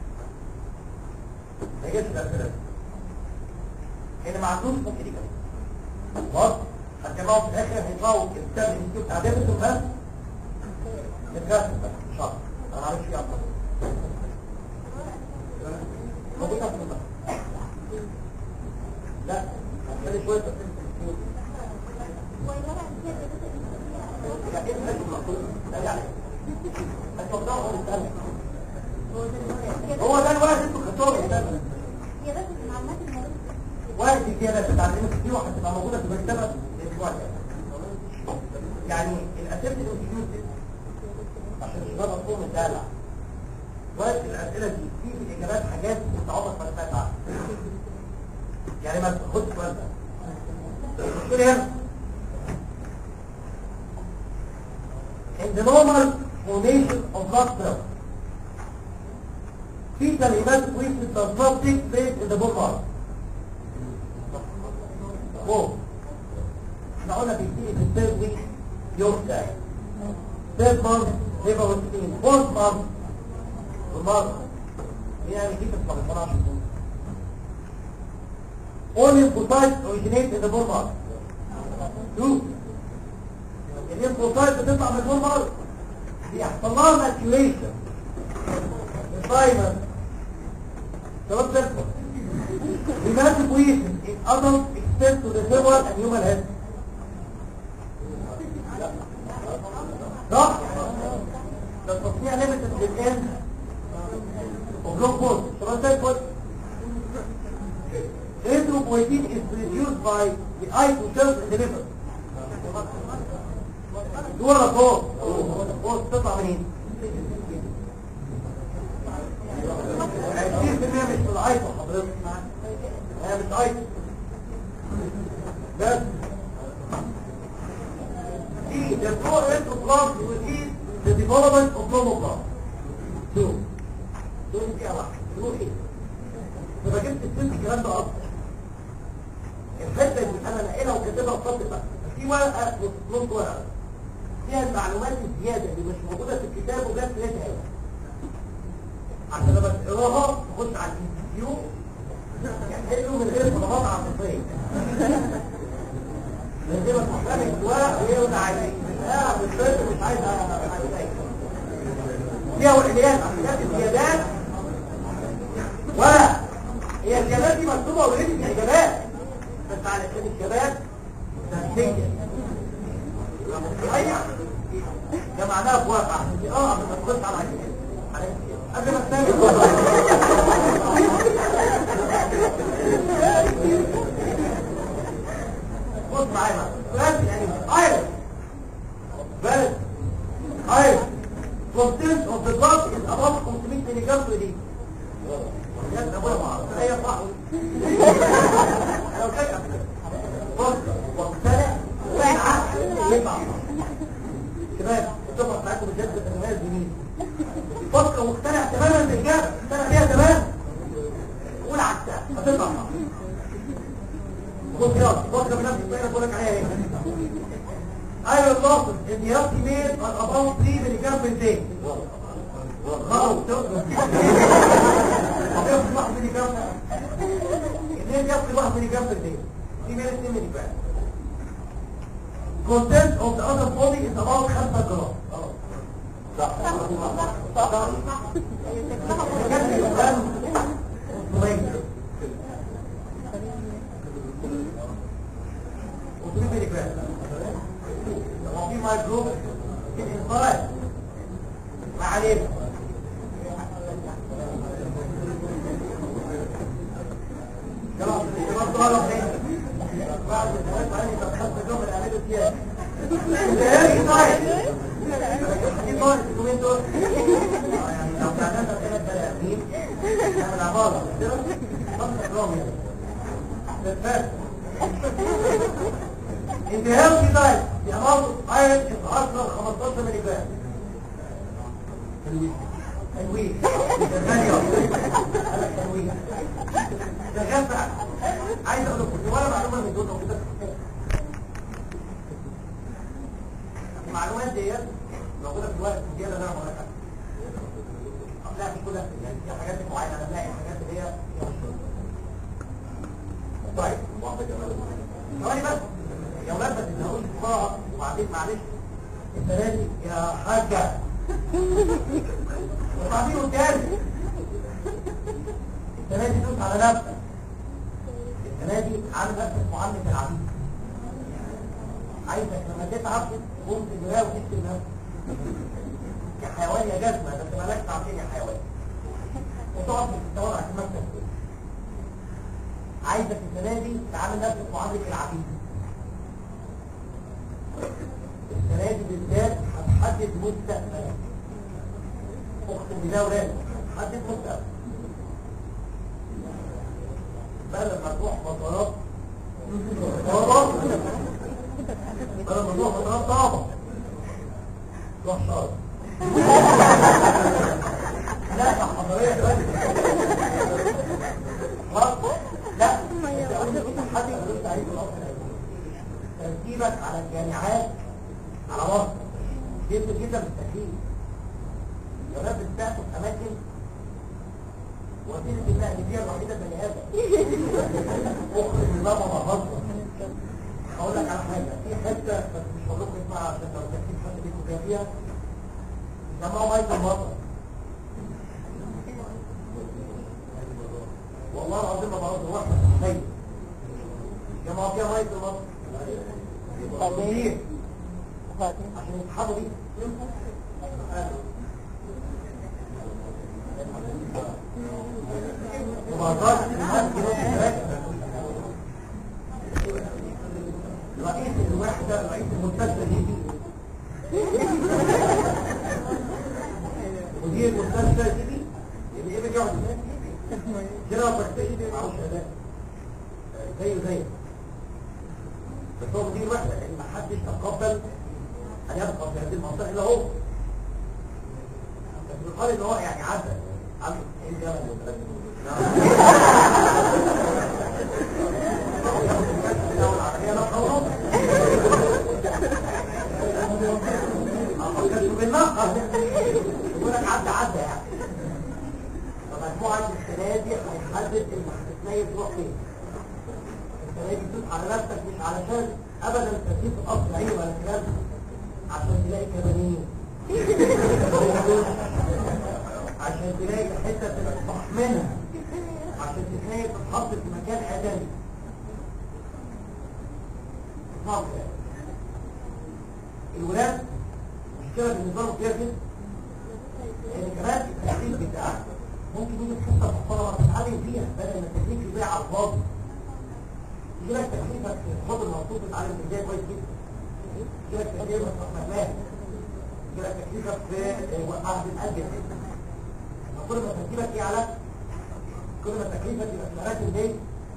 ما يجيبش الاسئله اللي ما عندوش ممكن يجيبها خلاص هتجمعوا في الاخر هيطلعوا الكتاب الانستيوت بتاع ديفيسون بس مترسم بس ان شاء الله انا عارف فيه اكتر موجودة في المسجد لا هتخلي شوية تفصيل في الانستيوت لا ايه المسجد المقصود ده يعني انت وضعه هو الثاني هو ده الواحد انتوا خدتوه الثاني هي بس المعلومات الموجودة واحد زيادة بتتعلمها كتير وهتبقى موجودة في المكتبة الأسبوع الجاي. يعني الأسئلة الانستيوت دي عشان الشباب أطفال متدلع وقت الأسئلة دي في في الإجابات حاجات أنت عمرك ما سمعت عنها. يعني ما خد السؤال ده. المشكلة هنا In the normal formation of blood cells, fetal evacuation does not take place in the bone marrow. فوق احنا قلنا بيبتدي في الثيرد ويك يوم ده ثيرد مانث ليفر وستين فورث مانث والمرض يعني كيف ما بيطلعش All lymphocytes originate in the bone marrow. Two. الليمفوسايت بتطلع من البون مارو بيحصل لها ماتيوريشن الفايبر شباب سيرفر Hematopoiesis in adults extend to the liver and human head. صح؟ ده التصنيع limited للإند وبلوك شباب سيرفر Erythropoietin is produced by the eye to cells in the liver. دول ولا فوق فوق تطلع منين 20% مش في الايفون حضرتك هي مش ايفون بس دي the core endoplast ودي the development of chromoplast دول دول دي واحد دول ايه يبقى جبت السنت الكلام ده اصلا الحته اللي انا ناقلها وكاتبها وصلت بقى في ورقه نص ورقه فيها المعلومات الزياده اللي مش موجوده في الكتاب وجت لقيتها هنا عشان لما تقراها تخش على الانستيتيو يحلوا من غير طلبات عاطفيه لازم تحتاج الورق ويوضع عليك لا بالذات مش عايز فيها وحدات حاجات الزيادات ورق هي الزيادات دي مكتوبه اوريدي في الاجابات بس على كده الشباب نفسيا صحيح ده معناها في واقع اه قبل ما تخش على على قبل ما تسافر بص معايا بقى بس يعني ايرس بس ايرس content of the blood is above 500 ملي جرام per day يا ابويا ما اعرف هي صح لو كده بص واقتنع وقع يبقى شباب الطبقه بتاعتكم بجد تنميه جميل فكر مقتنع تماما بالاجابه مقتنع بيها تماما قول عكسها هتطلع صح بص يلا فكر بنفسك زي ما بقول لك عليها ايه ايوه اللاصق ان يربي ميل الاباوت 3 ملي جرام per day غلط ياخد واحد ملي جرام اثنين ياخد واحد ملي جرام per day في ميل 2 ملي جرام content of the other body is about 5 جرام صح صح صح وتريد ملي جرام هو في مايكرو في الانفراد ما علينا خلاص الشباب طالب هنا بعد الثلاث عليه تخصص جمل اعملوا سياسه ايه طيب ايه طيب اليومين دول يعني لو كان ثلاث بني ادمين نعمل عباره كده خمسه جرام يعني In the healthy diet, the amount of iron is 10 15 ملي جرام. تنويه تنويه تنويه ده غفع عايز اقول لكم ولا معلومه من دول موجوده في الكتاب المعلومات ديت موجوده في الورق الزياده اللي انا بقول لك عليها لا في كلها يعني في حاجات معينه انا بلاقي الحاجات اللي هي طيب ثواني بس يا ولاد بس اللي هقول بسرعه وبعدين معلش السنه دي يا حاجه وبعدين قدامي السنه دي دوس على نفسك السنه دي عامل نفسك معامله العبيد عايزك لما تتعب قوم تجراه وتكتب نفسك يا حيوان يا جزمه ده انت مالكش تعطيني يا حيوان وتقعد تدور عشان نفسك عايزك السنه دي تعامل نفسك معامله العبيد السنه دي بالذات هتحدد مستقبلك اقسم بالله ولاد هتحدد مستقبلك بقى لما تروح فترات صعبة بقى لما تروح فترات صعبة تروح شهر لا يا حضرية دلوقتي خلاص لا حد يقول عليك الأصل ترتيبك على الجامعات على مصر جدا جدا بالتأكيد الشباب بتاعته في أماكن وسيلة النقل دي الوحيدة بني آدم أخرج من بابا بهزر هقول لك على حاجة في حتة بس مش هقول لكم اسمها عشان لو تكتب حد بيكون فيها فيها سموه مايكل مصر والله العظيم ما بهزر واحد متخيل جمعوا فيها مايكل مصر ليه؟ عشان يتحضر بيه مبادرات الناس رئيس الوحدة رئيس المستشفى دي يجي المستشفى يجي اللي ايه بيقعد كده برستيشن معهوش اداء زيه زيه بس هو مدير واحدة لان ما حدش تقبل ان يبقى في هذه المنطقة الا هو بس بيقال ان هو يعني عدى عمل ايه الجمل والكلام يقول لك عدى عدى يعني فمجموعة السنة دي هيحدد المحدثين تروح فين السنة دي تدوس على نفسك مش علشان ابدا تسيب الاصل عيني ولا كلام عشان تلاقي كبانين عشان تلاقي حتة تبقى منها عشان تلاقي تتحط في مكان ادمي صعب يعني. الولاد مشكلة بالنسبة لهم كتير جدا لان كمان التكليف بتاعك ممكن يجي في حته محترمه تتعلم فيها بدل ما التكليف يضيع على الفاضي يجي لك تكليفك في الحوض الموصول تتعلم ازاي كويس جدا يجي لك تكليفك في مكان يجي لك تكليفك في وقعه القلب كل ما ترتيبك يعلى كل ما تكليفك يبقى في الاماكن دي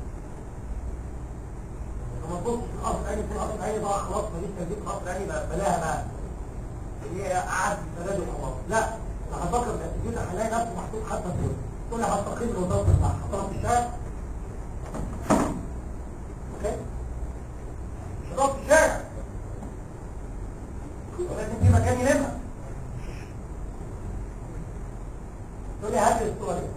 لما تبص في القصر عيني في القصر عيني بقى خلاص ماليش تكليف قصر عيني بقى بلاها بقى اللي هي قعد في التبادل خلاص لا انا هفكر في الاتيتيود هلاقي نفسي محطوط حتى في كل لي هستقيم الوظيفه بتاعها هضرب في الشارع اوكي مش هضرب في الشارع ولكن في مكان يلمها تقول لي هات لي الصوره دي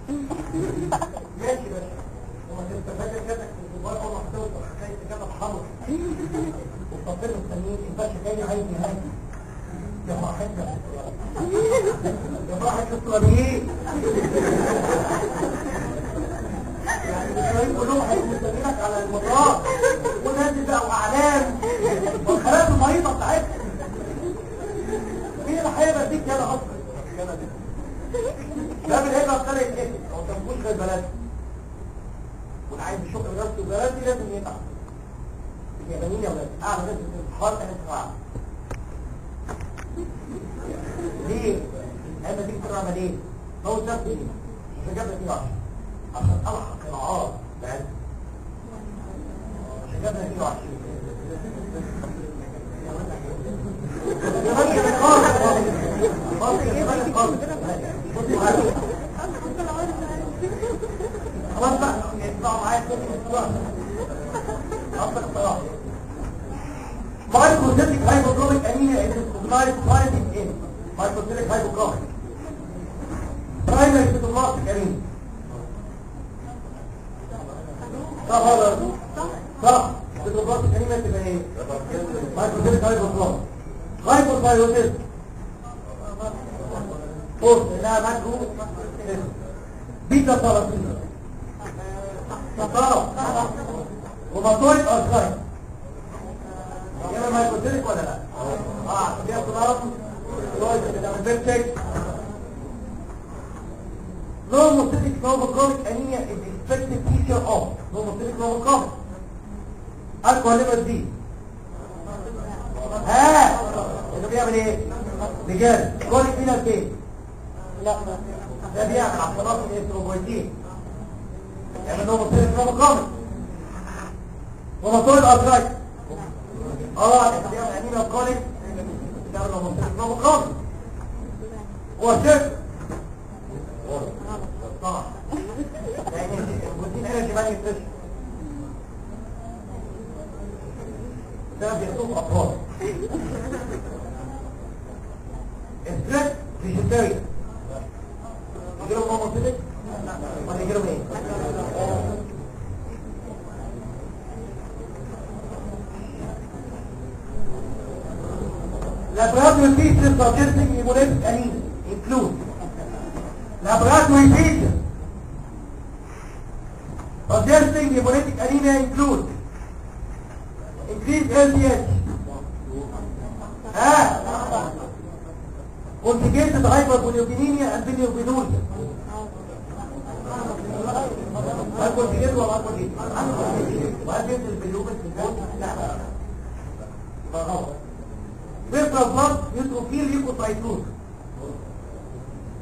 ماشي باشا وما تستفاد كده في الجبال اول ما هتوصل هتلاقي استجابه حمر والتطبيق التانيين الباشا جاي عايز يهاجم يا فرحتنا يا فرحة الإسلاميين يعني الإسلاميين كلهم هيكونوا مستنينك على المطار والناس دي بقوا أعلام والخلايا المريضة بتاعتهم مين اللي هيبقى ديك يلا أصلا ده بالهجرة طلعت ايه؟ هو كان مفيش غير بلد واللي عايز يشق نفسه البلد دي لازم يتعب اليابانيين يا ولاد أعلى ناس في الحرب احنا ليه؟ لأن دي بتبقى عملية هو النفس دي عشان جاب نتيجة عشان عشان ألحق العار بعد عشان جاب نتيجة عشان خلاص بقى يطلعوا معايا كل اسبوع اصلا اختراع مايكروسيتيك هايبوكروميك انيميا is recognized finding in microcytic hypochromic primary cytoplastic anemia صح ولا صح cytoplastic anemia تبقى ايه microcytic hypochromic hypothyroidism بص انها ماكرو بيتا ثلاثين صح روماتويد ارثرايتس يبقى مايكروسيتيك ولا لا اه عشان كده بتعرف كويس كده من بيرتك نورموسيتيك نورموكروميك انيميا is expected feature of نورموسيتيك نورموكروميك الكحول ليفر دي ها انه بيعمل ايه بجد كوليك فينا فين لا ده بيعمل عضلات الاستروبويتين يعمل نورموسيتيك نورموكروميك روماتويد ارثرايتس اه ده بيعمل انيميا كوليك بيعمل نورموسيتيك نورموكروميك هو شرك طبعا يعني البروتين انرجي بقى يكتشف ده بيحطوه اطفال الستريس فيجيتاريان يجيلهم نورموسيتيك ولا يجيلهم ايه؟ Laboratory features suggesting hemolytic anemia include laboratory features suggesting hemolytic anemia include increased LDH ها complicated hyperbilirubinemia and bilirubinuria هل complicated ولا complicated؟ وهل ينزل باليوبس بالجوز؟ لا يبقى غلط بيبقى بلاد نيوتروفيل ليكوسايتوز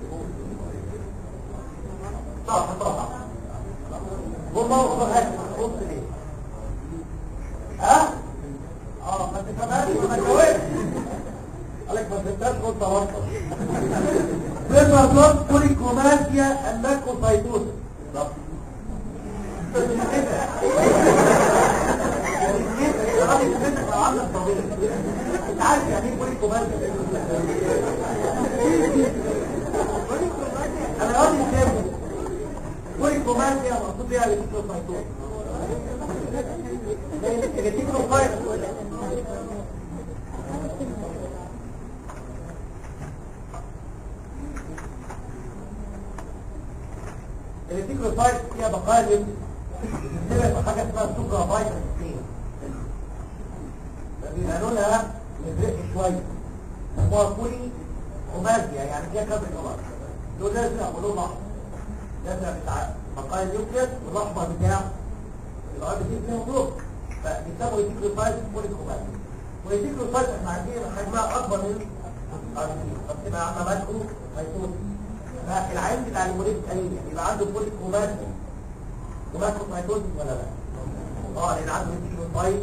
صح صح هم موقف هذا بص ليه ها اه ما تفهمهاش ما تجاوبش قالك ما فهمتهاش قلت اوصل لما ضرب بوليكروماتيا اللاكوسايتوز انت عارف يعني ايه بوليكروماتيا انا راضي سيبه بوليكروماتيا مقصود بيها اللاكوسايتوز اللاكوسايتوز الريتيكولوسايت فيها بقايا اليوم بتبقى حاجه اسمها سوبرا فايتال بيبقى لونها مزرق شويه هو كولي خماسيا يعني فيها كذا كلر لون ازرق ولون احمر الازرق بتاع بقايا اليوكليس والاحمر بتاع الارض دي فيها فوق فبيسموا ريتيكولوسايت كولي خماسيا والريتيكولوسايت احنا عارفين ان حجمها اكبر من الارض فبتبقى عامله ماكرو هيكون فالعين بتاع الموليد قليل يبقى عنده بوليك كوماسي كوماسي مايتوز ولا لا اه لان عنده ريتيكولوسايت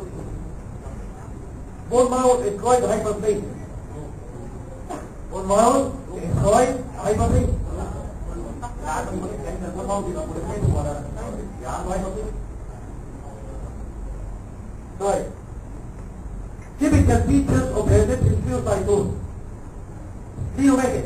بون ماوث اسكويد هايبربليز بون ماوث اسكويد هايبربليز عنده موليد قليل البون ماوث يبقى موليد ولا لا يبقى عنده هايبربليز طيب typical features of hereditary pheocytosis Theometic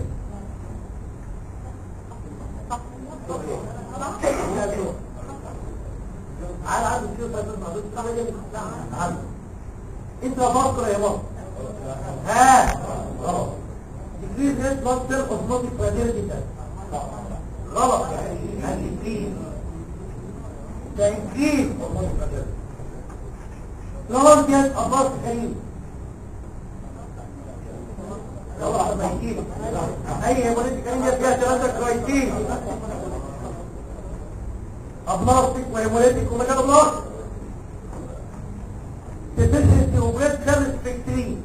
على عدد كيلو سايتوز معدود عنده انت فكر يا بابا ها غلط decrease red blood cell osmotic fragility test غلط يعني decrease ده increase osmotic fragility transient above كريم غلط ما يجيب اي هيموليتيك كريم فيها ثلاثة كرايتين ابلاستيك وهيموليتيك ومكان ابلاستيك deficiency of red cell spectrin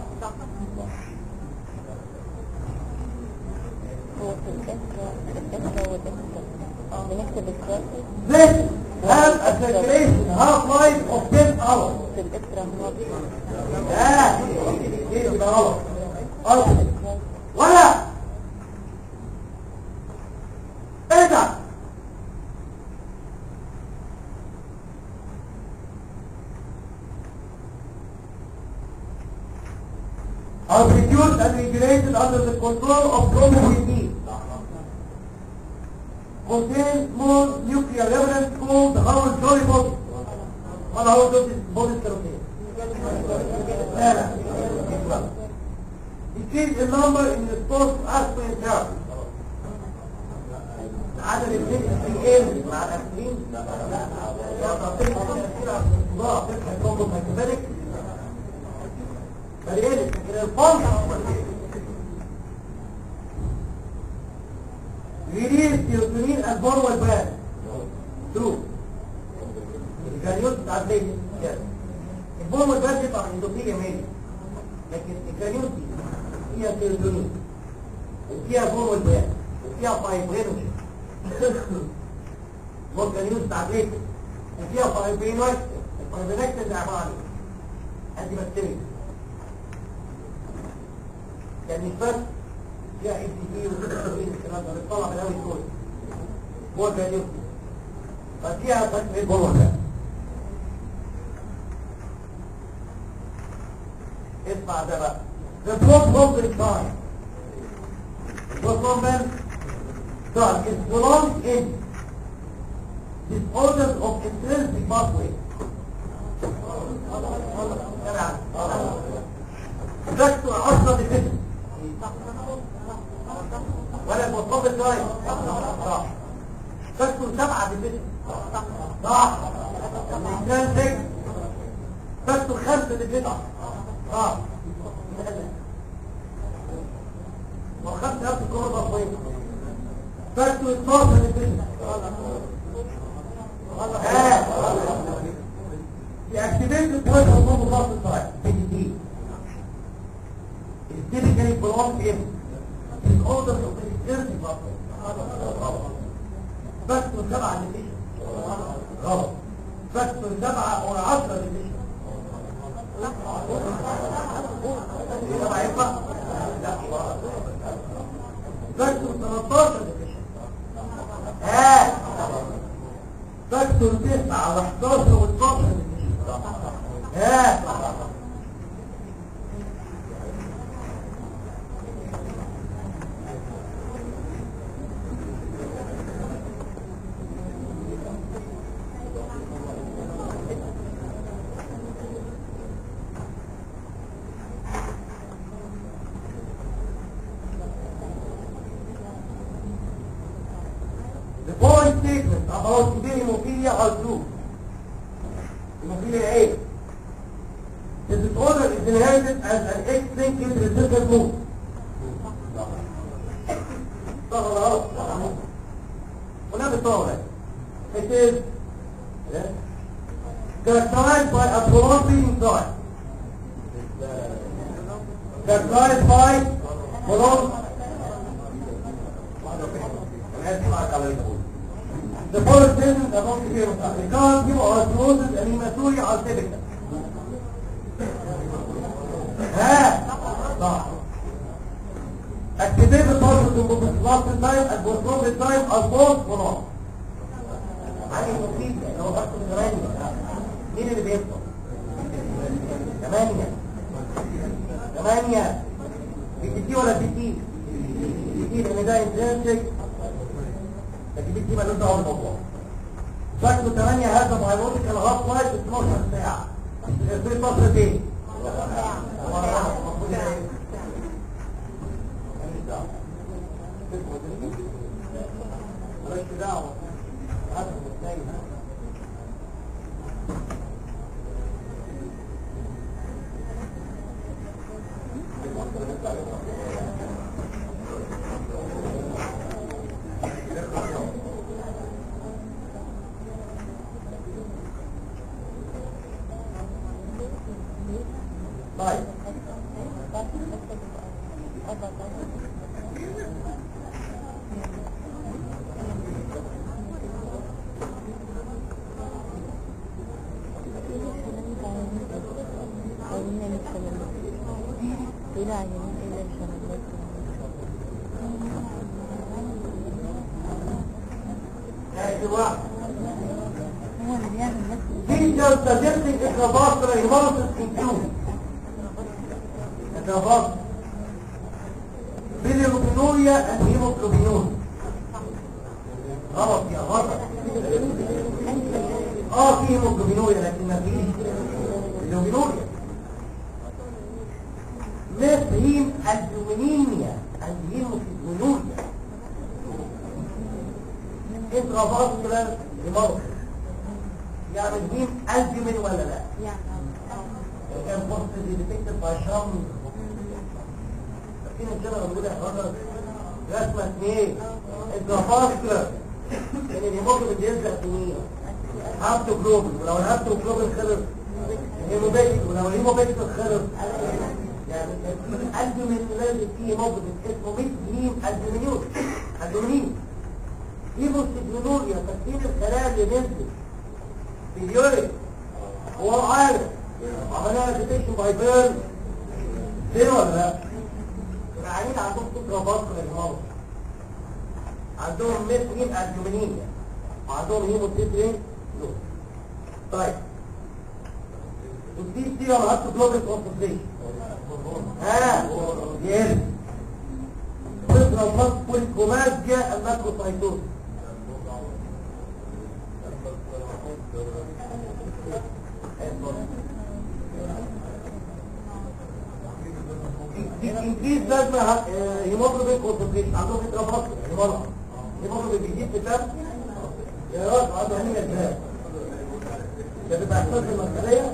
هو في الكسرة الكسرة والكسرة بنكتب الكسرة this have a circulation half life of 10 hours في الكسرة هو لا ايه ده غلط غلط ولا ايه ده are produced and regulated under the control of chromoplatin. Contain small nuclear remnants called Howard Jolly body. What Howard Jolly body contain? لا لا. Decrease the number in response to aspirin therapy. عدد الجنس بيقل مع الأسبرين لو تعطيك تأثير على الصداع تفتح الكومبو مايكوباليك فليقل لكن الفرق ريليز سيروتونين البون والبان شوف الجرانيوت بتاع الليل البون والبان بيطلع من اندوثيليا مالي لكن الجرانيوت دي فيها سيروتونين وفيها بون والبان وفيها فايبرينوجين والجرانيوت بتاع الليل وفيها فايبرينوجين الفايبرينوجين ده عباره عن ايه؟ انتي بكتيريا يعني مش بس فيها ام تي بي والكلام ده بتطلع من اول كل هو الجرانيوت ففيها تكميل بون والبان اسمع ده بقى The blood holding time Performance time is prolonged in disorders of intrinsic pathway فاكتور 10 ديفيجن ولا مرتبط تايم صح فاكتور 7 ديفيجن صح الانترنسك فاكتور 5 ديفيجن صح وخدت نفس الكرة بطوية فاكتور 12 ديفيجن ها يأكتبين البوينت هرمون مضاد الصحيح بي دي دي typically belong in الاوردر اوف السيرتي غلط فاكتور سبعة ديفيشن غلط فاكتور سبعة او عشرة ديفيشن سبعة ينفع؟ لا فاكتور 13 ديفيشن ها فاكتور 9 و11 و12 ديفيشن ها The following statements about severe hemophilia are true. Hemophilia A. The disorder is inherited as an X-linked recessive move. صح ولا غلط؟ ولا بالطبع It is yeah, characterized by a prolonged bleeding time. Characterized by prolonged The first sentence about the virus, the cause of osmosis and hematuria are typical. ها صح Activate the process of the time and postpone the time as both or not. علي مفيد لو خدت ثمانية مين اللي بيفضل؟ ثمانية ثمانية بي تي ولا بي تي؟ بي تي لأن ده انترنسك لكن بي تي مالوش دعوة بالموضوع. شكله 8 هذا بيولوجيكال هاف لايف 12 ساعة. في فترة ايه؟ المفروض ايه؟ مالكش دعوة. هذا الاثنين طيب هاي واحد هو اللي بيعمل نفسه Features suggesting intravascular hemolysis include intravascular bilirubinoria and hemoglobinuria غلط يا غلط اه في هيموجلوبينوريا لكن ما فيش bilirubinoria مفهيم الدومينيميا الهيموجلوبينوريا intravascular hemolysis يعني مين الجمن ولا لا كان بوست ديتكتد باي شام فاكرين الجنرال موجوده يا حضرتك رسمه ايه الجرافاسكولار يعني الهيموجلوبين بيلزق في مين هابتوجلوبين ولو الهابتوجلوبين خلص الهيموبيتيك ولو الهيموبيتيك خلص يعني الجمن لازم فيه هيموجلوبين اسمه ميثيلين الجمنيوت الجمنين هيموسيجلوريا تكتير الخلايا اللي نزلت في اليورين هو عارف عملها ديتكشن باي بيرن ليه ولا لا؟ العيانين عندهم فكره بطن الهرم عندهم ميثين الجومينيا وعندهم هيموسيترين طيب ودي دي ولا هات جلوبال كونسنتريشن ها يس فكره بطن الكوماجيا الماكروسايتوز increase لازمة هيموجلوبين كونسنتريشن عندهم اضرابات هيموجلوبين هيموجلوبين بيزيد في الدم يا راجل عنده هنية ازاي ده بيبقى احساس المسؤولية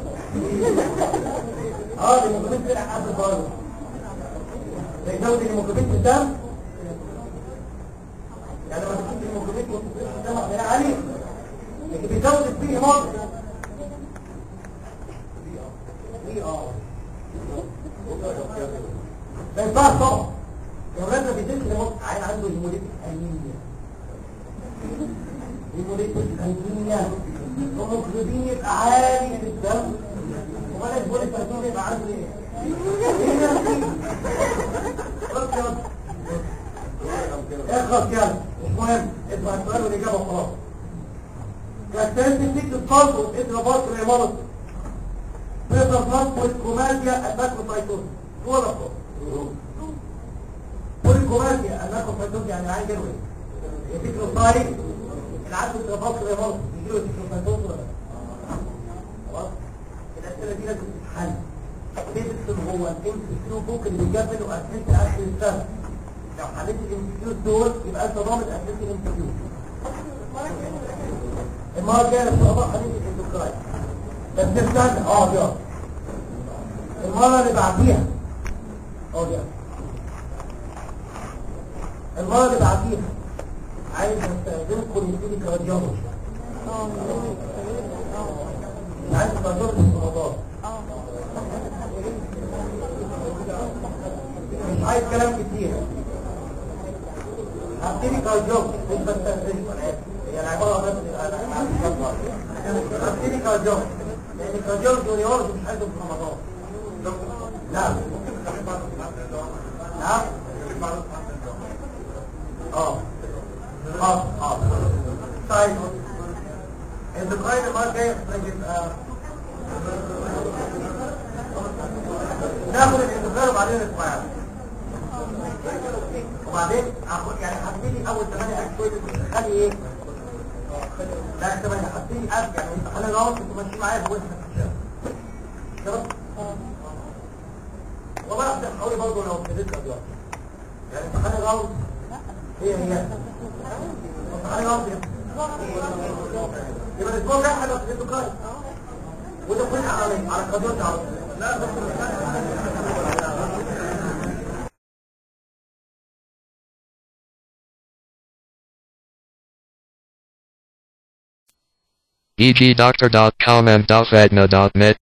اه الهيموجلوبين طلع قبل الفيروس بيزود الهيموجلوبين في الدم يعني لما تكون الهيموجلوبين كونسنتريشن في الدم هتلاقيه عالي لكن بيزود الفري هيموجلوبين فري اه ما ينفعش طبعا يا ولاد ما بيدرس لمصر عين عنده هيموليتيك انيميا هيموليتيك انيميا هيموجلوبين يبقى عالي في الدم ولا البوليس يبقى عنده ايه؟ خلاص يلا اخلص يلا مش مهم اسمع السؤال والاجابه وخلاص كاستنتج الصوت اضربات ريمونس بيضرب نص والكوماديا الماكروفايتوز ولا فوق والكوماديا الماكروفايتوز يعني عين جنوي يفكر الطاري العدد اضربات ريمونس يجيله تكروفايتوز ولا لا خلاص الاسئله دي لازم تتحل تدرس هو الانترفيو بوك اللي بيجاب له اسئله اخر السنه لو حليت الانترفيو دول يبقى انت ضامن اسئله الانترفيو المره الجايه ان شاء الله حليت الاندوكراين بس استنى اه يلا المره اللي بعديها اه يلا المره اللي بعديها عايز استاذنكم يديني كراديولوجي اه عايز كراديولوجي في رمضان اه مش عايز كلام كتير هبتدي كارديولوجي مش بستنزل هي العبارة بس هبتدي كارديولوجي لأن الكارديولوجي ونيورولوجي مش عايزهم في رمضان لا نعم اه اه اه طيب الدكاين المرة الجاية يبقى ناخد الاندوكراين وبعدين الاسماعيل وبعدين هاخد يعني هبتدي اول 8 اكتويد خلي ايه لا 8 هبتدي أب يعني انت خلي غلط انت ماشي معايا هو انت كده والله احنا حاولي برضه لو ابتديت دلوقتي يعني انت خلي غلط هي هي انت خلي غلط يبقى الاسبوع الجاي هنبقى في الاندوكراين وده كل على على قدرتي على طول لا بس egdoctor.com and dofadna.net